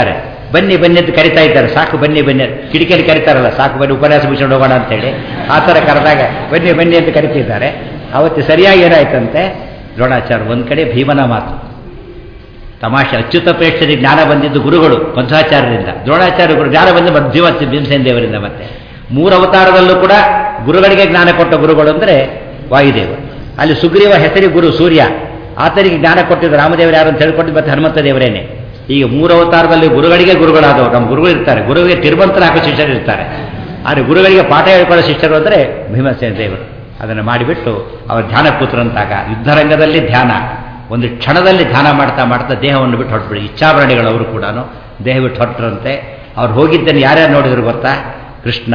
ಬನ್ನಿ ಬನ್ನಿ ಅಂತ ಕರಿತಾ ಇದ್ದಾರೆ ಸಾಕು ಬನ್ನಿ ಬನ್ನಿ ಅಂತ. ಕಿಡಿಕಿಯಲ್ಲಿ ಕರಿತಾರಲ್ಲ ಸಾಕು ಬನ್ನಿ ಉಪನ್ಯಾಸ ಮುಗಿಸ್ಕೊಂಡು ಹೋಗೋಣ ಅಂತೇಳಿ ಆ ಥರ ಕರೆದಾಗ ಬನ್ನಿ ಬನ್ನಿ ಅಂತ ಕರಿತಿದ್ದಾರೆ ಅವತ್ತು ಸರಿಯಾಗಿ ಏನಾಯ್ತಂತೆ ದ್ರೋಣಾಚಾರ್ಯ ಒಂದು ಕಡೆ ಭೀಮನ ಮಾತು ತಮಾಷೆ ಅಚ್ಯುತ ಪ್ರೇಕ್ಷರಿಗೆ ಜ್ಞಾನ ಬಂದಿದ್ದು ಗುರುಗಳು ಮಧ್ವಾಚಾರ್ಯರಿಂದ ದ್ರೋಣಾಚಾರ್ಯ ಗುರು ಜ್ಞಾನ ಬಂದು ಮತ್ತೆ ಜೀವ ಭೀಮಸೇನ ದೇವರಿಂದ ಮತ್ತೆ ಮೂರು ಅವತಾರದಲ್ಲೂ ಕೂಡ ಗುರುಗಳಿಗೆ ಜ್ಞಾನ ಕೊಟ್ಟ ಗುರುಗಳು ಅಂದರೆ ವಾಯುದೇವ ಅಲ್ಲಿ ಸುಗ್ರೀವ ಹೆಸರಿ ಗುರು ಸೂರ್ಯ ಆತನಿಗೆ ಜ್ಞಾನ ಕೊಟ್ಟಿದ್ದು ರಾಮದೇವರು ಯಾರು ಅಂತ ಹೇಳ್ಕೊಟ್ಟಿದ್ದು ಮತ್ತೆ ಹನುಮಂತ ದೇವರೇನೆ ಈಗ ಮೂರು ಅವತಾರದಲ್ಲಿ ಗುರುಗಳಿಗೆ ಗುರುಗಳಾದವರು ನಮ್ಮ ಗುರುಗಳು ಇರ್ತಾರೆ ಗುರುಗಳಿಗೆ ತಿರುವಂತರ ಹಾಕೋ ಶಿಷ್ಯರು ಇರ್ತಾರೆ ಆದರೆ ಗುರುಗಳಿಗೆ ಪಾಠ ಹೇಳ್ಕೊಳ್ಳೋ ಶಿಷ್ಯರು ಅಂದರೆ ಭೀಮಸೇನ ದೇವರು ಅದನ್ನು ಮಾಡಿಬಿಟ್ಟು ಅವರು ಧ್ಯಾನ ಕೂತರಂತಾಗ ಯುದ್ಧರಂಗದಲ್ಲಿ ಧ್ಯಾನ ಒಂದು ಕ್ಷಣದಲ್ಲಿ ಧ್ಯಾನ ಮಾಡ್ತಾ ಮಾಡ್ತಾ ದೇಹವನ್ನು ಬಿಟ್ಟು ಹೊರಟ್ಬಿಡಿ ಇಚ್ಛಾಭರಣಿಗಳು ಅವರು ಕೂಡ ದೇಹ ಬಿಟ್ಟು ಹೊರಟ್ರಂತೆ ಅವ್ರು ಹೋಗಿದ್ದನ್ನು ಯಾರ್ಯಾರು ನೋಡಿದ್ರು ಗೊತ್ತಾ ಕೃಷ್ಣ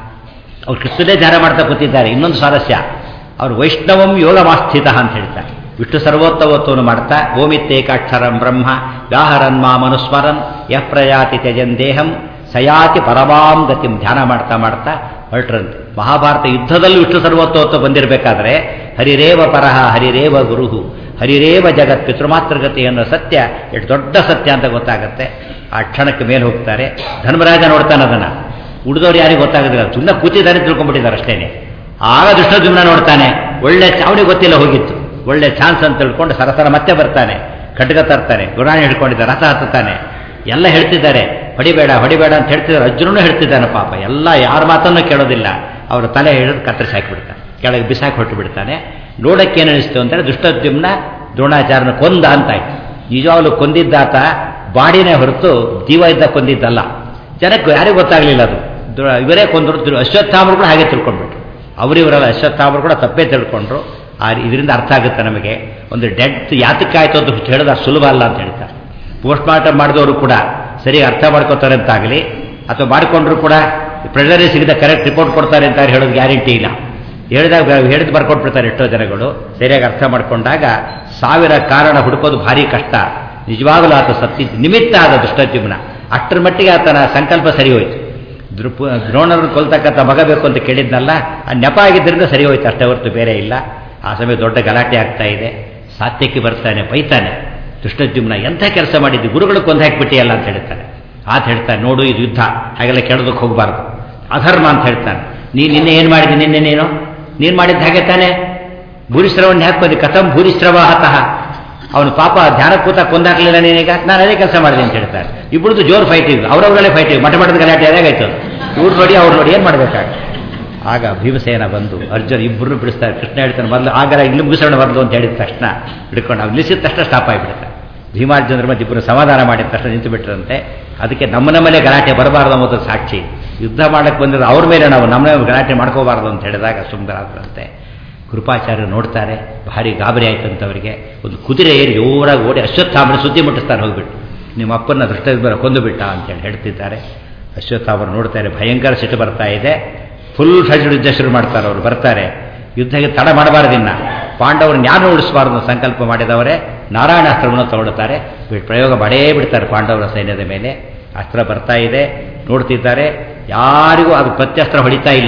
ಅವ್ರು ಕೃಷ್ಣನೇ ಧ್ಯಾನ ಮಾಡ್ತಾ ಕೂತಿದ್ದಾರೆ ಇನ್ನೊಂದು ಸ್ವಾರಸ್ಯ ಅವರು ವೈಷ್ಣವಂ ಯೋಗಮಾಸ್ಥಿತ ಅಂತ ಹೇಳ್ತಾರೆ ವಿಷ್ಣು ಸರ್ವೋತ್ತವತ್ವವನ್ನು ಮಾಡ್ತಾ ಓಮಿತ್ತೇಕಾಕ್ಷರಂ ಬ್ರಹ್ಮ ವ್ಯಾಹರನ್ಮಾ ಮನುಸ್ಮರನ್ ಯಃ ಪ್ರಯಾತಿ ತ್ಯಜನ್ ದೇಹಂ ಸಯಾತಿ ಪರಮಾಂ ಗತಿಂ ಧ್ಯಾನ ಮಾಡ್ತಾ ಮಾಡ್ತಾ ಹೊರಟ್ರಂತೆ ಮಹಾಭಾರತ ಯುದ್ಧದಲ್ಲೂ ವಿಷ್ಣು ಸರ್ವೋತ್ತವತ್ವ ಬಂದಿರಬೇಕಾದ್ರೆ ಹರಿರೇವ ಪರಹ ಹರಿರೇವ ಗುರುಹು ಹರಿರೇವ ಜಗತ್ ಪಿತೃಮಾತೃಗತಿ ಅನ್ನೋ ಸತ್ಯ ಎಷ್ಟು ದೊಡ್ಡ ಸತ್ಯ ಅಂತ ಗೊತ್ತಾಗುತ್ತೆ ಆ ಕ್ಷಣಕ್ಕೆ ಮೇಲೆ ಹೋಗ್ತಾರೆ ಧರ್ಮರಾಜ ನೋಡ್ತಾನೆ ಅದನ್ನ ಉಳಿದವ್ರು ಯಾರಿಗೂ ಗೊತ್ತಾಗೋದಿಲ್ಲ ಸುಮ್ಮನೆ ಕೂತಿದ್ದಾರೆ ತಿಳ್ಕೊಂಡ್ಬಿಟ್ಟಿದ್ದಾರೆ ಅಷ್ಟೇನೆ ಆಗ ದುಷ್ಟಜುಮ್ನ ನೋಡ್ತಾನೆ ಒಳ್ಳೆ ಅವನಿಗೆ ಗೊತ್ತಿಲ್ಲ ಹೋಗಿತ್ತು ಒಳ್ಳೆ ಚಾನ್ಸ್ ಅಂತ ತಿಳ್ಕೊಂಡು ಸರಸರ ಮತ್ತೆ ಬರ್ತಾನೆ ಖಡ್ಗ ತರ್ತಾನೆ ಗುರಾಣಿ ಹಿಡ್ಕೊಂಡಿದ್ದ ರಥ ಹತ್ತುತ್ತಾನೆ ಎಲ್ಲ ಹೇಳ್ತಿದ್ದಾರೆ ಹೊಡಿಬೇಡ ಹೊಡಿಬೇಡ ಅಂತ ಹೇಳ್ತಿದ್ದಾರೆ ಅರ್ಜುನೂ ಹೇಳ್ತಿದ್ದಾನೆ ಪಾಪ ಎಲ್ಲ ಯಾರ ಮಾತನ್ನು ಕೇಳೋದಿಲ್ಲ ಅವರ ತಲೆ ಹಿಡಿದು ಕತ್ತರಿಸಿ ಹಾಕಿಬಿಡ್ತಾನೆ ಕೆಳಗೆ ಬಿಸಾಕಿ ಹೊಟ್ಟು ಬಿಡ್ತಾನೆ ನೋಡಕ್ಕೆ ಏನು ಅನಿಸ್ತು ಅಂತಾರೆ ದುಷ್ಟದ್ಯುಮ್ನ ದ್ರೋಣಾಚಾರ್ಯನ ಕೊಂದ ಅಂತಾಯ್ತು ನಿಜವಾಗ್ಲೂ ಕೊಂದಿದ್ದಾತ ಬಾಡಿನೇ ಹೊರತು ಜೀವ ಇದ್ದ ಕೊಂದಿದ್ದಲ್ಲ ಜನಕ್ಕೆ ಯಾರಿಗೂ ಗೊತ್ತಾಗಲಿಲ್ಲ ಅದು ದ್ರ- ಇವರೇ ಕೊಂದರು ದ್ರ- ಅಶ್ವತ್ಥಾಮರು ಕೂಡ ಹಾಗೆ ತಿಳ್ಕೊಂಡ್ಬಿಟ್ರು ಅವರಿವರಲ್ಲ ಅಶ್ವತ್ಥಾಮರು ಕೂಡ ತಪ್ಪೇ ತಿಳ್ಕೊಂಡ್ರು ಆ ಇದರಿಂದ ಅರ್ಥ ಆಗುತ್ತೆ ನಮಗೆ ಒಂದು ಡೆತ್ ಯಾತಕ್ಕಾಯ್ತು ಅಂತ ಹೇಳಿದ ಸುಲಭ ಅಲ್ಲ ಅಂತ ಹೇಳ್ತಾರೆ ಪೋಸ್ಟ್ ಮಾರ್ಟಮ್ ಮಾಡಿದವರು ಕೂಡ ಸರಿ ಅರ್ಥ ಮಾಡ್ಕೋತಾರೆ ಅಂತಾಗಲಿ ಅಥವಾ ಮಾಡಿಕೊಂಡ್ರು ಕೂಡ ಪ್ರೆಷರೇ ಸಿಗದ ಕರೆಕ್ಟ್ ರಿಪೋರ್ಟ್ ಕೊಡ್ತಾರೆ ಅಂತ ಹೇಳೋದು ಗ್ಯಾರಂಟಿ ಇಲ್ಲ ಹೇಳಿದಾಗ ಹೇಳಿದ್ ಬರ್ಕೊಟ್ಬಿಡ್ತಾರೆ ಎಷ್ಟೋ ಜನಗಳು ಸರಿಯಾಗಿ ಅರ್ಥ ಮಾಡ್ಕೊಂಡಾಗ ಸಾವಿರ ಕಾರಣ ಹುಡುಕೋದು ಭಾರಿ ಕಷ್ಟ ನಿಜವಾಗಲೂ ಆತ ಸತ್ಯ ನಿಮಿತ್ತ ಆದ ದುಷ್ಟದ್ಯುಮ್ನ ಅಷ್ಟರ ಮಟ್ಟಿಗೆ ಆತನ ಸಂಕಲ್ಪ ಸರಿ ಹೋಯ್ತು ದೃಪ ದ್ರೋಣರನ್ನು ಕೊಲ್ತಕ್ಕಂಥ ಮಗ ಬೇಕು ಅಂತ ಕೇಳಿದ್ನಲ್ಲ ಆ ನೆಪ ಆಗಿದ್ದರಿಂದ ಸರಿ ಹೋಯ್ತು ಅಷ್ಟೇ ಹೊರತು ಬೇರೆ ಇಲ್ಲ ಆ ಸಮಯ ದೊಡ್ಡ ಗಲಾಟೆ ಆಗ್ತಾ ಇದೆ ಸಾತ್ಯಕ್ಕೆ ಬರ್ತಾನೆ ಬೈತಾನೆ ದುಷ್ಟದ್ಯುಮ್ನ ಎಂಥ ಕೆಲಸ ಮಾಡಿದ್ದು ಗುರುಗಳು ಕೊಂದು ಹಾಕಿಬಿಟ್ಟಿಯಲ್ಲ ಅಂತ ಹೇಳ್ತಾನೆ ಆತ ಹೇಳ್ತಾನೆ ನೋಡು ಇದು ಯುದ್ಧ ಹಾಗೆಲ್ಲ ಕೆಳದಕ್ಕೆ ಹೋಗಬಾರ್ದು ಅಧರ್ಮ ಅಂತ ಹೇಳ್ತಾನೆ ನೀನು ನಿನ್ನೆ ಏನು ಮಾಡಿದ್ದೆ ನಿನ್ನೆ ನೀನು ನೀನು ಮಾಡಿದ್ದು ಹಾಗೆ ತಾನೆ ಭೂರಿಶ್ರವನ್ನ ಹಾಕ್ಬೋದು ಕಥಂ ಭೂರಿಶ್ರವ ಹತಃ ಅವನು ಪಾಪ ಧ್ಯಾನ ಕೂತ ಕೊಂದಾಕ್ಲಿಲ್ಲ ನೀನೀಗ ನಾನು ಅದೇ ಕೆಲಸ ಮಾಡಿದೆ ಅಂತ ಹೇಳ್ತಾರೆ ಇಬ್ಬರದ್ದು ಜೋರು ಫೈಟ್ ಇದ್ವು ಅವರವರಲ್ಲೇ ಫೈಟ್ ಇವು ಮಠ ಮಠದ ಗಲಾಟೆ ಅದಾಗಾಯ್ತು ಇವ್ರು ನೋಡಿ ಅವ್ರು ನೋಡಿ ಏನು ಮಾಡಬೇಕಾಗ ಆಗ ಭೀಮಸೇನ ಬಂದು ಅರ್ಜುನ್ ಇಬ್ಬರು ಬಿಡಿಸ್ತಾರೆ ಕೃಷ್ಣ ಹೇಳ್ತಾನೆ ಮೊದಲು ಆಗಲ್ಲ ಇಲ್ಲಿ ಮುಗಿಸೋಣ ಬರಲು ಅಂತ ಹೇಳಿದ ತಕ್ಷಣ ಹಿಡ್ಕೊಂಡು ಅವ್ನು ನಿಲ್ಲಿಸಿದ ತಕ್ಷಣ ಸ್ಟಾಪ್ ಆಗಿಬಿಡುತ್ತೆ ಭೀಮಾರ್ಜುನರ ಮಧ್ಯೆ ಇಬ್ಬರು ಸಮಾಧಾನ ಮಾಡಿದ ತಕ್ಷಣ ನಿಂತು ಬಿಟ್ರಂತೆ ಅದಕ್ಕೆ ನಮ್ಮ ನಮ್ಮಲ್ಲೇ ಗಲಾಟೆ ಬರಬಾರ್ದು ಅನ್ನೋದು ಸಾಕ್ಷಿ ಯುದ್ಧ ಮಾಡಕ್ಕೆ ಬಂದಿರೋ ಅವ್ರ ಮೇಲೆ ನಾವು ನಮ್ಮ ಗಲಾಟೆ ಮಾಡ್ಕೋಬಾರ್ದು ಅಂತ ಹೇಳಿದಾಗ ಸುಂದರಾದ್ರಂತೆ ಕೃಪಾಚಾರ್ಯರು ನೋಡ್ತಾರೆ ಭಾರಿ ಗಾಬರಿ ಆಯ್ತಂತ ಅವರಿಗೆ ಒಂದು ಕುದುರೆ ಏರಿ ಜೋರಾಗಿ ಓಡಿ ಅಶ್ವತ್ಥಾಮನ ಸುದ್ದಿ ಮುಟ್ಟಿಸ್ತಾರೆ ಹೋಗ್ಬಿಟ್ಟು ನಿಮ್ಮ ಅಪ್ಪನ ದೃಷ್ಟ ಕೊಂದು ಬಿಟ್ಟ ಅಂತೇಳಿ ಹೇಳ್ತಿದ್ದಾರೆ ಅಶ್ವತ್ಥಾಮರು ನೋಡ್ತಾರೆ ಭಯಂಕರ ಸಿಟ್ಟು ಬರ್ತಾ ಇದೆ ಫುಲ್ ಫ್ಲೆಜ್ಡ್ ಯುದ್ಧ ಶುರು ಮಾಡ್ತಾರೆ ಅವರು ಬರ್ತಾರೆ ಯುದ್ಧಕ್ಕೆ ತಡ ಮಾಡಬಾರ್ದಿನ್ನ ಪಾಂಡವರನ್ನ ಯಾರು ಉಳಿಸಬಾರ್ದು ಸಂಕಲ್ಪ ಮಾಡಿದವರೇ ನಾರಾಯಣಾಸ್ತ್ರವನ್ನು ತಗೊಳ್ತಾರೆ ಬಿಟ್- ಪ್ರಯೋಗ ಮಾಡೇ ಬಿಡ್ತಾರೆ ಪಾಂಡವರ ಸೈನ್ಯದ ಮೇಲೆ ಅಸ್ತ್ರ ಬರ್ತಾ ಇದೆ ನೋಡ್ತಿದ್ದಾರೆ ಯಾರಿಗೂ ಅದು ಪ್ರತ್ಯಸ್ತ್ರ ಹೊಡಿತಾ ಇಲ್ಲ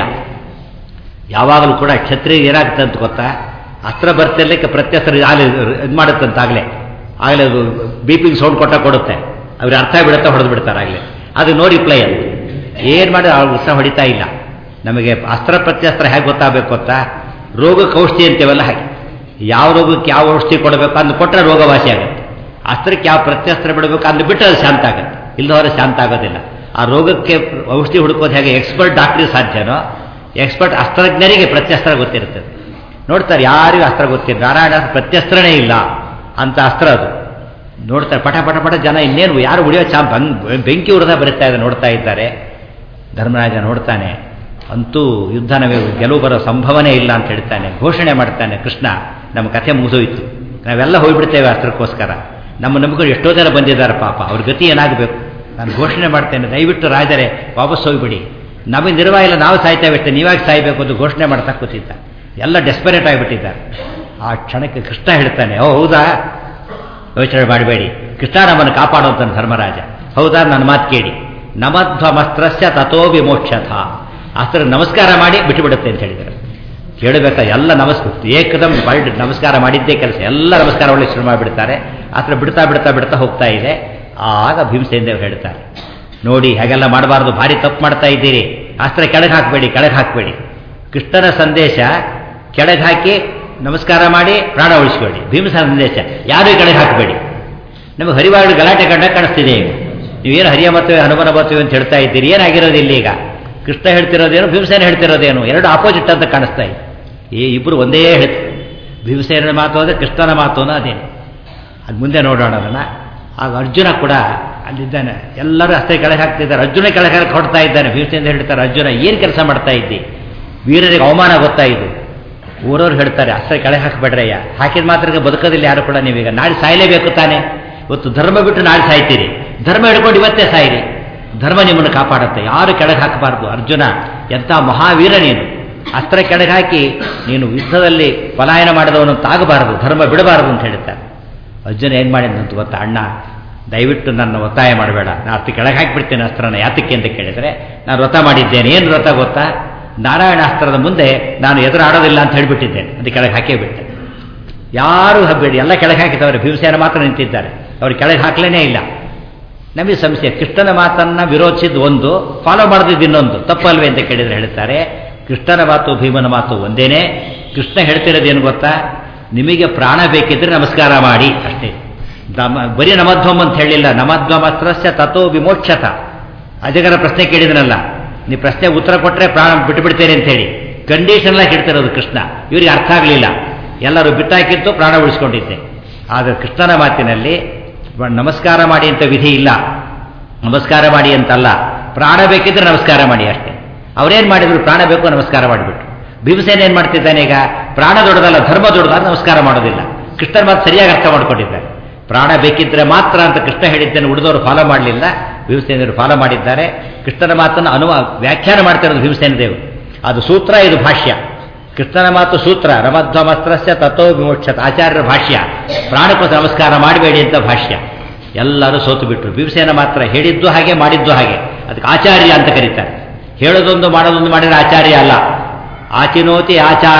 ಯಾವಾಗಲೂ ಕೂಡ ಕ್ಷತ್ರಿಯ ಏನಾಗುತ್ತೆ ಅಂತ ಗೊತ್ತಾ ಅಸ್ತ್ರ ಬರ್ತಿರ್ಲಿಕ್ಕೆ ಪ್ರತ್ಯಸ್ತ್ರ ಆಗಲೇ ಇದು ಮಾಡುತ್ತಂತಾಗಲೇ ಆಗಲೇ ಅದು ಬೀಪಿಂಗ್ ಸೌಂಡ್ ಕೊಟ್ಟ ಕೊಡುತ್ತೆ ಅವ್ರಿಗೆ ಅರ್ಥ ಬಿಡುತ್ತಾ ಹೊಡೆದು ಬಿಡ್ತಾರೆ ಆಗಲೇ ಅದು ನೋ ರಿಪ್ಲೈ ಅಂತ ಏನು ಮಾಡಿ ಅವ್ರು ಉತ್ಸಾಹ ಹೊಡಿತಾ ಇಲ್ಲ ನಮಗೆ ಅಸ್ತ್ರ ಪ್ರತ್ಯಸ್ತ್ರ ಹೇಗೆ ಗೊತ್ತಾಗಬೇಕು ಗೊತ್ತಾ ರೋಗಕ್ಕೆ ಔಷಧಿ ಅಂತೀವಲ್ಲ ಹಾಗೆ ಯಾವ ರೋಗಕ್ಕೆ ಯಾವ ಔಷಧಿ ಕೊಡಬೇಕು ಅಂದು ಕೊಟ್ಟರೆ ರೋಗವಾಸಿ ಆಗುತ್ತೆ ಅಸ್ತ್ರಕ್ಕೆ ಯಾವ ಪ್ರತ್ಯಸ್ತ್ರ ಬಿಡಬೇಕು ಅಂದು ಬಿಟ್ಟರೆ ಅದು ಶಾಂತ ಆಗುತ್ತೆ ಇಲ್ಲದವರೆ ಶಾಂತ ಆಗೋದಿಲ್ಲ ಆ ರೋಗಕ್ಕೆ ಔಷಧಿ ಹುಡುಕೋದು ಹೇಗೆ ಎಕ್ಸ್ಪರ್ಟ್ ಡಾಕ್ಟ್ರಿಗೆ ಸಾಧ್ಯನೋ ಎಕ್ಸ್ಪರ್ಟ್ ಅಸ್ತ್ರಜ್ಞರಿಗೆ ಪ್ರತ್ಯಸ್ತ್ರ ಗೊತ್ತಿರ್ತದೆ ನೋಡ್ತಾರೆ ಯಾರಿಗೂ ಅಸ್ತ್ರ ಗೊತ್ತಿಲ್ಲ ನಾರಾಯಣ ಪ್ರತ್ಯಸ್ತ್ರನೇ ಇಲ್ಲ ಅಂತ ಅಸ್ತ್ರ ಅದು ನೋಡ್ತಾರೆ ಪಟ ಪಟ ಪಟ ಜನ ಇನ್ನೇನು ಯಾರು ಉಳಿಯೋ ಚಾ ಬಂಗ್ ಬೆಂಕಿ ಉರಿದ ಬರುತ್ತಾ ಇದೆ ನೋಡ್ತಾ ಇದ್ದಾರೆ ಧರ್ಮರಾಜ ನೋಡ್ತಾನೆ ಅಂತೂ ಯುದ್ಧ ನಮಗೆ ಗೆಲುವು ಬರೋ ಸಂಭವನೇ ಇಲ್ಲ ಅಂತ ಹೇಳ್ತಾನೆ ಘೋಷಣೆ ಮಾಡ್ತಾನೆ ಕೃಷ್ಣ ನಮ್ಮ ಕಥೆ ಮುಗಿದೋಯ್ತು ನಾವೆಲ್ಲ ಹೋಗ್ಬಿಡ್ತೇವೆ ಅಸ್ತ್ರಕ್ಕೋಸ್ಕರ ನಮ್ಮ ನಂಬಿಕೊಂಡು ಎಷ್ಟೋ ಜನ ಬಂದಿದ್ದಾರೆ ಪಾಪ ಅವ್ರ ಗತಿ ಏನಾಗಬೇಕು ನಾನು ಘೋಷಣೆ ಮಾಡ್ತೇನೆ ದಯವಿಟ್ಟು ರಾಜರೇ ವಾಪಸ್ ಹೋಗಿಬಿಡಿ ನಮಗೆ ನಿರ್ವಾಹ ಇಲ್ಲ ನಾವು ಸಾಯ್ತೇವೆ ಅಷ್ಟೇ ನೀವಾಗಿ ಸಾಯ್ಬೇಕು ಅಂತ ಘೋಷಣೆ ಮಾಡ್ತಾ ಕೂತಿದ್ದ ಎಲ್ಲ ಡೆಸ್ಪರೇಟ್ ಆಗಿಬಿಟ್ಟಿದ್ದಾರೆ ಆ ಕ್ಷಣಕ್ಕೆ ಕೃಷ್ಣ ಹೇಳ್ತಾನೆ ಓ ಹೌದಾ ಯೋಚನೆ ಮಾಡಬೇಡಿ ಕೃಷ್ಣ ನಮ್ಮನ್ನು ಕಾಪಾಡುವಂತಾನೆ ಧರ್ಮರಾಜ ಹೌದಾ ನನ್ನ ಮಾತು ಕೇಳಿ ನಮಧ್ವಮಸ್ತ್ರಸ್ಯ ತಥೋ ವಿಮೋಕ್ಷಥ ಅಸ್ತ್ರ ನಮಸ್ಕಾರ ಮಾಡಿ ಬಿಟ್ಟುಬಿಡುತ್ತೆ ಅಂತ ಹೇಳಿದರು ಕೇಳಬೇಕಾ ಎಲ್ಲ ನಮಸ್ಕಾರ ಏಕದಮ್ ಬಲ್ಡ್ ನಮಸ್ಕಾರ ಮಾಡಿದ್ದೇ ಕೆಲಸ ಎಲ್ಲ ನಮಸ್ಕಾರ ಒಳ್ಳೆ ಶುರು ಮಾಡಿಬಿಡ್ತಾರೆ ಅಸ್ತ್ರ ಬಿಡ್ತಾ ಬಿಡ್ತಾ ಬಿಡ್ತಾ ಹೋಗ್ತಾ ಇದೆ ಆಗ ಭೀಮಸೇನ ದೇವರು ಹೇಳ್ತಾರೆ ನೋಡಿ ಹಾಗೆಲ್ಲ ಮಾಡಬಾರ್ದು ಭಾರಿ ತಪ್ಪು ಮಾಡ್ತಾ ಇದ್ದೀರಿ ಅಸ್ತ್ರ ಕೆಳಗೆ ಹಾಕಬೇಡಿ ಕೆಳಗೆ ಹಾಕಬೇಡಿ ಕೃಷ್ಣನ ಸಂದೇಶ ಕೆಳಗೆ ಹಾಕಿ ನಮಸ್ಕಾರ ಮಾಡಿ ಪ್ರಾಣ ಉಳಿಸ್ಬೇಡಿ ಭೀಮಸೇನ ಸಂದೇಶ ಯಾರು ಕೆಳಗೆ ಹಾಕಬೇಡಿ ನಮಗೆ ಹರಿವಾಳು ಗಲಾಟೆ ಕಂಡ ಕಾಣಿಸ್ತಿದೆ ಈಗ ನೀವೇನು ಹರಿಯ ಮತವೇ ಹನುಮನ ಮತವೇ ಅಂತ ಹೇಳ್ತಾ ಇದ್ದೀರಿ ಏನಾಗಿರೋದು ಇಲ್ಲಿ ಈಗ ಕೃಷ್ಣ ಹೇಳ್ತಿರೋದೇನು ಭೀಮಸೇನ ಹೇಳ್ತಿರೋದೇನು ಎರಡು ಆಪೋಸಿಟ್ ಅಂತ ಕಾಣಿಸ್ತಾ ಇದೆ ಈ ಇಬ್ಬರು ಒಂದೇ ಹೇಳ್ತಾರೆ ಭೀಮಸೇನ ಮಾತು ಅಂದರೆ ಕೃಷ್ಣನ ಮಾತು ಅನ್ನೋ ಅದೇನು ಅದು ಮುಂದೆ ನೋಡೋಣ ಅದನ್ನು ಆಗ ಅರ್ಜುನ ಕೂಡ ಅಲ್ಲಿದ್ದಾನೆ ಎಲ್ಲರೂ ಅಷ್ಟೇ ಕೆಳಗೆ ಹಾಕ್ತಿದ್ದಾರೆ ಅರ್ಜುನ ಕೆಳಗೆ ಹಾಕಿ ಹೊಡ್ತಾ ಇದ್ದಾನೆ ಭೀಮಸೇನ ಹೇಳ್ತಾರೆ ಅರ್ಜುನ ಏನು ಕೆಲಸ ಮಾಡ್ತಾ ಇದ್ದಿ ವೀರರಿಗೆ ಅವಮಾನ ಗೊತ್ತಾ ಇದು ಊರವ್ರು ಹೇಳ್ತಾರೆ ಅಷ್ಟೇ ಕೆಳಗೆ ಹಾಕಬೇಡ್ರಯ್ಯ ಹಾಕಿದ ಮಾತ್ರಕ್ಕೆ ಬದುಕೋದಿಲ್ಲ ಯಾರು ಕೂಡ ನೀವೀಗ ನಾಳೆ ಸಾಯಲೇಬೇಕು ತಾನೆ ಇವತ್ತು ಧರ್ಮ ಬಿಟ್ಟು ನಾಳೆ ಸಾಯ್ತೀರಿ ಧರ್ಮ ಹಿಡ್ಕೊಂಡು ಇವತ್ತೇ ಸಾಯಿರಿ ಧರ್ಮ ನಿಮ್ಮನ್ನು ಕಾಪಾಡುತ್ತೆ ಯಾರು ಕೆಳಗೆ ಹಾಕಬಾರ್ದು ಅರ್ಜುನ ಎಂಥ ಮಹಾವೀರ ನೀನು ಅಸ್ತ್ರ ಕೆಳಗೆ ಹಾಕಿ ನೀನು ಯುದ್ಧದಲ್ಲಿ ಪಲಾಯನ ಮಾಡಿದವನು ತಾಗಬಾರದು ಧರ್ಮ ಬಿಡಬಾರದು ಅಂತ ಹೇಳ್ತಾರೆ ಅರ್ಜುನ ಏನು ಮಾಡಿದಂತ ಗೊತ್ತಾ ಅಣ್ಣ ದಯವಿಟ್ಟು ನನ್ನ ಒತ್ತಾಯ ಮಾಡಬೇಡ ನಾನು ಅಷ್ಟು ಕೆಳಗೆ ಹಾಕಿಬಿಡ್ತೇನೆ ಅಸ್ತ್ರನ ಯಾತಕ್ಕೆ ಅಂತ ಕೇಳಿದರೆ ನಾನು ವ್ರತ ಮಾಡಿದ್ದೇನೆ ಏನು ವ್ರತ ಗೊತ್ತಾ ನಾರಾಯಣ ಅಸ್ತ್ರದ ಮುಂದೆ ನಾನು ಎದುರಾಡೋದಿಲ್ಲ ಅಂತ ಹೇಳಿಬಿಟ್ಟಿದ್ದೇನೆ ಅದು ಕೆಳಗೆ ಹಾಕೇ ಬಿಟ್ಟೆ ಯಾರು ಹಬ್ಬೇಡಿ ಎಲ್ಲ ಕೆಳಗೆ ಹಾಕಿದವರು ಭೀಮಸೇನ ಮಾತ್ರ ನಿಂತಿದ್ದಾರೆ ಅವ್ರು ಕೆಳಗೆ ಹಾಕ್ಲೇ ಇಲ್ಲ ನಮಗೆ ಸಂಶಯ ಕೃಷ್ಣನ ಮಾತನ್ನು ವಿರೋಧಿಸಿದ್ದು ಒಂದು ಫಾಲೋ ಮಾಡಿದ್ದು ಇನ್ನೊಂದು ತಪ್ಪಲ್ವೇ ಅಂತ ಕೇಳಿದರೆ ಹೇಳ್ತಾರೆ ಕೃಷ್ಣನ ಮಾತು ಭೀಮನ ಮಾತು ಒಂದೇನೇ ಕೃಷ್ಣ ಹೇಳ್ತಿರೋದೇನು ಗೊತ್ತಾ ನಿಮಗೆ ಪ್ರಾಣ ಬೇಕಿದ್ರೆ ನಮಸ್ಕಾರ ಮಾಡಿ ಅಷ್ಟೇ ದಮ ಬರೀ ನಮಧ್ವಂ ಅಂತ ಹೇಳಿಲ್ಲ ನಮಧ್ವಮಸ್ತ್ರಸ್ಯ ತಥೋ ವಿಮೋಕ್ಷತ ಅಜಗರ ಪ್ರಶ್ನೆ ಕೇಳಿದ್ರಲ್ಲ ನೀ ಪ್ರಶ್ನೆ ಉತ್ತರ ಕೊಟ್ಟರೆ ಪ್ರಾಣ ಬಿಟ್ಟುಬಿಡ್ತೇನೆ ಅಂತ ಹೇಳಿ ಕಂಡೀಷನ್ ಎಲ್ಲ ಹೇಳ್ತಿರೋದು ಕೃಷ್ಣ ಇವರಿಗೆ ಅರ್ಥ ಆಗಲಿಲ್ಲ ಎಲ್ಲರೂ ಬಿಟ್ಟಾಕಿದ್ದು ಪ್ರಾಣ ಉಳಿಸ್ಕೊಂಡಿದ್ದೆ ಆದರೆ ಕೃಷ್ಣನ ಮಾತಿನಲ್ಲಿ ನಮಸ್ಕಾರ ಮಾಡಿ ಅಂತ ವಿಧಿ ಇಲ್ಲ ನಮಸ್ಕಾರ ಮಾಡಿ ಅಂತಲ್ಲ ಪ್ರಾಣ ಬೇಕಿದ್ರೆ ನಮಸ್ಕಾರ ಮಾಡಿ ಅಷ್ಟೇ ಅವ್ರೇನು ಮಾಡಿದ್ರು ಪ್ರಾಣ ಬೇಕು ನಮಸ್ಕಾರ ಮಾಡಿಬಿಟ್ರು ಭೀಮಸೇನ ಏನು ಮಾಡ್ತಿದ್ದಾನೆ ಈಗ ಪ್ರಾಣ ದೊಡ್ಡದಲ್ಲ ಧರ್ಮ ದೊಡ್ಡದಾದ ನಮಸ್ಕಾರ ಮಾಡೋದಿಲ್ಲ ಕೃಷ್ಣನ ಮಾತು ಸರಿಯಾಗಿ ಅರ್ಥ ಮಾಡ್ಕೊಂಡಿದ್ದಾರೆ ಪ್ರಾಣ ಬೇಕಿದ್ರೆ ಮಾತ್ರ ಅಂತ ಕೃಷ್ಣ ಹೇಳಿದ್ದೇನೆ ಉಳಿದವರು ಫಾಲೋ ಮಾಡಲಿಲ್ಲ ಭೀಮಸೇನರು ಫಾಲೋ ಮಾಡಿದ್ದಾರೆ ಕೃಷ್ಣನ ಮಾತನ್ನು ಅನುವ ವ್ಯಾಖ್ಯಾನ ಮಾಡ್ತಿರೋದು ಭೀಮಸೇನ ದೇವರು ಅದು ಸೂತ್ರ ಇದು ಭಾಷ್ಯ ಕೃಷ್ಣನ ಮಾತು ಸೂತ್ರ ರಮಧ್ವಮಸ್ತ್ರಸ್ಯ ತಥೋ ವಿಮೋಕ್ಷತ ಆಚಾರ್ಯರ ಭಾಷ್ಯ ಪ್ರಾಣಕ್ಕೆ ನಮಸ್ಕಾರ ಮಾಡಬೇಡಿ ಅಂತ ಭಾಷ್ಯ ಎಲ್ಲರೂ ಸೋತು ಬಿಟ್ಟರು ಭೀಮಸೇನ ಮಾತ್ರ ಹೇಳಿದ್ದು ಹಾಗೆ ಮಾಡಿದ್ದು ಹಾಗೆ ಅದಕ್ಕೆ ಆಚಾರ್ಯ ಅಂತ ಕರೀತಾರೆ ಹೇಳೋದೊಂದು ಮಾಡೋದೊಂದು ಮಾಡಿದ್ರೆ ಆಚಾರ್ಯ ಅಲ್ಲ ಆಚಿನೋತಿ ಆಚಾರ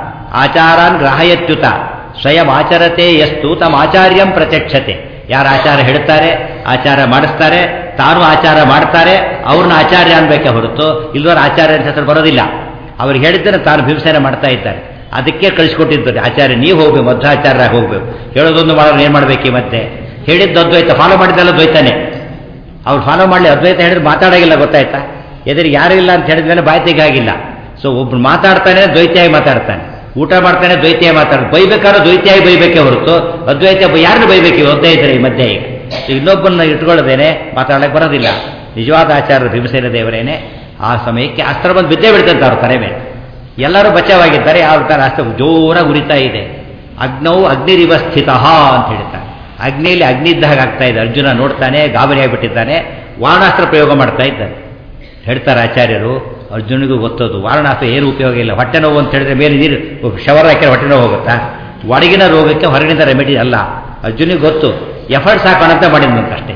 ಆಚಾರಾನ್ ಗ್ರಾಹಯತ್ಯುತ ಸ್ವಯಂ ಆಚರತೆ ಎಷ್ಟು ತಮ್ಮ ಆಚಾರ್ಯಂ ಪ್ರತ್ಯಕ್ಷತೆ ಯಾರು ಆಚಾರ ಹೇಳ್ತಾರೆ ಆಚಾರ ಮಾಡಿಸ್ತಾರೆ ತಾನು ಆಚಾರ ಮಾಡ್ತಾರೆ ಅವ್ರನ್ನ ಆಚಾರ್ಯ ಅನ್ಬೇಕೆ ಹೊರತು ಇಲ್ವರ ಆಚಾರ್ಯ ಅಂತ ಹೆಸರು ಬರೋದಿಲ್ಲ ಅವ್ರಿಗೆ ಹೇಳಿದ್ದೇನೆ ತಾನು ಭೀಮಸೇನ ಮಾಡ್ತಾ ಇದ್ದಾರೆ ಅದಕ್ಕೆ ಕಳಿಸ್ಕೊಟ್ಟಿದ್ದಾರೆ ಆಚಾರ್ಯ ನೀವು ಹೋಗ್ಬೇಕು ಮಧ್ವಾಚಾರ್ಯ ಹೋಗ್ಬೇಕು ಹೇಳೋದೊಂದು ಮಾಡೋರು ಏನು ಮಾಡಬೇಕು ಮತ್ತೆ ಹೇಳಿದ್ದು ಅದ್ವೈತ ಫಾಲೋ ಮಾಡಿದ್ದೆಲ್ಲ ದ್ವೈತಾನೆ ಅವ್ರು ಫಾಲೋ ಮಾಡಲಿ ಅದ್ವೈತ ಹೇಳಿದ್ರೆ ಮಾತಾಡೋಗಿಲ್ಲ ಗೊತ್ತಾಯ್ತಾ ಎದುರು ಯಾರು ಇಲ್ಲ ಅಂತ ಹೇಳಿದ್ಮೇಲೆ ಬಾಯ್ತಿಗೆ ಆಗಿಲ್ಲ ಸೊ ಒಬ್ರು ಮಾತಾಡ್ತಾನೆ ದ್ವೈತಿಯಾಗಿ ಮಾತಾಡ್ತಾನೆ ಊಟ ಮಾಡ್ತಾನೆ ದ್ವೈತಿಯಾಗಿ ಮಾತಾಡ್ತಾನೆ ಬೈಬೇಕಾದ್ರೆ ದ್ವೈತಿಯಾಗಿ ಬೈಬೇಕೇ ಹೊರತು ಅದ್ವೈತ ಯಾರನ್ನು ಬೈಬೇಕು ಒದ್ದೇ ಇದ್ರೆ ಈ ಮಧ್ಯೆ ಈಗ ಇನ್ನೊಬ್ಬನ್ನ ಇಟ್ಕೊಳ್ಳೋದೇನೆ ಮಾತಾಡಕ್ಕೆ ಬರೋದಿಲ್ಲ ನಿಜವಾದ ಆಚಾರ್ಯ ಭೀಮಸೇನ ದೇವರೇನೆ ಆ ಸಮಯಕ್ಕೆ ಅಸ್ತ್ರ ಬಂದು ಬಿದ್ದೇ ಬಿಡ್ತಂತ ಅವ್ರ ತಲೆ ಮೇಲೆ ಎಲ್ಲರೂ ಬಚಾವಾಗಿದ್ದಾರೆ ಯಾವ ತರ ಅಸ್ತ್ರ ಜೋರಾಗಿ ಉರಿತಾ ಇದೆ ಅಗ್ನವು ಅಗ್ನಿರಿವ ಸ್ಥಿತ ಅಂತ ಹೇಳ್ತಾರೆ ಅಗ್ನಿಯಲ್ಲಿ ಅಗ್ನಿ ಇದ್ದ ಹಾಗೆ ಆಗ್ತಾ ಇದೆ ಅರ್ಜುನ ನೋಡ್ತಾನೆ ಗಾಬರಿ ಆಗಿಬಿಟ್ಟಿದ್ದಾನೆ ವಾರಣಾಸ್ತ್ರ ಪ್ರಯೋಗ ಮಾಡ್ತಾ ಇದ್ದಾನೆ ಹೇಳ್ತಾರೆ ಆಚಾರ್ಯರು ಅರ್ಜುನಿಗೂ ಗೊತ್ತದು ವಾರಣಾಸ್ತ್ರ ಏನು ಉಪಯೋಗ ಇಲ್ಲ ಹೊಟ್ಟೆ ನೋವು ಅಂತ ಹೇಳಿದ್ರೆ ಮೇಲೆ ನೀರು ಶವರ್ ಹಾಕಿದ್ರೆ ಹೊಟ್ಟೆ ನೋವು ಹೋಗುತ್ತಾ ಒಳಗಿನ ರೋಗಕ್ಕೆ ಹೊರಗಿನಿಂದ ರೆಮಿಡಿ ಅಲ್ಲ ಅರ್ಜುನಿಗೆ ಗೊತ್ತು ಎಫರ್ಟ್ಸ್ ಹಾಕೋಣ ಅಂತ ಮಾಡಿದ್ನಂತಷ್ಟೇ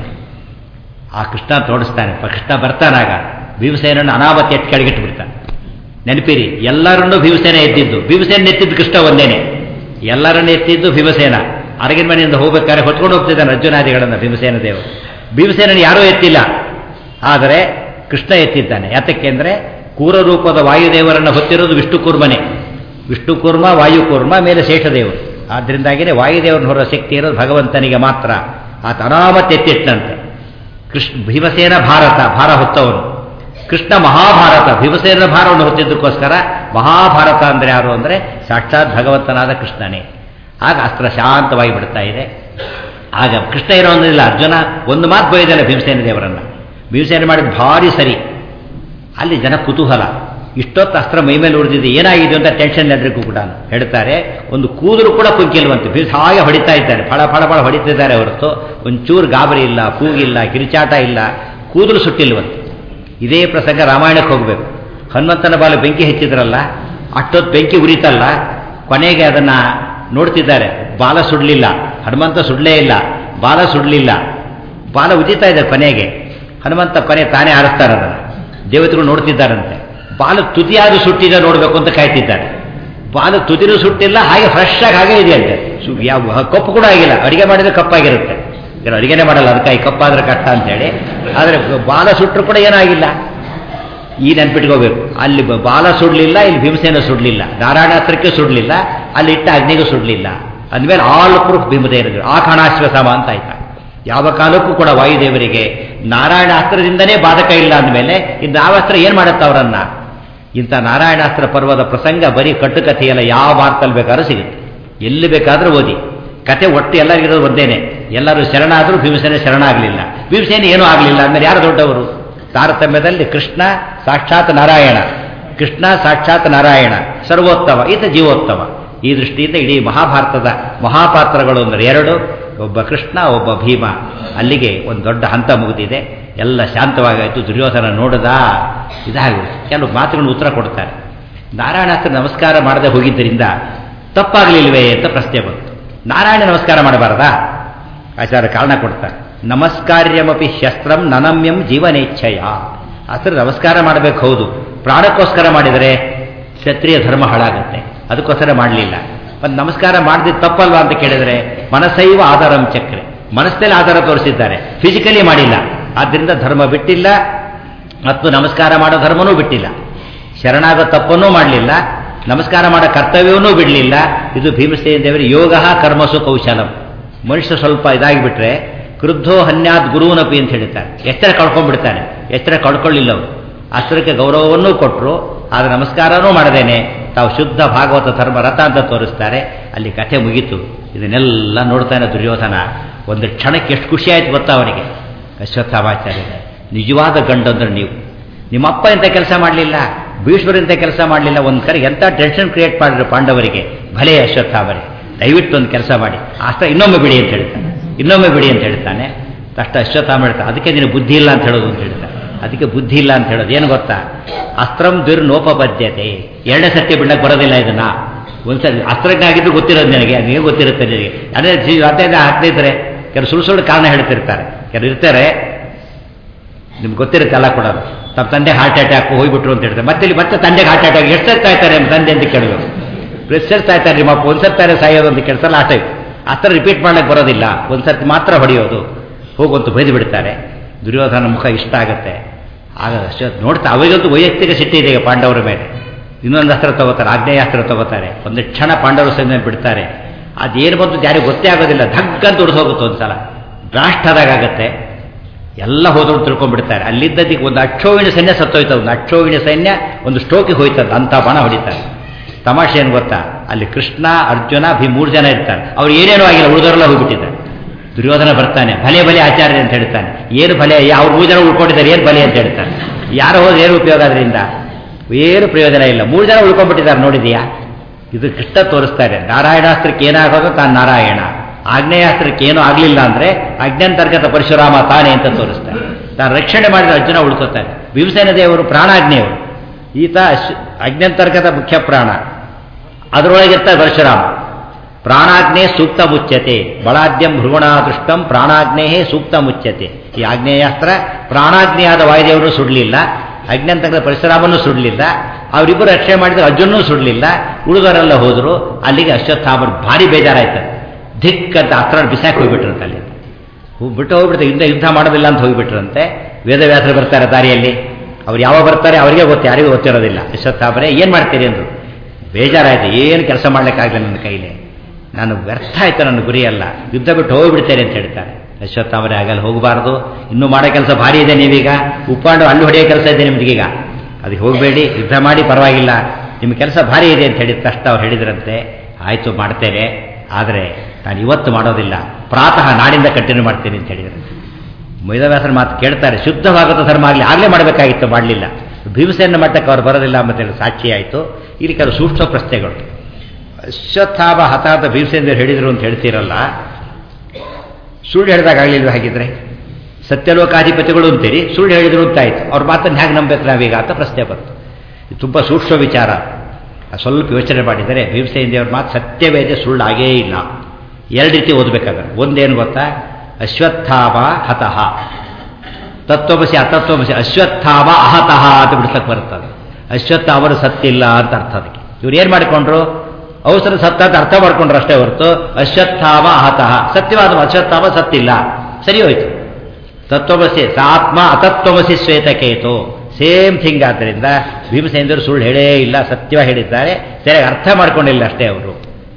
ಆ ಕೃಷ್ಣ ತೋಡಿಸ್ತಾನೆ ಕೃಷ್ಣ ಬರ್ತಾನಾಗ ಭೀಮಸೇನನ್ನು ಅನಾಮತಿ ಎತ್ತು ಕೆಳಗಿಟ್ಟು ಬಿಡ್ತಾನೆ ನೆನಪಿರಿ ಎಲ್ಲರನ್ನೂ ಭೀಮಸೇನ ಎತ್ತಿದ್ದು ಭೀಮಸೇನ ಎತ್ತಿದ್ದು ಕೃಷ್ಣ ಒಂದೇನೆ ಎಲ್ಲರನ್ನು ಎತ್ತಿದ್ದು ಭೀಮಸೇನ ಅರಗಿನ ಮನೆಯಿಂದ ಹೋಗ್ಬೇಕಾದ್ರೆ ಹೊತ್ಕೊಂಡು ಹೋಗ್ತಿದ್ದಾನೆ ಅರ್ಜುನಾದಿಗಳನ್ನು ಭೀಮಸೇನ ದೇವರು ಭೀಮಸೇನ ಯಾರೂ ಎತ್ತಿಲ್ಲ ಆದರೆ ಕೃಷ್ಣ ಎತ್ತಿದ್ದಾನೆ ಯಾತಕ್ಕೆ ಅಂದರೆ ಕೂರರೂಪದ ವಾಯುದೇವರನ್ನು ಹೊತ್ತಿರೋದು ವಿಷ್ಣು ಕೂರ್ಮನೆ ವಿಷ್ಣು ಕೂರ್ಮ ವಾಯುಕೂರ್ಮ ಮೇಲೆ ಶೇಷದೇವರು ಆದ್ದರಿಂದಾಗಿಯೇ ವಾಯುದೇವರನ್ನು ಹೊರ ಶಕ್ತಿ ಇರೋದು ಭಗವಂತನಿಗೆ ಮಾತ್ರ ಆತ ಅನಾಮತ್ ಎತ್ತಿಟ್ಟಂತೆ ಕೃಷ್ಣ ಭೀಮಸೇನ ಭಾರತ ಭಾರ ಹೊತ್ತವನು ಕೃಷ್ಣ ಮಹಾಭಾರತ ಭೀಮಸೇನ ಭಾರವನ್ನು ಹೊತ್ತಿದ್ದಕ್ಕೋಸ್ಕರ ಮಹಾಭಾರತ ಅಂದರೆ ಯಾರು ಅಂದರೆ ಸಾಕ್ಷಾತ್ ಭಗವಂತನಾದ ಕೃಷ್ಣನೇ ಆಗ ಅಸ್ತ್ರ ಶಾಂತವಾಗಿ ಬಿಡ್ತಾ ಇದೆ ಆಗ ಕೃಷ್ಣ ಇರೋದಿಲ್ಲ ಅರ್ಜುನ ಒಂದು ಮಾತು ಬೈದಲ್ಲ ಭೀಮಸೇನ ದೇವರನ್ನ ಭೀಮಸೇನ ಮಾಡಿದ ಭಾರಿ ಸರಿ ಅಲ್ಲಿ ಜನ ಕುತೂಹಲ ಇಷ್ಟೊತ್ತು ಅಸ್ತ್ರ ಮೈ ಮೇಲೆ ಉಳಿದಿದೆ ಏನಾಗಿದೆ ಅಂತ ಟೆನ್ಷನ್ ಎಲ್ಲರಿಗೂ ಕೂಡ ಹೇಳ್ತಾರೆ ಒಂದು ಕೂದಲು ಕೂಡ ಕುಂಕಿಲ್ವಂತೆ ಬೀಸ್ ಹಾಗೆ ಹೊಡಿತಾ ಇದ್ದಾರೆ ಫಳ ಫಳ ಫಳ ಹೊಡಿತಿದ್ದಾರೆ ಹೊರತು ಒಂಚೂರು ಗಾಬರಿ ಇಲ್ಲ ಕೂಗಿಲ್ಲ ಕಿರಿಚಾಟ ಇಲ್ಲ ಕೂದಲು ಸುಟ್ಟಿಲ್ವಂತೆ ಇದೇ ಪ್ರಸಂಗ ರಾಮಾಯಣಕ್ಕೆ ಹೋಗಬೇಕು ಹನುಮಂತನ ಬಾಲ ಬೆಂಕಿ ಹೆಚ್ಚಿದ್ರಲ್ಲ ಅಷ್ಟೊತ್ತು ಬೆಂಕಿ ಉರಿತಲ್ಲ ಕೊನೆಗೆ ಅದನ್ನು ನೋಡ್ತಿದ್ದಾರೆ ಬಾಲ ಸುಡಲಿಲ್ಲ ಹನುಮಂತ ಸುಡಲೇ ಇಲ್ಲ ಬಾಲ ಸುಡಲಿಲ್ಲ ಬಾಲ ಉಜಿತಾ ಇದೆ ಕೊನೆಗೆ ಹನುಮಂತ ಕೊನೆ ತಾನೇ ಹಾರಿಸ್ತಾರೆ ಅದನ್ನು ದೇವತೆಗಳು ನೋಡ್ತಿದ್ದಾರಂತೆ ಬಾಲ ತುದಿಯಾದ್ರು ಸುಟ್ಟಿದೆ ನೋಡಬೇಕು ಅಂತ ಕಾಯ್ತಿದ್ದಾರೆ ಬಾಲ ತುದಿನೂ ಸುಟ್ಟಿಲ್ಲ ಹಾಗೆ ಫ್ರೆಶ್ ಆಗಿ ಹಾಗೆ ಇದೆಯಂತೆ ಯಾವ ಕಪ್ಪು ಕೂಡ ಆಗಿಲ್ಲ ಅಡಿಗೆ ಮಾಡಿದ್ರೆ ಕಪ್ಪಾಗಿರುತ್ತೆ ಇವ್ರು ಅಡಿಗೆನೆ ಮಾಡಲ್ಲ ಅದಕ್ಕಾಗಿ ಕಪ್ಪಾದ್ರೆ ಕಷ್ಟ ಅಂತೇಳಿ ಆದರೆ ಬಾಲ ಸುಟ್ಟರು ಕೂಡ ಏನಾಗಿಲ್ಲ ಈ ನೆನ್ಪಿಟ್ಕೋಬೇಕು ಅಲ್ಲಿ ಬ- ಬಾಲ ಸುಡಲಿಲ್ಲ ಇಲ್ಲಿ ಭೀಮಸೇನ ಸುಡಲಿಲ್ಲ ನಾರಾಯಣಾಸ್ತ್ರಕ್ಕೆ ಸುಡಲಿಲ್ಲ ಅಲ್ಲಿ ಇಟ್ಟ ಅಗ್ನಿಗೂ ಸುಡಲಿಲ್ಲ ಅಂದಮೇಲೆ ಆಲ್ ಪ್ರೂಫ್ ಭೀಮದೇವರು ಆ ಕಣಾಶ್ವಸಮ ಅಂತ ಆಯ್ತಾ ಯಾವ ಕಾಲಕ್ಕೂ ಕೂಡ ವಾಯುದೇವರಿಗೆ ನಾರಾಯಣಾಸ್ತ್ರದಿಂದನೇ ಬಾಧಕ ಇಲ್ಲ ಅಂದಮೇಲೆ ಇನ್ನು ನಾವಾಸ್ತ್ರ ಏನು ಮಾಡುತ್ತೆ ಅವರನ್ನ ಇಂಥ ನಾರಾಯಣಾಸ್ತ್ರ ಪರ್ವದ ಪ್ರಸಂಗ ಬರೀ ಕಟ್ಟುಕಥೆಯಲ್ಲ ಯಾವ ಮಾರ್ತಲ್ಲಿ ಬೇಕಾದ್ರೂ ಸಿಗುತ್ತೆ ಎಲ್ಲಿ ಬೇಕಾದರೂ ಓದಿ ಕತೆ ಒಟ್ಟು ಎಲ್ಲರಿಗಿರೋದು ಒಂದೇನೆ ಎಲ್ಲರೂ ಶರಣಾದರೂ ಭೀಮಸೇನೆ ಶರಣಾಗಲಿಲ್ಲ ಭೀಮಸೇನೆ ಏನೂ ಆಗಲಿಲ್ಲ ಅಂದಮೇಲೆ ಯಾರು ದೊಡ್ಡವರು ತಾರತಮ್ಯದಲ್ಲಿ ಕೃಷ್ಣ ಸಾಕ್ಷಾತ್ ನಾರಾಯಣ ಕೃಷ್ಣ ಸಾಕ್ಷಾತ್ ನಾರಾಯಣ ಸರ್ವೋತ್ತಮ ಈತ ಜೀವೋತ್ತಮ ಈ ದೃಷ್ಟಿಯಿಂದ ಇಡೀ ಮಹಾಭಾರತದ ಮಹಾಪಾತ್ರಗಳು ಅಂದರೆ ಎರಡು ಒಬ್ಬ ಕೃಷ್ಣ ಒಬ್ಬ ಭೀಮ ಅಲ್ಲಿಗೆ ಒಂದು ದೊಡ್ಡ ಹಂತ ಮುಗಿದಿದೆ ಎಲ್ಲ ಶಾಂತವಾಗಾಯಿತು ದುರ್ಯೋಧನ ನೋಡದ ಇದಾಗಿ ಕೆಲವು ಮಾತುಗಳನ್ನು ಉತ್ತರ ಕೊಡ್ತಾರೆ ನಾರಾಯಣಾಸ್ತ್ರ ನಮಸ್ಕಾರ ಮಾಡದೆ ಹೋಗಿದ್ದರಿಂದ ತಪ್ಪಾಗಲಿಲ್ವೇ ಅಂತ ಪ್ರಶ್ನೆ ಬಂತು ನಾರಾಯಣ ನಮಸ್ಕಾರ ಮಾಡಬಾರದಾ ಆಚಾರ್ಯ ಕಾರಣ ಕೊಡ್ತಾರೆ ನಮಸ್ಕಾರ್ಯಮಪಿ ಶಸ್ತ್ರಂ ನನಮ್ಯಂ ಜೀವನೇಚ್ಛಯ ಅಸ್ತ್ರ ನಮಸ್ಕಾರ ಮಾಡಬೇಕು ಹೌದು ಪ್ರಾಣಕ್ಕೋಸ್ಕರ ಮಾಡಿದರೆ ಕ್ಷತ್ರಿಯ ಧರ್ಮ ಹಾಳಾಗುತ್ತೆ ಅದಕ್ಕೋಸ್ಕರ ಮಾಡಲಿಲ್ಲ ಮತ್ತು ನಮಸ್ಕಾರ ಮಾಡಿದ ತಪ್ಪಲ್ವಾ ಅಂತ ಕೇಳಿದರೆ ಮನಸ್ಸೈವ ಆಧಾರಂ ಚಕ್ರೆ ಮನಸ್ಸಲ್ಲಿ ಆಧಾರ ತೋರಿಸಿದ್ದಾರೆ ಫಿಸಿಕಲಿ ಮಾಡಿಲ್ಲ ಆದ್ದರಿಂದ ಧರ್ಮ ಬಿಟ್ಟಿಲ್ಲ ಮತ್ತು ನಮಸ್ಕಾರ ಮಾಡೋ ಧರ್ಮನೂ ಬಿಟ್ಟಿಲ್ಲ ಶರಣಾಗ ತಪ್ಪನ್ನೂ ಮಾಡಲಿಲ್ಲ ನಮಸ್ಕಾರ ಮಾಡೋ ಕರ್ತವ್ಯವನ್ನೂ ಬಿಡಲಿಲ್ಲ ಇದು ಭೀಮಸೇನ ದೇವರ ಯೋಗ ಕರ್ಮಸು ಕೌಶಲಂ ಮನುಷ್ಯ ಸ್ವಲ್ಪ ಇದಾಗಿಬಿಟ್ರೆ ಕ್ರುದ್ಧೋ ಹನ್ಯಾದ್ ಗುರುವನಪಿ ಅಂತ ಹೇಳ್ತಾರೆ ಎಚ್ಚರ ಕಳ್ಕೊಂಡ್ಬಿಡ್ತಾನೆ ಎಚ್ಚರ ಕಳ್ಕೊಳ್ಳಿಲ್ಲ ಅವರು ಅಸ್ತ್ರಕ್ಕೆ ಗೌರವವನ್ನೂ ಕೊಟ್ಟರು ಆದರೆ ನಮಸ್ಕಾರನೂ ಮಾಡದೇನೆ ತಾವು ಶುದ್ಧ ಭಾಗವತ ಧರ್ಮ ರಥ ಅಂತ ತೋರಿಸ್ತಾರೆ ಅಲ್ಲಿ ಕಥೆ ಮುಗೀತು ಇದನ್ನೆಲ್ಲ ನೋಡ್ತಾನೆ ದುರ್ಯೋಧನ ಒಂದು ಕ್ಷಣಕ್ಕೆ ಎಷ್ಟು ಖುಷಿ ಆಯ್ತು ಗೊತ್ತಾ ಅವನಿಗೆ ಅಶ್ವತ್ಥಾಮಾಚಾರ್ಯ ನಿಜವಾದ ಗಂಡು ಅಂದ್ರೆ ನೀವು ನಿಮ್ಮಪ್ಪ ಇಂಥ ಕೆಲಸ ಮಾಡಲಿಲ್ಲ ಭೀಷ್ಮರಿಂತ ಕೆಲಸ ಮಾಡಲಿಲ್ಲ ಒಂದು ಕಡೆ ಎಂಥ ಟೆನ್ಷನ್ ಕ್ರಿಯೇಟ್ ಮಾಡಿದ್ರು ಪಾಂಡವರಿಗೆ ಭಲೆ ಅಶ್ವತ್ಥಾಮರೇ ದಯವಿಟ್ಟು ಒಂದು ಕೆಲಸ ಮಾಡಿ ಅಷ್ಟ ಇನ್ನೊಮ್ಮೆ ಬಿಡಿ ಅಂತ ಹೇಳ್ತಾನೆ ಇನ್ನೊಮ್ಮೆ ಬಿಡಿ ಅಂತ ಹೇಳ್ತಾನೆ ಅಷ್ಟ ಅಶ್ವತ್ಥಾಮ ಹೇಳ್ತಾನೆ ಅದಕ್ಕೆ ನಿನಗೆ ಬುದ್ಧಿ ಇಲ್ಲ ಅಂತ ಹೇಳೋದು ಅಂತ ಹೇಳ್ತಾನೆ ಅದಕ್ಕೆ ಬುದ್ಧಿ ಇಲ್ಲ ಅಂತ ಹೇಳೋದು ಏನು ಗೊತ್ತಾ ಅಸ್ತ್ರಂ ದುರ್ನೋಪಬದ್ಧತೆ ಎರಡನೇ ಸತ್ಯ ಬಿಡಕ್ಕೆ ಬರೋದಿಲ್ಲ ಇದನ್ನ ಒಂದ್ಸರಿ ಅಸ್ತ್ರಜ್ಞ ಆಗಿದ್ದು ಗೊತ್ತಿರೋದು ನನಗೆ ನಿಮಗೆ ಗೊತ್ತಿರುತ್ತೆ ನಿನಗೆ ಅದೇ ಜೀ ಅದೇ ಹಾಕ್ತಿದ್ರೆ ಕೆಲವು ಸುಳ್ಳು ಸುಳ್ಳು ಕಾರಣ ಹೇಳ್ತಿರ್ತಾರೆ ಕೆಲವು ಇರ್ತಾರೆ ನಿಮ್ಗೆ ಗೊತ್ತಿರುತ್ತೆ ಎಲ್ಲ ಕೂಡ ತಮ್ಮ ತಂದೆ ಹಾರ್ಟ್ ಅಟ್ಯಾಕ್ ಹೋಗ್ಬಿಟ್ರು ಅಂತ ಹೇಳ್ತಾರೆ ಮತ್ತೆ ಇಲ್ಲಿ ಮತ್ತೆ ತಂದೆಗೆ ಹಾರ್ಟ್ ಅಟ್ಯಾಕ್ ಎಷ್ಟು ಸರ್ತಾ ಇರ್ತಾರೆ ನಿಮ್ಮ ತಂದೆ ಅಂತ ಕೇಳಬೇಕು ಎಷ್ಟು ಸರ್ತಾ ಇರ್ತಾರೆ ನಿಮ್ಮ ಅಪ್ಪ ಒಂದು ಸರ್ತಾರೆ ಸಾಯೋದು ಅಂತ ಕೇಳ್ಸಲ್ಲ ಆ ಟೈಪ್ ಆ ಥರ ರಿಪೀಟ್ ಮಾಡ್ಲಿಕ್ಕೆ ಬರೋದಿಲ್ಲ ಒಂದು ಸರ್ತಿ ಮಾತ್ರ ಹೊಡೆಯೋದು ಹೋಗುವಂತ ಬೈದು ಬಿಡ್ತಾರೆ ದುರ್ಯೋಧನ ಮುಖ ಇಷ್ಟ ಆಗುತ್ತೆ ಆಗ ಅಷ್ಟೇ ನೋಡ್ತಾ ಅವಾಗಂತೂ ವೈಯಕ್ತಿಕ ಸಿಟ್ಟಿದೆ ಈಗ ಪಾಂಡವರ ಮೇಲೆ ಇನ್ನೊಂದು ಅಸ್ತ್ರ ತಗೋತಾರೆ ಆಗ್ನೇಯಾಸ್ತ್ರ ತಗೋತಾರೆ ಒಂದು ಕ್ಷಣ ಪಾಂಡವರ ಸೈನ್ಯ ಬಿಡ್ತಾರೆ ಅದೇನು ಬಂತು ಯಾರಿಗೂ ಗೊತ್ತೇ ಆಗೋದಿಲ್ಲ ಧಗ್ಗಂತ ಉಳಿದು ಹೋಗುತ್ತೆ ಒಂದ್ಸಲ ಬ್ಲಾಸ್ಟ್ ಆದಾಗತ್ತೆ ಎಲ್ಲ ಹೋದ್ರು ತಿಳ್ಕೊಂಡ್ಬಿಡ್ತಾರೆ ಅಲ್ಲಿದ್ದದಿಗೆ ಒಂದು ಅಕ್ಷೋವಿನ ಸೈನ್ಯ ಸತ್ತೋಯ್ತದೆ ಒಂದು ಅಕ್ಷೋವಿನ ಸೈನ್ಯ ಒಂದು ಸ್ಟೋಕಿಗೆ ಹೋಯ್ತದೆ ಅಂತ ಬಾಣ ಹೊಡಿತಾರೆ ತಮಾಷೆ ಏನು ಗೊತ್ತಾ ಅಲ್ಲಿ ಕೃಷ್ಣ ಅರ್ಜುನ ಭೀ ಮೂರು ಜನ ಇರ್ತಾರೆ ಅವ್ರು ಏನೇನೂ ಆಗಿಲ್ಲ ಉಳಿದವರೆಲ್ಲ ಹೋಗ್ಬಿಟ್ಟಿದ್ದಾರೆ ದುರ್ಯೋಧನ ಬರ್ತಾನೆ ಭಲೆ ಭಲೆ ಆಚಾರ್ಯ ಅಂತ ಹೇಳ್ತಾನೆ ಏನು ಭಲೆ ಅವ್ರು ಮೂರು ಜನ ಉಳ್ಕೊಂಡಿದ್ದಾರೆ ಏನು ಭಲೆ ಅಂತ ಹೇಳ್ತಾನೆ ಯಾರು ಹೋದ್ರೆ ಏನು ಉಪಯೋಗ ಅದರಿಂದ ಏನು ಪ್ರಯೋಜನ ಇಲ್ಲ ಮೂರು ಜನ ಉಳ್ಕೊಂಡ್ಬಿಟ್ಟಿದ್ದಾರೆ ನೋಡಿದೀಯಾ ಇದು ಕೃಷ್ಣ ತೋರಿಸ್ತಾರೆ ನಾರಾಯಣಾಸ್ತ್ರಕ್ಕೆ ಏನಾಗೋದು ತಾನು ನಾರಾಯಣ ಆಗ್ನೇಯಾಸ್ತ್ರಕ್ಕೆ ಏನೂ ಆಗಲಿಲ್ಲ ಅಂದರೆ ಅಜ್ಞಾಂತರ್ಗತ ಪರಶುರಾಮ ತಾನೇ ಅಂತ ತೋರಿಸ್ತಾರೆ ತಾನು ರಕ್ಷಣೆ ಮಾಡಿದ ಅರ್ಜುನ ಉಳ್ಕೋತಾರೆ ಭೀಮಸೇನ ದೇವರು ಪ್ರಾಣಾಗ್ನೇಯವರು ಈತ ಅಶ್- ಅಜ್ಞಾಂತರ್ಗತ ಮುಖ್ಯ ಪ್ರಾಣ ಅದರೊಳಗಿರ್ತಾರೆ ಪರಶುರಾಮ ಪ್ರಾಣಾಗ್ನೇ ಸೂಕ್ತ ಮುಚ್ಯತೆ ಬಲಾದ್ಯಂ ಭ್ರೂಣಾದೃಷ್ಟಂ ಪ್ರಾಣಾಗ್ನೇ ಸೂಕ್ತ ಮುಚ್ಯತೆ ಈ ಆಗ್ನೇಯಾಸ್ತ್ರ ಪ್ರಾಣಾಗ್ನೇಯಾದ ವಾಯುದೇವರು ಸುಡಲಿಲ್ಲ ಅಜ್ಞಾಂತರ್ಗತ ಪರಶುರಾಮನೂ ಸುಡಲಿಲ್ಲ ಅವರಿಬ್ಬರು ರಕ್ಷಣೆ ಮಾಡಿದ್ರೆ ಅರ್ಜುನೂ ಸುಡಲಿಲ್ಲ ಉಳಿದವರೆಲ್ಲ ಹೋದರು ಅಲ್ಲಿಗೆ ಅಶ್ವತ್ಥಾಮರು ಭಾರಿ ಬೇಜಾರಾಯ್ತಾರೆ ಧಿಕ್ ಅಂತ ಅಸ್ತ್ರ ಬಿಸಾಕಿ ಹೋಗ್ಬಿಟ್ರಂತೆ ಅಲ್ಲಿ ಹೋ- ಬಿಟ್ಟು ಹೋಗ್ಬಿಡ್ತಾರೆ ಯುದ್ಧ ಯುದ್ಧ ಮಾಡೋದಿಲ್ಲ ಅಂತ ಹೋಗ್ಬಿಟ್ರಂತೆ ವೇದವ್ಯಾಸರು ಬರ್ತಾರೆ ದಾರಿಯಲ್ಲಿ ಅವ್ರು ಯಾವಾಗ ಬರ್ತಾರೆ ಅವರಿಗೆ ಗೊತ್ತು ಯಾರಿಗೂ ಗೊತ್ತಿರೋದಿಲ್ಲ ಅಶ್ವತ್ಥಾಮರೇ ಏನು ಮಾಡ್ತೀರಿ ಅಂದರು ಬೇಜಾರಾಯ್ತು ಏನು ಕೆಲಸ ಮಾಡ್ಲಿಕ್ಕಾಗಲಿಲ್ಲ ನನ್ನ ಕೈಲಿ ನಾನು ವ್ಯರ್ಥ ಆಯ್ತು ನನ್ನ ಗುರಿಯಲ್ಲ ಯುದ್ಧ ಬಿಟ್ಟು ಹೋಗ್ಬಿಡ್ತೇನೆ ಅಂತ ಹೇಳ್ತಾರೆ ಅಶ್ವತ್ಥಾಮರೇ ಆಗಲ್ಲ ಹೋಗಬಾರ್ದು ಇನ್ನೂ ಮಾಡೋ ಕೆಲಸ ಭಾರಿ ಇದೆ ನೀವೀಗ ಉಪ್ಪಾಂಡು ಅಲ್ಲಿ ಹೊಡೆಯೋ ಕೆಲಸ ಇದೆ ನಿಮ್ಗೀಗ ಅದಕ್ಕೆ ಹೋಗಬೇಡಿ ಯುದ್ಧ ಮಾಡಿ ಪರವಾಗಿಲ್ಲ ನಿಮ್ಮ ಕೆಲಸ ಭಾರಿ ಇದೆ ಅಂತ ಹೇಳಿದ ತಕ್ಷಣ ಅವ್ರು ಹೇಳಿದ್ರಂತೆ ಆಯಿತು ಮಾಡ್ತೇನೆ ಆದರೆ ನಾನು ಇವತ್ತು ಮಾಡೋದಿಲ್ಲ ಪ್ರಾತಃ ನಾಡಿಂದ ಕಂಟಿನ್ಯೂ ಮಾಡ್ತೇನೆ ಅಂತ ಹೇಳಿದ್ರಂತೆ ಮೈದವ್ಯಾಸರ ಮಾತು ಕೇಳ್ತಾರೆ ಶುದ್ಧವಾಗದ ಧರ್ಮ ಆಗಲಿ ಆಗಲೇ ಮಾಡಬೇಕಾಗಿತ್ತು ಮಾಡಲಿಲ್ಲ ಭೀಮಸೇನ ಮಟ್ಟಕ್ಕೆ ಅವ್ರು ಬರೋದಿಲ್ಲ ಅಂತೇಳಿ ಸಾಕ್ಷಿ ಆಯಿತು ಇಲ್ಲಿ ಕೆಲವು ಸೂಕ್ಷ್ಮ ಪ್ರಶ್ನೆಗಳು ಅಶ್ವತ್ಥಾಮ ಹತಾತ ಭೀಮಸೇನ ಹೇಳಿದರು ಅಂತ ಹೇಳ್ತೀರಲ್ಲ ಸುಳ್ಳು ಹೇಳಿದಾಗ ಆಗಲಿಲ್ವ ಹಾಗಿದ್ರೆ ಸತ್ಯಲೋಕಾಧಿಪತಿಗಳು ಅಂತೀರಿ ಸುಳ್ಳು ಹೇಳಿದ್ರು ಅಂತಾಯ್ತು ಅವ್ರ ಮಾತನ್ನು ಹೇಗೆ ನಂಬೇಕು ನಾವೀಗ ಅಂತ ಪ್ರಶ್ನೆ ಬಂತು ಇದು ತುಂಬ ಸೂಕ್ಷ್ಮ ವಿಚಾರ ಅದು ಸ್ವಲ್ಪ ಯೋಚನೆ ಮಾಡಿದರೆ ಭೀಮಸೇನ ದೇವ್ರ ಮಾತು ಸತ್ಯವೇದೆ ಸುಳ್ಳು ಆಗೇ ಇಲ್ಲ ಎರಡು ರೀತಿ ಓದಬೇಕಾದ್ರೆ ಒಂದೇನು ಗೊತ್ತಾ ಅಶ್ವತ್ಥಾಮ ಹತಃ ತತ್ವಮಸಿ ಅತತ್ವಮಸಿ ಅಶ್ವತ್ಥಾಮ ಅಹತಃ ಅಂತ ಬಿಡಿಸಕ್ಕೆ ಬರ್ತದೆ ಅಶ್ವತ್ಥಾಮರು ಸತ್ತಿಲ್ಲ ಅಂತ ಅರ್ಥ ಅದಕ್ಕೆ ಇವ್ರು ಏನು ಮಾಡಿಕೊಂಡ್ರು ಅವಸರ ಸತ್ತ ಅಂತ ಅರ್ಥ ಮಾಡ್ಕೊಂಡ್ರು ಅಷ್ಟೇ ಹೊರತು ಅಶ್ವತ್ಥಾಮ ಅಹತಃ ಸತ್ಯವಾದ ಅಶ್ವತ್ಥಾಮ ಸತ್ತಿಲ್ಲ ಸರಿ ಹೋಯ್ತು ತತ್ವಮಸಿ ಸ ಆತ್ಮ ಅತತ್ವಮಸಿ ಶ್ವೇತಕೇತು ಸೇಮ್ ಥಿಂಗ್ ಆದ್ದರಿಂದ ಭೀಮಸೇಂದ್ರರು ಸುಳ್ಳು ಹೇಳೇ ಇಲ್ಲ ಸತ್ಯ ಹೇಳಿದ್ದಾರೆ ಸರಿಯಾಗಿ ಅರ್ಥ ಮಾಡ್ಕೊಂಡಿಲ್ಲ ಅಷ್ಟೇ ಅವರು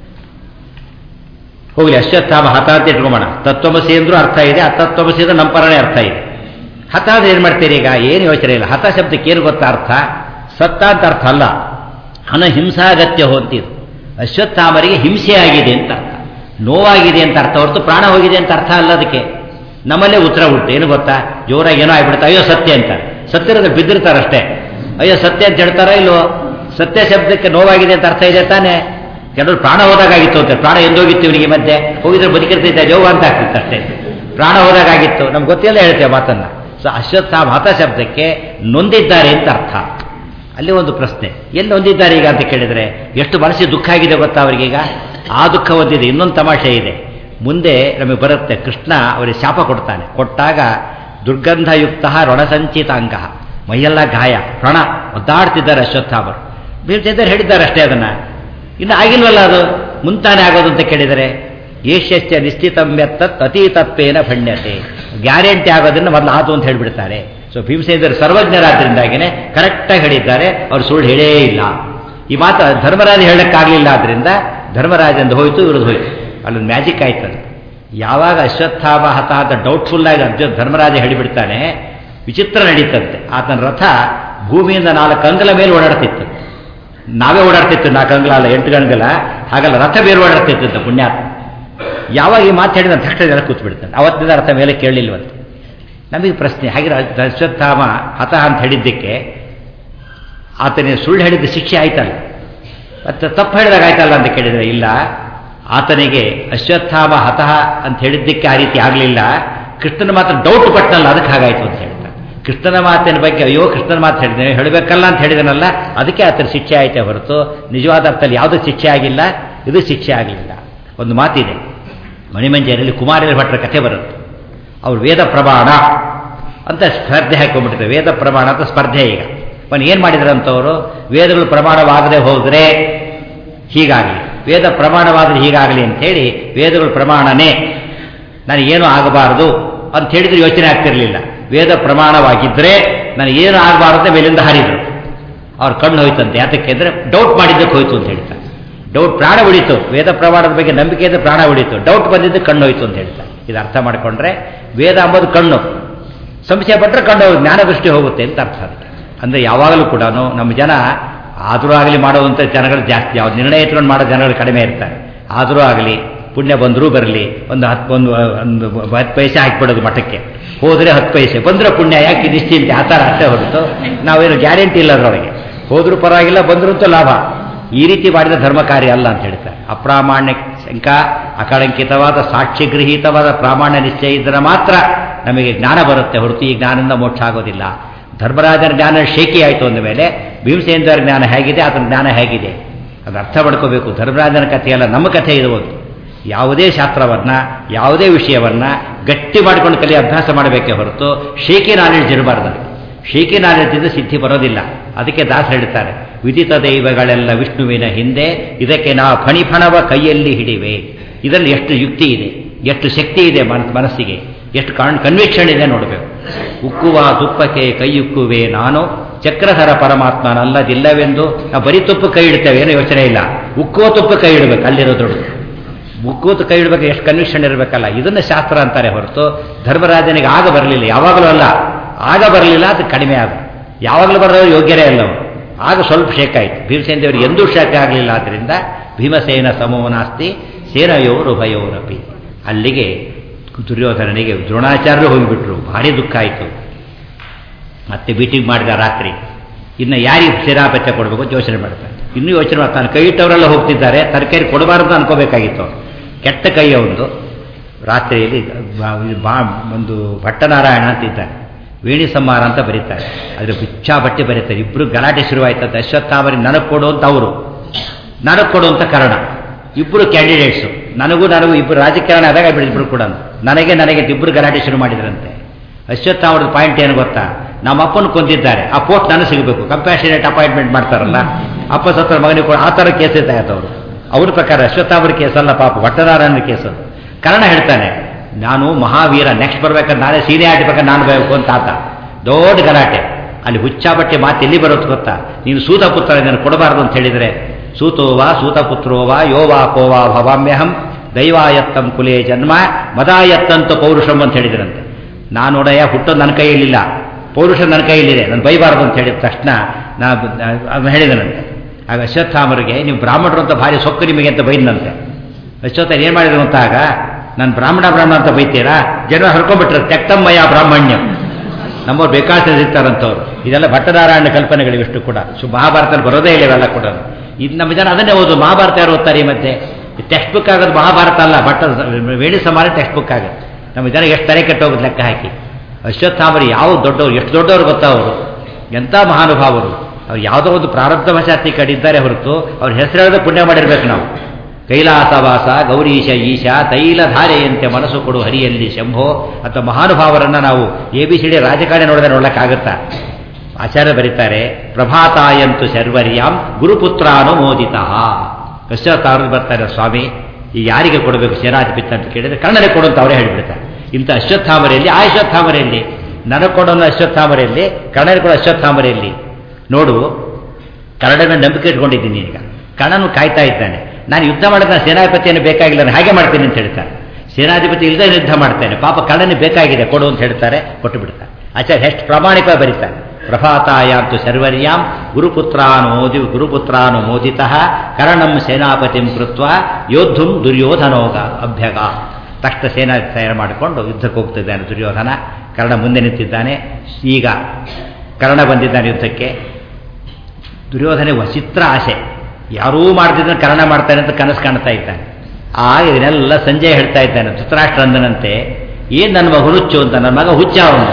ಹೋಗ್ಲಿ ಅಶ್ವತ್ಥಾಮ ಹತ ಅಂತ ಇಟ್ಕೊಂಬೋಣ ತತ್ವಮಸಿ ಅಂದ್ರೂ ಅರ್ಥ ಇದೆ ಅತತ್ವಮಸಿ ಅಂದ್ರೆ ನಮ್ಮ ಪರನೇ ಅರ್ಥ ಇದೆ ಹತ ಅಂದ್ರೆ ಏನು ಮಾಡ್ತೀರಿ ಈಗ ಏನು ಯೋಚನೆ ಇಲ್ಲ ಹತ ಶಬ್ದಕ್ಕೆ ಏನು ಗೊತ್ತಾ ಅರ್ಥ ಸತ್ತ ಅಂತ ಅರ್ಥ ಅಲ್ಲ ಹನ ಹಿಂಸಾಗತ್ಯ ಹೊಂತಿದ್ದು ಅಶ್ವತ್ಥಾಮರಿಗೆ ಹಿಂಸೆ ಆಗಿದೆ ಅಂತ ಅರ್ಥ ನೋವಾಗಿದೆ ಅಂತ ಅರ್ಥ ಹೊರತು ಪ್ರಾಣ ಹೋಗಿದೆ ಅಂತ ಅರ್ಥ ಅಲ್ಲ ಅದಕ್ಕೆ ನಮ್ಮಲ್ಲೇ ಉತ್ತರ ಉಂಟು ಏನು ಗೊತ್ತಾ ಜೋರಾಗಿ ಏನೋ ಆಗ್ಬಿಡುತ್ತೆ ಅಯ್ಯೋ ಸತ್ಯ ಅಂತ ಸತ್ಯರದ ಬಿದ್ದಿರ್ತಾರಷ್ಟೇ ಅಯ್ಯೋ ಸತ್ಯ ಅಂತ ಹೇಳ್ತಾರ ಇಲ್ವೋ ಸತ್ಯ ಶಬ್ದಕ್ಕೆ ನೋವಾಗಿದೆ ಅಂತ ಅರ್ಥ ಇದೆ ತಾನೇ ಕೆಲವರು ಪ್ರಾಣ ಹೋದಾಗಿತ್ತು ಅಂತ ಪ್ರಾಣ ಎಂದೋಗಿತ್ತು ಇವನಿಗೆ ಮಧ್ಯೆ ಹೋಗಿದ್ರೆ ಬದುಕಿರ್ತಿದ್ದ ಜೋಗ ಅಂತ ಆಗ್ತಿತ್ತು ಅಷ್ಟೇ ಪ್ರಾಣ ಹೋದಾಗಿತ್ತು ನಮ್ಗೆ ಗೊತ್ತಿಲ್ಲ ಹೇಳ್ತೇವೆ ಮಾತನ್ನ ಸೊ ಅಶ್ವತ್ಥಾಮ ಹತ ಶಬ್ದಕ್ಕೆ ನೊಂದಿದ್ದಾರೆ ಅಂತ ಅರ್ಥ ಅಲ್ಲಿ ಒಂದು ಪ್ರಶ್ನೆ ಎಲ್ಲಿ ಹೊಂದಿದ್ದಾರೆ ಈಗ ಅಂತ ಕೇಳಿದರೆ ಎಷ್ಟು ಮನಸ್ಸಿಗೆ ದುಃಖ ಆಗಿದೆ ಗೊತ್ತಾ ಅವರಿಗೀಗ ಆ ದುಃಖ ಹೊಂದಿದೆ ಇನ್ನೊಂದು ತಮಾಷೆ ಇದೆ ಮುಂದೆ ನಮಗೆ ಬರುತ್ತೆ ಕೃಷ್ಣ ಅವರಿಗೆ ಶಾಪ ಕೊಡ್ತಾನೆ ಕೊಟ್ಟಾಗ ದುರ್ಗಂಧಯುಕ್ತ ರಣಸಂಚಿತಾಂಗ ಮೈಯೆಲ್ಲ ಗಾಯ ರಣ ಒದ್ದಾಡ್ತಿದ್ದಾರೆ ಅಶ್ವತ್ಥಾಮರು ಭೀಮಚಂದ್ರ ಹೇಳಿದ್ದಾರೆ ಅಷ್ಟೇ ಅದನ್ನ ಇನ್ನು ಆಗಿಲ್ವಲ್ಲ ಅದು ಮುಂತಾನೆ ಆಗೋದು ಅಂತ ಕೇಳಿದರೆ ಏಷ್ಯಶ್ಚ ನಿಶ್ಚಿತಮ್ಯತ್ತತ್ ಅತೀತತ್ವೇನ ಭಣ್ಯತೆ ಗ್ಯಾರಂಟಿ ಆಗೋದನ್ನು ಮೊದಲು ಆತು ಅಂತ ಹೇಳಿಬಿಡ್ತಾರೆ ಸೊ ಭೀಮಸೇಂದ್ರ ಸರ್ವಜ್ಞರಾದ್ರಿಂದಾಗಿನೇ ಕರೆಕ್ಟಾಗಿ ಹೇಳಿದ್ದಾರೆ ಅವರು ಸುಳ್ಳು ಹೇಳೇ ಇಲ್ಲ ಈ ಮಾತು ಧರ್ಮರಾಜ ಹೇಳಕ್ಕಾಗಲಿಲ್ಲ ಆದ್ರಿಂದ ಧರ್ಮರಾಜಂದು ಹೋಯ್ತು ಇವ್ರದ್ದು ಹೋಯ್ತು ಅಲ್ಲೊಂದು ಮ್ಯಾಜಿಕ್ ಆಯ್ತದೆ ಯಾವಾಗ ಅಶ್ವತ್ಥಾಮ ಹತ ಅಂತ ಡೌಟ್ಫುಲ್ ಆಗಿ ಅರ್ಜುನ್ ಧರ್ಮರಾಜ ಹೇಳಿಬಿಡ್ತಾನೆ ವಿಚಿತ್ರ ನಡೀತಂತೆ ಆತನ ರಥ ಭೂಮಿಯಿಂದ ನಾಲ್ಕು ಅಂಗಲ ಮೇಲೆ ಓಡಾಡ್ತಿತ್ತು ನಾವೇ ಓಡಾಡ್ತಿತ್ತು ನಾಲ್ಕು ಅಂಗಲ ಅಲ್ಲ ಎಂಟು ಗಂಗಲ ಹಾಗಲ್ಲ ರಥ ಬೇರೆ ಓಡಾಡ್ತಿತ್ತು ಪುಣ್ಯಾತ್ಮ ಯಾವಾಗ ಈ ಮಾತು ಹೇಳಿದ ತಕ್ಷಣ ಜನ ಕೂತ್ಬಿಡ್ತಾನೆ ಅವತ್ತಿನ ಅರ್ಥ ಮೇಲೆ ಕೇಳಲಿಲ್ವಂತೆ ನಮಗೆ ಪ್ರಶ್ನೆ ಹಾಗೆ ಅಶ್ವತ್ಥಾಮ ಹತ ಅಂತ ಹೇಳಿದ್ದಕ್ಕೆ ಆತನಿಗೆ ಸುಳ್ಳು ಹೇಳಿದ ಶಿಕ್ಷೆ ಆಯ್ತಲ್ಲ ಮತ್ತೆ ತಪ್ಪು ಹೇಳಿದಾಗ ಆಯ್ತಲ್ಲ ಅಂತ ಕೇಳಿದರೆ ಇಲ್ಲ ಆತನಿಗೆ ಅಶ್ವತ್ಥಾಮ ಹತಃ ಅಂತ ಹೇಳಿದ್ದಕ್ಕೆ ಆ ರೀತಿ ಆಗಲಿಲ್ಲ ಕೃಷ್ಣನ ಮಾತ್ರ ಡೌಟ್ ಪಟ್ಟನಲ್ಲ ಅದಕ್ಕೆ ಹಾಗಾಯ್ತು ಅಂತ ಹೇಳ್ತಾರೆ ಕೃಷ್ಣನ ಮಾತಿನ ಬಗ್ಗೆ ಅಯ್ಯೋ ಕೃಷ್ಣನ ಮಾತು ಹೇಳಿದ್ದೇನೆ ಹೇಳಬೇಕಲ್ಲ ಅಂತ ಹೇಳಿದನಲ್ಲ ಅದಕ್ಕೆ ಆತನ ಶಿಕ್ಷೆ ಆಯ್ತೆ ಹೊರತು ನಿಜವಾದ ಅರ್ಥದಲ್ಲಿ ಯಾವುದೂ ಶಿಕ್ಷೆ ಆಗಿಲ್ಲ ಇದು ಶಿಕ್ಷೆ ಆಗಲಿಲ್ಲ ಒಂದು ಮಾತಿದೆ ಮಣಿಮಂಜರಿಯಲ್ಲಿ ಕುಮಾರರ ಭಟ್ರ ಕಥೆ ಬರುತ್ತೆ ಅವರು ವೇದ ಪ್ರಮಾಣ ಅಂತ ಸ್ಪರ್ಧೆ ಹಾಕೊಂಡ್ಬಿಟ್ಟಿದ್ದಾರೆ ವೇದ ಪ್ರಮಾಣ ಅಂತ ಸ್ಪರ್ಧೆ ಈಗ ಅವನು ಏನು ಮಾಡಿದ್ರಂತವರು ವೇದಗಳು ಪ್ರಮಾಣವಾಗದೆ ಹೋದರೆ ಹೀಗಾಗಲಿ ವೇದ ಪ್ರಮಾಣವಾದರೆ ಹೀಗಾಗಲಿ ಅಂಥೇಳಿ ವೇದಗಳು ಪ್ರಮಾಣನೇ ನನಗೇನು ಆಗಬಾರದು ಅಂತ ಹೇಳಿದ್ರೆ ಯೋಚನೆ ಆಗ್ತಿರಲಿಲ್ಲ ವೇದ ಪ್ರಮಾಣವಾಗಿದ್ದರೆ ನನಗೇನು ಆಗಬಾರದು ಮೇಲಿಂದ ಹಾರಿದ್ರು ಅವ್ರ ಕಣ್ಣು ಹೋಯ್ತಂತೆ ಯಾತಕ್ಕೆ ಅಂದರೆ ಡೌಟ್ ಮಾಡಿದ್ದಕ್ಕೆ ಹೋಯ್ತು ಅಂತ ಹೇಳ್ತಾರೆ ಡೌಟ್ ಪ್ರಾಣ ಉಳಿತು ವೇದ ಪ್ರಮಾಣದ ಬಗ್ಗೆ ನಂಬಿಕೆ ಇದ್ದರೆ ಪ್ರಾಣ ಉಳಿತು ಡೌಟ್ ಬಂದಿದ್ದು ಕಣ್ಣು ಹೋಯ್ತು ಅಂತ ಹೇಳ್ತಾರೆ ಇದು ಅರ್ಥ ಮಾಡಿಕೊಂಡ್ರೆ ವೇದ ಅಂಬೋದು ಕಣ್ಣು ಸಂಶಯ ಪಟ್ಟರೆ ಕಣ್ಣು ಜ್ಞಾನದೃಷ್ಟಿ ಹೋಗುತ್ತೆ ಅಂತ ಅರ್ಥ ಅದಕ್ಕೆ ಅಂದರೆ ಯಾವಾಗಲೂ ಕೂಡ ನಮ್ಮ ಜನ ಆದರೂ ಆಗಲಿ ಮಾಡುವಂಥ ಜನಗಳು ಜಾಸ್ತಿ ಯಾವ್ದು ನಿರ್ಣಯ ಇಟ್ಕೊಂಡು ಮಾಡೋ ಜನಗಳು ಕಡಿಮೆ ಇರ್ತಾರೆ ಆದರೂ ಆಗಲಿ ಪುಣ್ಯ ಬಂದರೂ ಬರಲಿ ಒಂದು ಹತ್ತು ಒಂದು ಒಂದು ಹತ್ತು ಪೈಸೆ ಹಾಕಿಬಿಡೋದು ಮಠಕ್ಕೆ ಹೋದರೆ ಹತ್ತು ಪೈಸೆ ಬಂದರೆ ಪುಣ್ಯ ಯಾಕೆ ನಿಶ್ಚಿಂತೆ ಆ ಥರ ಅಷ್ಟೇ ಹೊರತು ನಾವೇನು ಗ್ಯಾರಂಟಿ ಇಲ್ಲ ಅದರೊಳಗೆ ಹೋದರೂ ಪರವಾಗಿಲ್ಲ ಬಂದ್ರಂತೂ ಲಾಭ ಈ ರೀತಿ ಮಾಡಿದ ಧರ್ಮ ಕಾರ್ಯ ಅಲ್ಲ ಅಂತ ಹೇಳ್ತಾರೆ ಅಪ್ರಾಮಾಣ್ಯ ಶಂಕ ಅಕಳಂಕಿತವಾದ ಸಾಕ್ಷಿಗೃಹೀತವಾದ ಪ್ರಾಮಾಣ್ಯ ನಿಶ್ಚಯ ಇದ್ದರೆ ಮಾತ್ರ ನಮಗೆ ಜ್ಞಾನ ಬರುತ್ತೆ ಹೊರತು ಈ ಜ್ಞಾನದಿಂದ ಮೋಕ್ಷ ಆಗೋದಿಲ್ಲ ಧರ್ಮರಾಜನ ಜ್ಞಾನ ಶೇಕಿ ಆಯಿತು ಅಂದ ಮೇಲೆ ಭೀಮಸೇಂದ್ರ ಜ್ಞಾನ ಹೇಗಿದೆ ಆತನ ಜ್ಞಾನ ಹೇಗಿದೆ ಅದು ಅರ್ಥ ಮಾಡ್ಕೋಬೇಕು ಧರ್ಮರಾಜನ ಕಥೆಯಲ್ಲ ನಮ್ಮ ಕಥೆ ಇದು ಒಂದು ಯಾವುದೇ ಶಾಸ್ತ್ರವನ್ನು ಯಾವುದೇ ವಿಷಯವನ್ನು ಗಟ್ಟಿ ಮಾಡಿಕೊಂಡು ಕಲಿಯ ಅಭ್ಯಾಸ ಮಾಡಬೇಕೇ ಹೊರತು ಶೇಕಿ ನಾಲೆಡ್ಜ್ ಇರಬಾರ್ದು ಶೇಕಿ ನಾಲೆಡ್ಜ್ ಇದ್ದು ಸಿದ್ಧಿ ಬರೋದಿಲ್ಲ ಅದಕ್ಕೆ ದಾಸ ಹೇಳ್ತಾರೆ ವಿದಿತ ದೈವಗಳೆಲ್ಲ ವಿಷ್ಣುವಿನ ಹಿಂದೆ ಇದಕ್ಕೆ ನಾ ಫಣಿಫಣವ ಕೈಯಲ್ಲಿ ಹಿಡಿವೆ ಇದರಲ್ಲಿ ಎಷ್ಟು ಯುಕ್ತಿ ಇದೆ ಎಷ್ಟು ಶಕ್ತಿ ಇದೆ ಮನಸ್ಸಿಗೆ ಎಷ್ಟು ಕಾಣ್ ಕನ್ವಿಕ್ಷನ್ ಇದೆ ನೋಡಬೇಕು ಉಕ್ಕುವ ತುಪ್ಪಕ್ಕೆ ಕೈ ಉಕ್ಕುವೆ ನಾನು ಚಕ್ರಧರ ಪರಮಾತ್ಮನಲ್ಲದಿಲ್ಲವೆಂದು ನಾವು ಬರೀ ತುಪ್ಪ ಕೈ ಇಡ್ತೇವೆ ಏನೂ ಯೋಚನೆ ಇಲ್ಲ ಉಕ್ಕುವ ತುಪ್ಪ ಕೈ ಇಡಬೇಕು ಅಲ್ಲಿರೋ ದೊಡ್ಡ ಉಕ್ಕೂತ ಕೈ ಇಡಬೇಕು ಎಷ್ಟು ಕನ್ವಿಕ್ಷನ್ ಇರಬೇಕಲ್ಲ ಇದನ್ನು ಶಾಸ್ತ್ರ ಅಂತಾರೆ ಹೊರತು ಧರ್ಮರಾಜನಿಗೆ ಆಗ ಬರಲಿಲ್ಲ ಯಾವಾಗಲೂ ಅಲ್ಲ ಆಗ ಬರಲಿಲ್ಲ ಅದು ಕಡಿಮೆ ಆಗ ಯಾವಾಗಲೂ ಬರೋದು ಯೋಗ್ಯರೇ ಅಲ್ಲ ಅವರು ಆಗ ಸ್ವಲ್ಪ ಶೇಕ್ ಆಯಿತು ಭೀಮಸೇನ ದೇವರಿಗೆ ಎಂದೂ ಶೇಕ ಆಗಲಿಲ್ಲ ಆದ್ದರಿಂದ ಭೀಮಸೇನ ಸಮೋನಾಸ್ತಿ ಸೇನಯೋರು ಉಭಯೋರಪಿ ಅಲ್ಲಿಗೆ ದುರ್ಯೋಧನನಿಗೆ ದ್ರೋಣಾಚಾರ್ಯರು ಹೋಗಿಬಿಟ್ರು ಭಾರಿ ದುಃಖ ಆಯಿತು ಮತ್ತೆ ಮೀಟಿಂಗ್ ಮಾಡಿದ ರಾತ್ರಿ ಇನ್ನು ಯಾರಿಗೆ ಶಿರಾಪಚ್ಚ ಕೊಡಬೇಕು ಅಂತ ಯೋಚನೆ ಮಾಡ್ತಾನೆ ಇನ್ನೂ ಯೋಚನೆ ಮಾಡ್ತಾನೆ ಕೈ ಇಟ್ಟವರೆಲ್ಲ ಹೋಗ್ತಿದ್ದಾರೆ ತರಕಾರಿ ಕೊಡಬಾರ್ದು ಅನ್ಕೋಬೇಕಾಗಿತ್ತು ಅವ್ರು ಕೆಟ್ಟ ಕೈ ಅವನು ರಾತ್ರಿಯಲ್ಲಿ ಬಾ ಒಂದು ಭಟ್ಟನಾರಾಯಣ ಅಂತಿದ್ದಾನೆ ವೇಣಿ ಸಂಹಾರ ಅಂತ ಬರೀತಾರೆ ಅದ್ರ ಬಿಚ್ಚಾ ಬಟ್ಟೆ ಬರೀತಾರೆ ಇಬ್ಬರು ಗಲಾಟೆ ಶುರುವಾಯ್ತಂತೆ ಅಶ್ವತ್ಥಾಮರಿ ನನಗೆ ಕೊಡು ಅಂತ ಅವರು ನನಗೆ ಕೊಡು ಅಂತ ಕಾರಣ ಇಬ್ಬರು ಕ್ಯಾಂಡಿಡೇಟ್ಸು ನನಗೂ ನನಗೂ ಇಬ್ಬರು ರಾಜಕಾರಣ ಆದಾಗ ಇಬ್ಬರು ಕೂಡ ನನಗೆ ನನಗೆ ಇಬ್ಬರು ಗಲಾಟೆ ಶುರು ಮಾಡಿದ್ರಂತೆ ಅಶ್ವತ್ಥಾಮರದ ಪಾಯಿಂಟ್ ಏನು ಗೊತ್ತಾ ನಮ್ಮ ಅಪ್ಪನ ಕೊಂದಿದ್ದಾರೆ ಆ ಪೋಸ್ಟ್ ನನಗೆ ಸಿಗಬೇಕು ಕಂಪ್ಯಾಷನೇಟ್ ಅಪಾಯಿಂಟ್ಮೆಂಟ್ ಮಾಡ್ತಾರಲ್ಲ ಅಪ್ಪ ಸತ್ರ ಮಗನಿಗೆ ಕೂಡ ಆ ಥರ ಕೇಸ್ ಇದ್ದಾಯ್ತು ಅವರು ಅವ್ರ ಪ್ರಕಾರ ಅಶ್ವತ್ಥಾಮರ ಕೇಸಲ್ಲ ಪಾಪ ಭಟ್ಟನಾರಾಯಣ ಕೇಸು ಕಾರಣ ಹೇಳ್ತಾನೆ ನಾನು ಮಹಾವೀರ ನೆಕ್ಸ್ಟ್ ಬರ್ಬೇಕಾದ್ರೆ ನಾನೇ ಸೀರೆ ಆಡ್ಬೇಕಾದ್ರೆ ನಾನು ಬೇಕು ಅಂತ ಆತ ದೊಡ್ಡ ಗಲಾಟೆ ಅಲ್ಲಿ ಹುಚ್ಚಾಬಟ್ಟೆ ಮಾತು ಎಲ್ಲಿ ಬರೋದು ಗೊತ್ತಾ ನೀನು ಸೂತ ಪುತ್ರ ಇದನ್ನು ಕೊಡಬಾರ್ದು ಅಂತ ಹೇಳಿದರೆ ಸೂತೋವಾ ಸೂತಪುತ್ರೋವಾ ಯೋವಾ ಕೋವಾ ಭವಾಮ್ಯಹಂ ದೈವಾಯತ್ತಂ ಕುಲೇ ಜನ್ಮ ಮದಾಯತ್ತಂತ ಪೌರುಷಂ ಅಂತ ಹೇಳಿದ್ರಂತೆ ನಾನು ನೋಡಯ್ಯ ಹುಟ್ಟೋದು ನನ್ನ ಕೈಯಲ್ಲಿಲ್ಲ ಪೌರುಷ ನನ್ನ ಕೈಯಲ್ಲಿದೆ ನಾನು ಬೈಬಾರ್ದು ಅಂತ ಹೇಳಿದ ತಕ್ಷಣ ನಾ ಅದನ್ನು ಹೇಳಿದನಂತೆ ಆಗ ಅಶ್ವತ್ಥಾಮರಿಗೆ ನೀವು ಬ್ರಾಹ್ಮಣರು ಅಂತ ಭಾರಿ ಸೊಕ್ಕು ನಿಮಗೆ ಅಂತ ಬೈದನಂತೆ ಅಶ್ವತ್ಥ ಏನು ಮಾಡಿದ್ರು ಅಂತ ಆಗ ನಾನು ಬ್ರಾಹ್ಮಣ ಬ್ರಾಹ್ಮಣ ಅಂತ ಬೈತೀರಾ ಜನ ಹರ್ಕೊಂಡ್ಬಿಟ್ರೆ ತೆಕ್ತಮ್ಮಯ್ಯ ಬ್ರಾಹ್ಮಣ್ಯ ನಮ್ಮವ್ರು ಬೇಕಾದ ಇರ್ತಾರಂತವ್ರು ಇದೆಲ್ಲ ಭಟ್ಟನಾರಾಯಣ ಕಲ್ಪನೆಗಳು ಇಷ್ಟು ಕೂಡ ಸು ಮಹಾಭಾರತದಲ್ಲಿ ಬರೋದೇ ಇಲ್ಲ ಇವೆಲ್ಲ ಕೂಡ ಇದು ನಮ್ಮ ಜನ ಅದನ್ನೇ ಓದು ಮಹಾಭಾರತ ಯಾರು ಓದ್ತಾರೆ ಈ ಮಧ್ಯೆ ಟೆಕ್ಸ್ಟ್ ಬುಕ್ ಆಗೋದು ಮಹಾಭಾರತ ಅಲ್ಲ ಭಟ್ಟ ವೇಣಿ ಸಮಾನ ಟೆಕ್ಸ್ಟ್ ಬುಕ್ ಆಗುತ್ತೆ ನಮ್ಮ ಜನ ಎಷ್ಟು ತಲೆ ಕೆಟ್ಟೋಗೋದು ಲೆಕ್ಕ ಹಾಕಿ ಅಶ್ವತ್ಥಾಮರು ಯಾವ ದೊಡ್ಡವರು ಎಷ್ಟು ದೊಡ್ಡವರು ಗೊತ್ತಾ ಅವರು ಎಂಥ ಮಹಾನುಭಾವರು ಅವ್ರು ಯಾವುದೋ ಒಂದು ಪ್ರಾರಬ್ಧ ವಶಾತಿ ಕಡಿದ್ದಾರೆ ಹೊರತು ಅವ್ರ ಹೆಸರು ಹೇಳಿದ್ರೆ ಪುಣ್ಯ ಮಾಡಿರ್ಬೇಕು ನಾವು ಕೈಲಾಸವಾಸ ಗೌರೀಶ ಈಶ ತೈಲಧಾರೆಯಂತೆ ಮನಸ್ಸು ಕೊಡು ಹರಿಯಲ್ಲಿ ಶಂಭೋ ಅಥವಾ ಮಹಾನುಭಾವರನ್ನು ನಾವು ಎ ಬಿ ಸಿ ಡಿ ರಾಜಕಾರಣ ನೋಡಿದ್ರೆ ನೋಡೋಕ್ಕಾಗುತ್ತಾ ಆಚಾರ್ಯ ಬರೀತಾರೆ ಪ್ರಭಾತಾಯಂತು ಶರ್ವರ್ಯಾಂ ಗುರುಪುತ್ರಾನುಮೋದಿತ ಅಶ್ವತ್ಥಾವರು ಬರ್ತಾರೆ ಸ್ವಾಮಿ ಈ ಯಾರಿಗೆ ಕೊಡಬೇಕು ಸೇನಾಧಿಪತಿ ಅಂತ ಕೇಳಿದ್ರೆ ಕನ್ನಡ ಕೊಡು ಅಂತ ಅವರೇ ಹೇಳಿಬಿಡ್ತಾರೆ ಇಂಥ ಅಶ್ವತ್ಥಾಮರೆಯಲ್ಲಿ ಆ ಅಶ್ವತ್ಥಾಮರೆಯಲ್ಲಿ ನನಗೆ ಕೊಡೋನು ಅಶ್ವತ್ಥಾಮರೆಯಲ್ಲಿ ಕನ್ನಡ ಕೊಡೋ ಅಶ್ವತ್ಥಾಮರೆಯಲ್ಲಿ ನೋಡು ಕನ್ನಡ ಮೇಲೆ ನಂಬಿಕೆ ಇಟ್ಕೊಂಡಿದ್ದೀನಿ ಈಗ ಕಣ್ಣನು ಕಾಯ್ತಾ ಇದ್ದಾನೆ ನಾನು ಯುದ್ಧ ಮಾಡಿದ ಸೇನಾಧಿಪತಿಯನ್ನು ಬೇಕಾಗಿಲ್ಲ ನಾನು ಹಾಗೆ ಮಾಡ್ತೀನಿ ಅಂತ ಹೇಳ್ತಾರೆ ಸೇನಾಧಿಪತಿ ಇಲ್ಲದೆ ಯುದ್ಧ ಮಾಡ್ತೇನೆ ಪಾಪ ಕಣ್ಣನಿಗೆ ಬೇಕಾಗಿದೆ ಕೊಡು ಅಂತ ಹೇಳ್ತಾರೆ ಕೊಟ್ಟು ಬಿಡ್ತಾರೆ ಆಚಾರ್ಯ ಎಷ್ಟು ಪ್ರಾಮಾಣಿಕ ಬರೀತಾರೆ ಪ್ರಭಾತಾಯಾಂತು ಶರ್ವರ್ಯಾಂ ಗುರುಪುತ್ರಾನೋದಿ ಗುರುಪುತ್ರಾನು ಮೋದಿತ ಕರ್ಣಂ ಸೇನಾಪತಿಂ ಕೃತ್ವ ಯೋದ್ಧುಂ ದುರ್ಯೋಧನೋಗ ಅಭ್ಯಗ ತಕ್ಷಣ ಸೇನಾ ತಯಾರು ಮಾಡಿಕೊಂಡು ಯುದ್ಧಕ್ಕೆ ಹೋಗ್ತಿದ್ದಾನೆ ದುರ್ಯೋಧನ ಕರ್ಣ ಮುಂದೆ ನಿಂತಿದ್ದಾನೆ ಈಗ ಕರ್ಣ ಬಂದಿದ್ದಾನೆ ಯುದ್ಧಕ್ಕೆ ದುರ್ಯೋಧನೆ ವಚಿತ್ರ ಆಸೆ ಯಾರೂ ಮಾಡ್ತಿದ್ದಾನೆ ಕರ್ಣ ಮಾಡ್ತಾನೆ ಅಂತ ಕನಸು ಕಾಣ್ತಾ ಇದ್ದಾನೆ ಆಗ ಇದನ್ನೆಲ್ಲ ಸಂಜೆ ಹೇಳ್ತಾ ಇದ್ದಾನೆ ಧೃತರಾಷ್ಟ್ರಂದನಂತೆ ಏನು ನನ್ನ ಮಗ ಹುಚ್ಚು ಅಂತ ನನ್ನ ಮಗ ಹುಚ್ಚ ಅವನು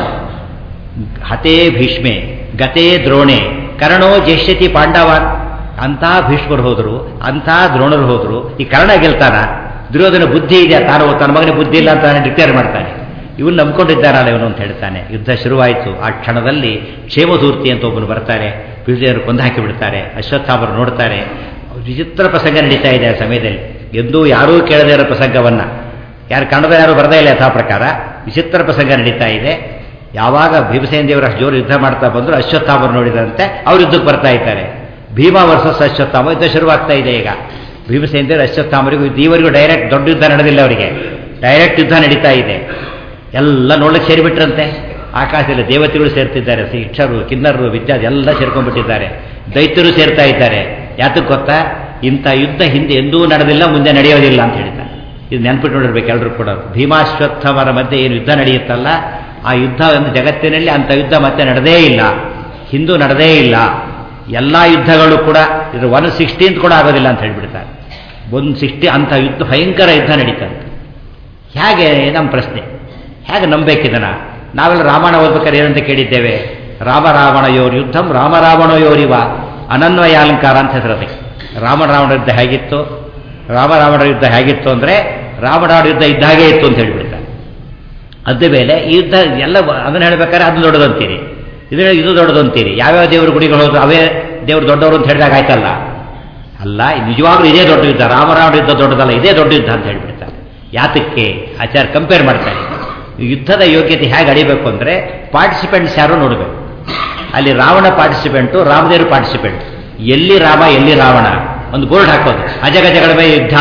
ಹತೇ ಭೀಷ್ಮೆ ಗತೇ ದ್ರೋಣೆ ಕರ್ಣೋ ಜೇಷ್ಯತಿ ಪಾಂಡವಾನ್ ಅಂಥ ಭೀಷ್ಮರು ಹೋದರು ಅಂಥ ದ್ರೋಣರು ಹೋದರು ಈ ಕರ್ಣ ಗೆಲ್ತಾನ ದುರ್ಯೋಧನ ಬುದ್ಧಿ ಇದೆ ತಾನು ತನ್ನ ಮಗನಿಗೆ ಬುದ್ಧಿ ಇಲ್ಲ ಅಂತ ಡಿಕ್ಲೇರ್ ಮಾಡ್ತಾನೆ ಇವನು ನಂಬ್ಕೊಂಡಿದ್ದಾರಲ್ಲ ಇವನು ಅಂತ ಹೇಳ್ತಾನೆ ಯುದ್ಧ ಶುರುವಾಯಿತು ಆ ಕ್ಷಣದಲ್ಲಿ ಕ್ಷೇಮಧೂರ್ತಿ ಅಂತ ಒಬ್ಬನು ಬರ್ತಾರೆ ಬಿಳಿಯರು ಕೊಂದು ಹಾಕಿ ಬಿಡ್ತಾರೆ ಅಶ್ವತ್ಥಾಮರು ನೋಡ್ತಾರೆ ವಿಚಿತ್ರ ಪ್ರಸಂಗ ನಡೀತಾ ಇದೆ ಆ ಸಮಯದಲ್ಲಿ ಎಂದೂ ಯಾರೂ ಕೇಳದೇ ಇರೋ ಪ್ರಸಂಗವನ್ನು ಯಾರು ಕನ್ನಡ ಯಾರು ಬರದೇ ಇಲ್ಲ ಯಥಾ ಪ್ರಕಾರ ವಿಚಿತ್ರ ಪ್ರಸಂಗ ನಡೀತಾ ಇದೆ ಯಾವಾಗ ಭೀಮಸೇನ ದೇವರು ಅಷ್ಟು ಜೋರು ಯುದ್ಧ ಮಾಡ್ತಾ ಬಂದರು ಅಶ್ವತ್ಥಾಮರು ನೋಡಿದಂತೆ ಅವ್ರು ಯುದ್ಧಕ್ಕೆ ಬರ್ತಾ ಇದ್ದಾರೆ ಭೀಮ ವರ್ಸಸ್ ಅಶ್ವತ್ಥಾಮ ಯುದ್ಧ ಶುರುವಾಗ್ತಾ ಇದೆ ಈಗ ಭೀಮಸೇನ ದೇವರು ಅಶ್ವತ್ಥಾಮರಿಗೂ ದೇವರಿಗೂ ಡೈರೆಕ್ಟ್ ದೊಡ್ಡ ಯುದ್ಧ ನಡೆದಿಲ್ಲ ಅವರಿಗೆ ಡೈರೆಕ್ಟ್ ಯುದ್ಧ ನಡೀತಾ ಇದೆ ಎಲ್ಲ ನೋಡ್ಲಿಕ್ಕೆ ಸೇರಿಬಿಟ್ರಂತೆ ಆಕಾಶದಲ್ಲಿ ದೇವತೆಗಳು ಸೇರ್ತಿದ್ದಾರೆ ಶಿಕ್ಷರು ಕಿನ್ನರರು ವಿದ್ಯಾರ್ಥಿ ಎಲ್ಲ ಸೇರ್ಕೊಂಡ್ಬಿಟ್ಟಿದ್ದಾರೆ ದೈತ್ಯರು ಸೇರ್ತಾ ಇದ್ದಾರೆ ಯಾತಕ್ಕೆ ಗೊತ್ತಾ ಇಂಥ ಯುದ್ಧ ಹಿಂದೆ ಎಂದೂ ನಡೆದಿಲ್ಲ ಮುಂದೆ ನಡೆಯೋದಿಲ್ಲ ಅಂತ ಹೇಳ್ತಾರೆ ಇದು ನೆನ್ಪಿಟ್ಟು ನೋಡಿರ್ಬೇಕು ಎಲ್ಲರೂ ಕೂಡ ಭೀಮಾಶ್ವತ್ಥಮರ ಮಧ್ಯೆ ಏನು ಯುದ್ಧ ನಡೆಯುತ್ತಲ್ಲ ಆ ಯುದ್ಧ ಒಂದು ಜಗತ್ತಿನಲ್ಲಿ ಅಂಥ ಯುದ್ಧ ಮತ್ತೆ ನಡೆದೇ ಇಲ್ಲ ಹಿಂದೂ ನಡೆದೇ ಇಲ್ಲ ಎಲ್ಲ ಯುದ್ಧಗಳು ಕೂಡ ಇದ್ರ ಒನ್ ಸಿಕ್ಸ್ಟೀನ್ತ್ ಕೂಡ ಆಗೋದಿಲ್ಲ ಅಂತ ಹೇಳ್ಬಿಡ್ತಾರೆ ಒಂದು ಸಿಕ್ಸ್ಟಿ ಅಂಥ ಯುದ್ಧ ಭಯಂಕರ ಯುದ್ಧ ನಡೀತಂತೆ ಹೇಗೆ ನಮ್ಮ ಪ್ರಶ್ನೆ ಹೇಗೆ ನಂಬೇಕಿದನ ನಾವೆಲ್ಲ ರಾಮಾಯಣ ಓದ್ಬೇಕಾದ್ರೆ ಏನಂತ ಕೇಳಿದ್ದೇವೆ ರಾಮ ರಾವಣಯೋರ್ ಯುದ್ಧಂ ರಾಮ ರಾವಣಯೋರಿವ ಅನನ್ವಯಾಲಂಕಾರ ಅಂತ ಹೆಸರದೆ ರಾಮ ರಾವಣ ಯುದ್ಧ ಹೇಗಿತ್ತು ರಾಮ ರಾವಣ ಯುದ್ಧ ಹೇಗಿತ್ತು ಅಂದರೆ ರಾವಣ ಯುದ್ಧ ಇದ್ದ ಹಾಗೆ ಇತ್ತು ಅಂತ ಹೇಳಿಬಿಡ್ತಾರೆ ಅದೇ ಮೇಲೆ ಈ ಯುದ್ಧ ಎಲ್ಲ ಅದನ್ನು ಹೇಳ್ಬೇಕಾದ್ರೆ ಅದು ದೊಡ್ಡದಂತೀರಿ ಇದು ಇದು ದೊಡ್ಡದಂತೀರಿ ಯಾವ್ಯಾವ ದೇವ್ರ ಗುಡಿಗಳು ಹೋದ್ರು ಅವೇ ದೇವ್ರು ದೊಡ್ಡವರು ಅಂತ ಹೇಳಿದಾಗ ಆಯ್ತಲ್ಲ ಅಲ್ಲ ನಿಜವಾಗ್ಲೂ ಇದೇ ದೊಡ್ಡ ಯುದ್ಧ ರಾಮರಾವಣ ಯುದ್ಧ ದೊಡ್ಡದಲ್ಲ ಇದೇ ದೊಡ್ಡ ಯುದ್ಧ ಅಂತ ಹೇಳ್ಬಿಡ್ತಾರೆ ಯಾತಕ್ಕೆ ಆಚಾರ ಕಂಪೇರ್ ಮಾಡ್ತಾರೆ ಯುದ್ಧದ ಯೋಗ್ಯತೆ ಹೇಗೆ ಅಡಿಬೇಕು ಅಂದರೆ ಪಾರ್ಟಿಸಿಪೆಂಟ್ಸ್ ಯಾರು ನೋಡಬೇಕು ಅಲ್ಲಿ ರಾವಣ ಪಾರ್ಟಿಸಿಪೆಂಟು ರಾಮದೇವರು ಪಾರ್ಟಿಸಿಪೆಂಟ್ ಎಲ್ಲಿ ರಾಮ ಎಲ್ಲಿ ರಾವಣ ಒಂದು ಬೋರ್ಡ್ ಹಾಕೋದು ಅಜಗಜಗಳ ಮೇಲೆ ಯುದ್ಧ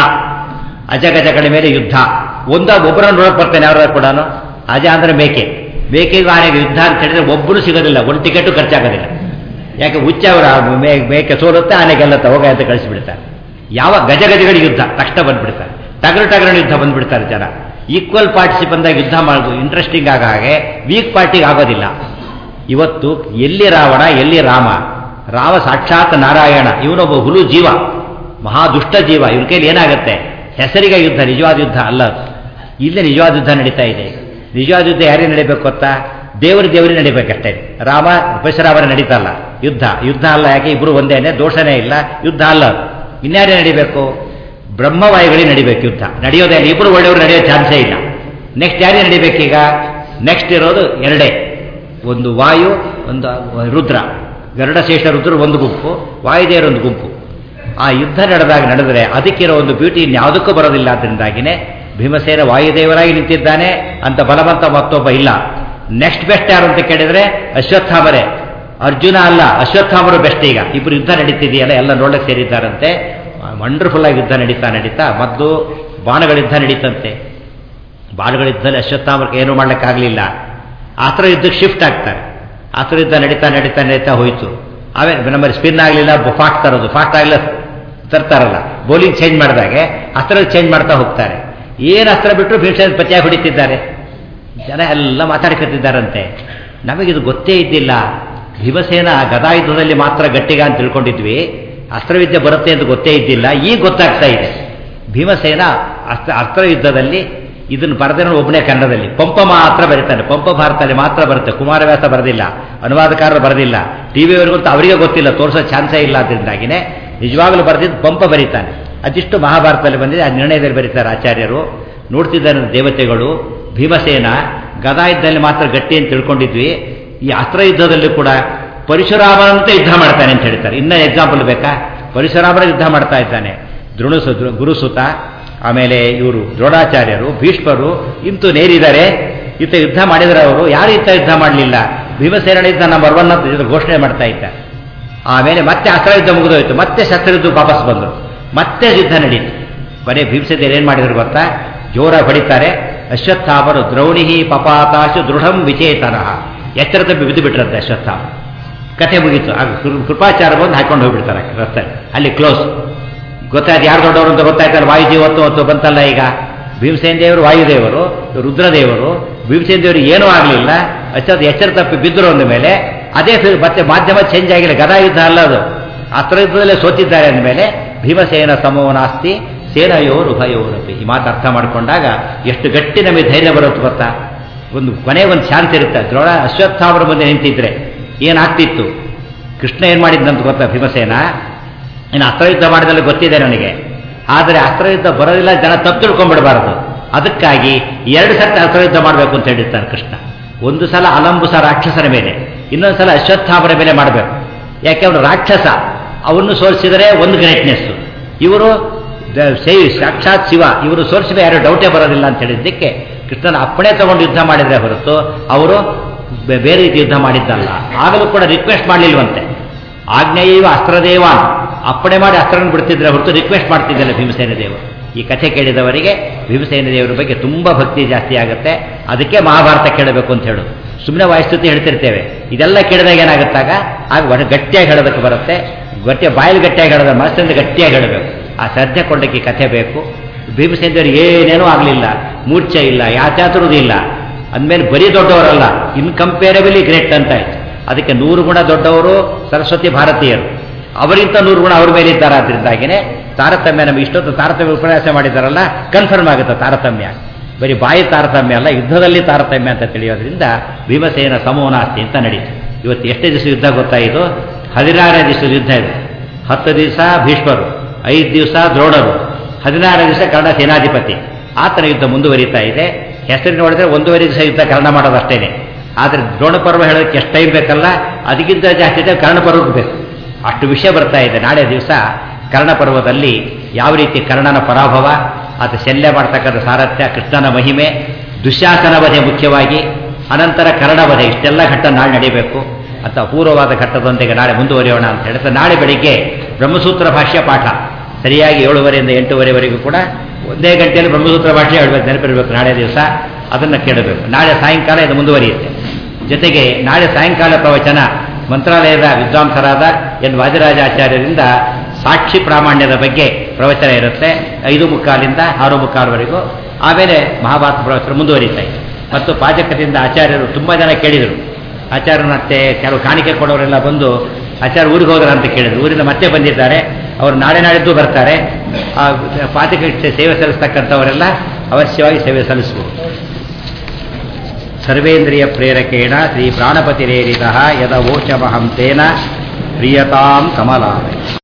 ಅಜಗಜಗಳ ಮೇಲೆ ಯುದ್ಧ ಒಂದ ಒಬ್ಬರನ್ನು ನೋಡಕ್ ಬರ್ತಾನೆ ಯಾರು ಕೂಡ ಅಜ ಅಂದ್ರೆ ಮೇಕೆ ಮೇಕೆಗೂ ಆನೆಗೆ ಯುದ್ಧ ಅಂತ ಹೇಳಿದ್ರೆ ಒಬ್ಬರು ಸಿಗೋದಿಲ್ಲ ಒಂದು ಟಿಕೆಟು ಖರ್ಚಾಗೋದಿಲ್ಲ ಯಾಕೆ ಹುಚ್ಚ ಅವರ ಮೇಕೆ ಸೋಲುತ್ತೆ ಆನೆ ಗೆಲ್ಲುತ್ತೆ ಹೋಗ ಅಂತ ಕಳಿಸಿಬಿಡ್ತಾರೆ ಯಾವ ಗಜಗಜಗಳ ಯುದ್ಧ ತಕ್ಷಣ ಬಂದ್ಬಿಡ್ತಾರೆ ಟಗರು ಟಗರಣ ಯುದ್ಧ ಬಂದ್ಬಿಡ್ತಾರೆ ಜನ ಈಕ್ವಲ್ ಪಾರ್ಟಿಸಿ ಬಂದಾಗ ಯುದ್ಧ ಮಾಡೋದು ಇಂಟ್ರೆಸ್ಟಿಂಗ್ ಆಗ ಹಾಗೆ ವೀಕ್ ಪಾರ್ಟಿಗೆ ಆಗೋದಿಲ್ಲ ಇವತ್ತು ಎಲ್ಲಿ ರಾವಣ ಎಲ್ಲಿ ರಾಮ ರಾಮ ಸಾಕ್ಷಾತ್ ನಾರಾಯಣ ಇವನೊಬ್ಬ ಹುಲು ಜೀವ ಮಹಾದುಷ್ಟ ಜೀವ ಇವನ ಕೈಲಿ ಏನಾಗುತ್ತೆ ಹೆಸರಿಗೆ ಯುದ್ಧ ನಿಜವಾದ ಯುದ್ಧ ಅಲ್ಲ ಅದು ಇಲ್ಲೇ ನಿಜವಾದ ಯುದ್ಧ ನಡೀತಾ ಇದೆ ನಿಜವಾದ ಯುದ್ಧ ಯಾರಿಗೆ ನಡೀಬೇಕು ಗೊತ್ತಾ ದೇವರ ದೇವರಿಗೆ ನಡಿಬೇಕಷ್ಟೇ ರಾಮ ಪರಶುರಾಮನ ನಡೀತಲ್ಲ ಯುದ್ಧ ಯುದ್ಧ ಅಲ್ಲ ಯಾಕೆ ಇಬ್ರು ಒಂದೇನೆ ದೋಷನೇ ಇಲ್ಲ ಯುದ್ಧ ಅಲ್ಲ ಇನ್ಯಾರೇ ನಡಿಬೇಕು ಬ್ರಹ್ಮವಾಯುಗಳಿಗೆ ನಡಿಬೇಕು ಯುದ್ಧ ನಡೆಯೋದೇ ಇಲ್ಲ ಇಬ್ಬರು ಒಳ್ಳೆಯವರು ನಡೆಯೋ ಚಾನ್ಸೇ ಇಲ್ಲ ನೆಕ್ಸ್ಟ್ ಯಾರೇ ನಡಿಬೇಕೀಗ ನೆಕ್ಸ್ಟ್ ಇರೋದು ಎರಡೇ ಒಂದು ವಾಯು ಒಂದು ರುದ್ರ ಗರುಡಶೇಷ ರುದ್ರ ಒಂದು ಗುಂಪು ವಾಯುದೇವರ ಒಂದು ಗುಂಪು ಆ ಯುದ್ಧ ನಡೆದಾಗ ನಡೆದರೆ ಅದಕ್ಕಿರೋ ಒಂದು ಬ್ಯೂಟಿ ಇನ್ಯಾವುದಕ್ಕೂ ಬರೋದಿಲ್ಲ ಅದರಿಂದಾಗಿನೇ ಭೀಮಸೇನ ವಾಯುದೇವರಾಗಿ ನಿಂತಿದ್ದಾನೆ ಅಂತ ಬಲವಂತ ಮತ್ತೊಬ್ಬ ಇಲ್ಲ ನೆಕ್ಸ್ಟ್ ಬೆಸ್ಟ್ ಯಾರು ಅಂತ ಕೇಳಿದ್ರೆ ಅಶ್ವತ್ಥಾಮರೇ ಅರ್ಜುನ ಅಲ್ಲ ಅಶ್ವತ್ಥಾಮರು ಬೆಸ್ಟ್ ಈಗ ಇಬ್ಬರು ಯುದ್ಧ ನಡೀತಿದೆಯಲ್ಲ ಎಲ್ಲ ನೋಡಕ್ಕೆ ಸೇರಿದ್ದಾರಂತೆ ವಂಡರ್ಫುಲ್ ಆಗಿ ಯುದ್ಧ ನಡೀತಾ ನಡೀತಾ ಮೊದಲು ಬಾಣಗಳ ಯುದ್ಧ ನಡೀತಂತೆ ಬಾಣಗಳ ಯುದ್ಧದಲ್ಲಿ ಅಶ್ವತ್ಥಾಮರ್ಗೆ ಏನೂ ಮಾಡ್ಲಿಕ್ಕಾಗಲಿಲ್ಲ ಆತರ ಯುದ್ಧಕ್ಕೆ ಶಿಫ್ಟ್ ಆಗ್ತಾರೆ ಆತರ ಯುದ್ಧ ನಡೀತಾ ನಡೀತಾ ನಡೀತಾ ಹೋಯಿತು ಆಮೇಲೆ ನಮ್ಮಲ್ಲಿ ಸ್ಪಿನ್ ಆಗಲಿಲ್ಲ ಫಾಸ್ಟ್ ತರೋದು ಫಾಸ್ಟ್ ಆಗಲಿಲ್ಲ ತರ್ತಾರಲ್ಲ ಬೌಲಿಂಗ್ ಚೇಂಜ್ ಮಾಡಿದಾಗೆ ಅಸ್ತ್ರ ಚೇಂಜ್ ಮಾಡ್ತಾ ಹೋಗ್ತಾರೆ ಏನು ಅಸ್ತ್ರ ಬಿಟ್ಟರು ಭೀಮಸೇನ ಪತಿಯಾಗಿ ಹೊಡಿತಿದ್ದಾರೆ ಜನ ಎಲ್ಲ ಮಾತಾಡ್ಕೊತಿದ್ದಾರಂತೆ ನಮಗಿದು ಗೊತ್ತೇ ಇದ್ದಿಲ್ಲ ಭೀಮಸೇನ ಗದಾಯುದ್ಧದಲ್ಲಿ ಮಾತ್ರ ಗಟ್ಟಿಗ ಅಂತ ತಿಳ್ಕೊಂಡಿದ್ವಿ ಅಸ್ತ್ರವಿದ್ಯೆ ಬರುತ್ತೆ ಅಂತ ಗೊತ್ತೇ ಇದ್ದಿಲ್ಲ ಈಗ ಗೊತ್ತಾಗ್ತಾ ಇದೆ ಭೀಮಸೇನ ಅಸ್ತ್ರ ಅಸ್ತ್ರ ಯುದ್ಧದಲ್ಲಿ ಇದನ್ನು ಬರೆದಿರೋ ಒಬ್ಬನೇ ಕನ್ನಡದಲ್ಲಿ ಪಂಪ ಮಾತ್ರ ಬರೀತಾನೆ ಪಂಪ ಭಾರತದಲ್ಲಿ ಮಾತ್ರ ಬರುತ್ತೆ ಕುಮಾರವ್ಯಾಸ ಬರೆದಿಲ್ಲ ಅನುವಾದಕಾರರು ಬರೆದಿಲ್ಲ ಟಿ ವಿಯವರಿಗಂತೂ ಅವರಿಗೆ ಗೊತ್ತಿಲ್ಲ ತೋರಿಸೋ ಚಾನ್ಸೇ ಇಲ್ಲ ಅದರಿಂದಾಗಿನೇ ನಿಜವಾಗಲೂ ಬರೆದಿದ್ದು ಪಂಪ ಬರೀತಾನೆ ಅದಿಷ್ಟು ಮಹಾಭಾರತದಲ್ಲಿ ಬಂದಿದೆ ಆ ನಿರ್ಣಯದಲ್ಲಿ ಬರೀತಾರೆ ಆಚಾರ್ಯರು ನೋಡ್ತಿದ್ದಾರೆ ದೇವತೆಗಳು ಭೀಮಸೇನ ಗದಾ ಯುದ್ಧದಲ್ಲಿ ಮಾತ್ರ ಗಟ್ಟಿ ಅಂತ ತಿಳ್ಕೊಂಡಿದ್ವಿ ಈ ಅಸ್ತ್ರ ಯುದ್ಧದಲ್ಲಿ ಕೂಡ ಪರಶುರಾಮನಂತೆ ಯುದ್ಧ ಮಾಡ್ತಾನೆ ಅಂತ ಹೇಳ್ತಾರೆ ಇನ್ನ ಎಕ್ಸಾಂಪಲ್ ಬೇಕಾ ಪರಶುರಾಮನ ಯುದ್ಧ ಮಾಡ್ತಾ ಇದ್ದಾನೆ ದೃಣುಸು ಗುರುಸುತ ಆಮೇಲೆ ಇವರು ದ್ರೋಣಾಚಾರ್ಯರು ಭೀಷ್ಮರು ಇಂತು ನೇರಿದ್ದಾರೆ ಇತ್ತ ಯುದ್ಧ ಮಾಡಿದರೆ ಅವರು ಯಾರು ಇತ್ತ ಯುದ್ಧ ಮಾಡಲಿಲ್ಲ ಭೀಮಸೇನ ಯುದ್ಧ ನಂಬರ್ ಒನ್ ಅಂತ ಘೋಷಣೆ ಮಾಡ್ತಾ ಇದ್ದ ಆಮೇಲೆ ಮತ್ತೆ ಅಸ್ತ್ರ ಯುದ್ಧ ಮುಗಿದೋಯ್ತು ಮತ್ತೆ ಶಸ್ತ್ರಯುದ್ಧ ವಾಪಸ್ ಬಂದರು ಮತ್ತೆ ಯುದ್ಧ ನಡೀತು ಬರೀ ಭೀಮಸೇನ ಏನು ಮಾಡಿದ್ರು ಗೊತ್ತಾ ಜೋರ ಹೊಡಿತಾರೆ ಅಶ್ವತ್ಥಾಮರು ದ್ರೌಣಿಹಿ ಪಪಾತಾಶು ದೃಢಂ ವಿಚೇತನಃ ಎಚ್ಚರ ತಪ್ಪಿ ಬಿದ್ದು ಬಿಟ್ರಂತೆ ಅಶ್ವತ್ಥಾಮ ಕಥೆ ಮುಗೀತು ಆಗ ಕೃಪಾಚಾರ ಬಂದು ಹಾಕೊಂಡು ಹೋಗ್ಬಿಡ್ತಾರೆ ರಸ್ತೆ ಅಲ್ಲಿ ಕ್ಲೋಸ್ ಗೊತ್ತಾಯ್ತು ಯಾರು ದೊಡ್ಡವರು ಅಂತ ಗೊತ್ತಾಯ್ತಲ್ಲ ವಾಯುದೇವತ್ತು ಹೊತ್ತು ಬಂತಲ್ಲ ಈಗ ಭೀಮಸೇನ ದೇವರು ವಾಯುದೇವರು ರುದ್ರದೇವರು ಭೀಮಸೇನ ದೇವರು ಏನೂ ಆಗಲಿಲ್ಲ ಅಚ್ಚದ ಎಚ್ಚರ ತಪ್ಪಿ ಬಿದ್ದರು ಅಂದ ಮೇಲೆ ಅದೇ ಮತ್ತೆ ಮಾಧ್ಯಮ ಚೇಂಜ್ ಆಗಿಲ್ಲ ಗದಾ ಯುದ್ಧ ಅಲ್ಲ ಅದು ಅಸ್ತ್ರ ಯುದ್ಧದಲ್ಲೇ ಸೋತಿದ್ದಾರೆ ಅಂದಮೇಲೆ ಭೀಮಸೇನ ಸಮೋನಾಸ್ತಿ ಸೇನಯೋರು ಉಭಯೋರಪಿ ಈ ಮಾತು ಅರ್ಥ ಮಾಡಿಕೊಂಡಾಗ ಎಷ್ಟು ಗಟ್ಟಿ ನಮಗೆ ಧೈರ್ಯ ಬರುತ್ತೆ ಗೊತ್ತಾ ಒಂದು ಕೊನೆ ಒಂದು ಶಾಂತಿ ಇರುತ್ತೆ ದ್ರೋಣ ಅಶ್ವತ್ಥಾಮರ ಮುಂದೆ ನಿಂತಿದ್ರೆ ಏನಾಗ್ತಿತ್ತು ಕೃಷ್ಣ ಏನು ಮಾಡಿದ್ದಂತ ಗೊತ್ತಾ ಭೀಮಸೇನ ಇನ್ನು ಅಸ್ತ್ರಯುದ್ಧ ಮಾಡಿದಲ್ಲಿ ಗೊತ್ತಿದೆ ನನಗೆ ಆದರೆ ಅಸ್ತ್ರಯುದ್ಧ ಬರೋದಿಲ್ಲ ಜನ ತಪ್ಪು ತಿಳ್ಕೊಂಡ್ಬಿಡಬಾರದು ಅದಕ್ಕಾಗಿ ಎರಡು ಸರ್ತಿ ಅಸ್ತ್ರಯುದ್ಧ ಮಾಡಬೇಕು ಅಂತ ಹೇಳಿರ್ತಾನೆ ಕೃಷ್ಣ ಒಂದು ಸಲ ಅಲಂಬುಸ ರಾಕ್ಷಸರ ಮೇಲೆ ಇನ್ನೊಂದು ಸಲ ಅಶ್ವತ್ಥಾಮರ ಮೇಲೆ ಮಾಡಬೇಕು ಯಾಕೆ ಅವನು ರಾಕ್ಷಸ ಅವನ್ನು ಸೋಲಿಸಿದರೆ ಒಂದು ಗ್ರೇಟ್ನೆಸ್ಸು ಇವರು ಸೇವಿ ಸಾಕ್ಷಾತ್ ಶಿವ ಇವರು ಸೋಲಿಸಿದ್ರೆ ಯಾರು ಡೌಟೇ ಬರೋದಿಲ್ಲ ಅಂತ ಹೇಳಿದ್ದಕ್ಕೆ ಕೃಷ್ಣನ ಅಪ್ಪಣೆ ತಗೊಂಡು ಯುದ್ಧ ಮಾಡಿದರೆ ಹೊರತು ಅವರು ಬೇರೆ ರೀತಿ ಯುದ್ಧ ಮಾಡಿದ್ದಲ್ಲ ಆಗಲೂ ಕೂಡ ರಿಕ್ವೆಸ್ಟ್ ಮಾಡಲಿಲ್ವಂತೆ ಆಗ್ನೇಯವ ಅಸ್ತ್ರದೇವಾನ್ ಅಪ್ಪಣೆ ಮಾಡಿ ಅಸ್ತ್ರವನ್ನು ಬಿಡ್ತಿದ್ರೆ ಹೊರತು ರಿಕ್ವೆಸ್ಟ್ ಮಾಡ್ತಿದ್ದಲ್ಲ ಭೀಮಸೇನ ದೇವರು ಈ ಕಥೆ ಕೇಳಿದವರಿಗೆ ಭೀಮಸೇನ ದೇವರ ಬಗ್ಗೆ ತುಂಬ ಭಕ್ತಿ ಜಾಸ್ತಿ ಆಗುತ್ತೆ ಅದಕ್ಕೆ ಮಹಾಭಾರತ ಕೇಳಬೇಕು ಅಂತ ಹೇಳೋದು ಸುಮ್ಮನೆ ವಾಯುಸ್ತುತಿ ಹೇಳ್ತಿರ್ತೇವೆ ಇದೆಲ್ಲ ಕೇಳಿದಾಗ ಏನಾಗುತ್ತಾಗ ಆಗ ಒಣ ಗಟ್ಟಿಯಾಗಿ ಹೇಳೋದಕ್ಕೆ ಬರುತ್ತೆ ಗಟ್ಟಿಯ ಬಾಯಲ್ಲಿ ಗಟ್ಟಿಯಾಗಿ ಹೇಳೋದ ಮನಸ್ಸಿಂದ ಗಟ್ಟಿಯಾಗಿ ಹೇಳಬೇಕು ಆ ಶ್ರದ್ಧೆ ಕೊಂಡಕ್ಕೆ ಈ ಕಥೆ ಬೇಕು ಭೀಮಸೇನ ದೇವರು ಏನೇನೂ ಆಗಲಿಲ್ಲ ಮೂರ್ಛೆ ಇಲ್ಲ ಯಾಚಾತುರುದು ಇಲ್ಲ ಅಂದಮೇಲೆ ಬರೀ ದೊಡ್ಡವರಲ್ಲ ಇನ್ಕಂಪೇರಬಲಿ ಗ್ರೇಟ್ ಅಂತ ಆಯ್ತು ಅದಕ್ಕೆ ನೂರು ಗುಣ ದೊಡ್ಡವರು ಸರಸ್ವತಿ ಭಾರತೀಯರು ಅವರಿಗಿಂತ ನೂರು ಗುಣ ಅವ್ರ ಮೇಲೆ ಇದ್ದಾರೆ ಆದ್ರಿಂದಾಗಿನೇ ತಾರತಮ್ಯ ನಮಗೆ ಇಷ್ಟೊತ್ತು ತಾರತಮ್ಯ ಉಪನ್ಯಾಸ ಮಾಡಿದಾರಲ್ಲ ಕನ್ಫರ್ಮ್ ಆಗುತ್ತೆ ತಾರತಮ್ಯ ಬರೀ ಬಾಯಿ ತಾರತಮ್ಯ ಅಲ್ಲ ಯುದ್ಧದಲ್ಲಿ ತಾರತಮ್ಯ ಅಂತ ತಿಳಿಯೋದ್ರಿಂದ ಭೀಮಸೇನ ಸಮೋನಾಸ್ತಿ ಅಂತ ನಡೀತು ಇವತ್ತು ಎಷ್ಟೇ ದಿವಸ ಯುದ್ಧ ಗೊತ್ತಾಯಿತು ಹದಿನಾರನೇ ದಿವಸದ ಯುದ್ಧ ಇದು ಹತ್ತು ದಿವಸ ಭೀಷ್ಮರು ಐದು ದಿವಸ ದ್ರೋಣರು ಹದಿನಾರನೇ ದಿವಸ ಕನ್ನಡ ಸೇನಾಧಿಪತಿ ಆತನ ಯುದ್ಧ ಮುಂದುವರಿತಾ ಇದೆ ಹೆಸರು ನೋಡಿದ್ರೆ ಒಂದೂವರೆ ದಿವಸ ಯುದ್ಧ ಕರ್ಣ ಮಾಡೋದಷ್ಟೇನೆ ಆದರೆ ದ್ರೋಣ ಪರ್ವ ಹೇಳೋದಕ್ಕೆ ಎಷ್ಟು ಟೈಮ್ ಬೇಕಲ್ಲ ಅದಕ್ಕಿಂತ ಜಾಸ್ತಿ ಇದೆ ಕರ್ಣ ಪರ್ವಕ್ಕೆ ಬೇಕು ಅಷ್ಟು ವಿಷಯ ಬರ್ತಾ ಇದೆ ನಾಳೆ ದಿವಸ ಕರ್ಣಪರ್ವದಲ್ಲಿ ಯಾವ ರೀತಿ ಕರ್ಣನ ಪರಾಭವ ಆತ ಶಲ್ಯ ಮಾಡ್ತಕ್ಕಂಥ ಸಾರಥ್ಯ ಕೃಷ್ಣನ ಮಹಿಮೆ ದುಶ್ಯಾಸನ ವಧೆ ಮುಖ್ಯವಾಗಿ ಅನಂತರ ಕರ್ಣ ವಧೆ ಇಷ್ಟೆಲ್ಲ ಘಟ್ಟ ನಾಳೆ ನಡೀಬೇಕು ಅಂತ ಅಪೂರ್ವವಾದ ಘಟ್ಟದೊಂದಿಗೆ ನಾಳೆ ಮುಂದುವರಿಯೋಣ ಅಂತ ಹೇಳ್ತಾ ನಾಳೆ ಬೆಳಿಗ್ಗೆ ಬ್ರಹ್ಮಸೂತ್ರ ಭಾಷ್ಯ ಪಾಠ ಸರಿಯಾಗಿ ಏಳುವರೆಯಿಂದ ಎಂಟೂವರೆವರೆಗೂ ಕೂಡ ಒಂದೇ ಗಂಟೆಯಲ್ಲಿ ಬ್ರಹ್ಮಸೂತ್ರ ಭಾಷೆ ಹೇಳ್ಬೇಕು ನೆನಪಿರಬೇಕು ನಾಳೆ ದಿವಸ ಅದನ್ನು ಕೇಳಬೇಕು ನಾಳೆ ಸಾಯಂಕಾಲ ಇದು ಮುಂದುವರಿಯುತ್ತೆ ಜೊತೆಗೆ ನಾಳೆ ಸಾಯಂಕಾಲ ಪ್ರವಚನ ಮಂತ್ರಾಲಯದ ವಿದ್ವಾಂಸರಾದ ಎನ್ ವಾದಿರಾಜಾಚಾರ್ಯರಿಂದ ಸಾಕ್ಷಿ ಪ್ರಾಮಾಣ್ಯದ ಬಗ್ಗೆ ಪ್ರವಚನ ಇರುತ್ತೆ ಐದು ಮುಕ್ಕಾಲಿಂದ ಆರು ಮುಕ್ಕಾಲ್ವರೆಗೂ ಆಮೇಲೆ ಮಹಾಭಾರತ ಪ್ರವಚನ ಮುಂದುವರಿತಾ ಇದೆ ಮತ್ತು ಪಾಜಕದಿಂದ ಆಚಾರ್ಯರು ತುಂಬ ಜನ ಕೇಳಿದರು ಆಚಾರ್ಯನತ್ತೆ ಕೆಲವು ಕಾಣಿಕೆ ಕೊಡೋರೆಲ್ಲ ಬಂದು ಆಚಾರ್ಯ ಊರಿಗೆ ಹೋದ್ರ ಅಂತ ಕೇಳಿದ್ರು ಊರಿಂದ ಮತ್ತೆ ಬಂದಿದ್ದಾರೆ ಅವರು ನಾಳೆ ನಾಡಿದ್ದು ಬರ್ತಾರೆ ಆ ಪಾಚಕ ಸೇವೆ ಸಲ್ಲಿಸ್ತಕ್ಕಂಥವರೆಲ್ಲ ಅವಶ್ಯವಾಗಿ ಸೇವೆ ಸಲ್ಲಿಸಬಹುದು ಸರ್ವೇಂದ್ರಿಯ ಪ್ರೇರಕೇಣ ಶ್ರೀ ಪ್ರಾಣಪತಿರೇರಿತ ಯದ ವೋಚಮಹಂ ತೇನ ಪ್ರಿಯತಾಂ ಕಮಲಾಲಯ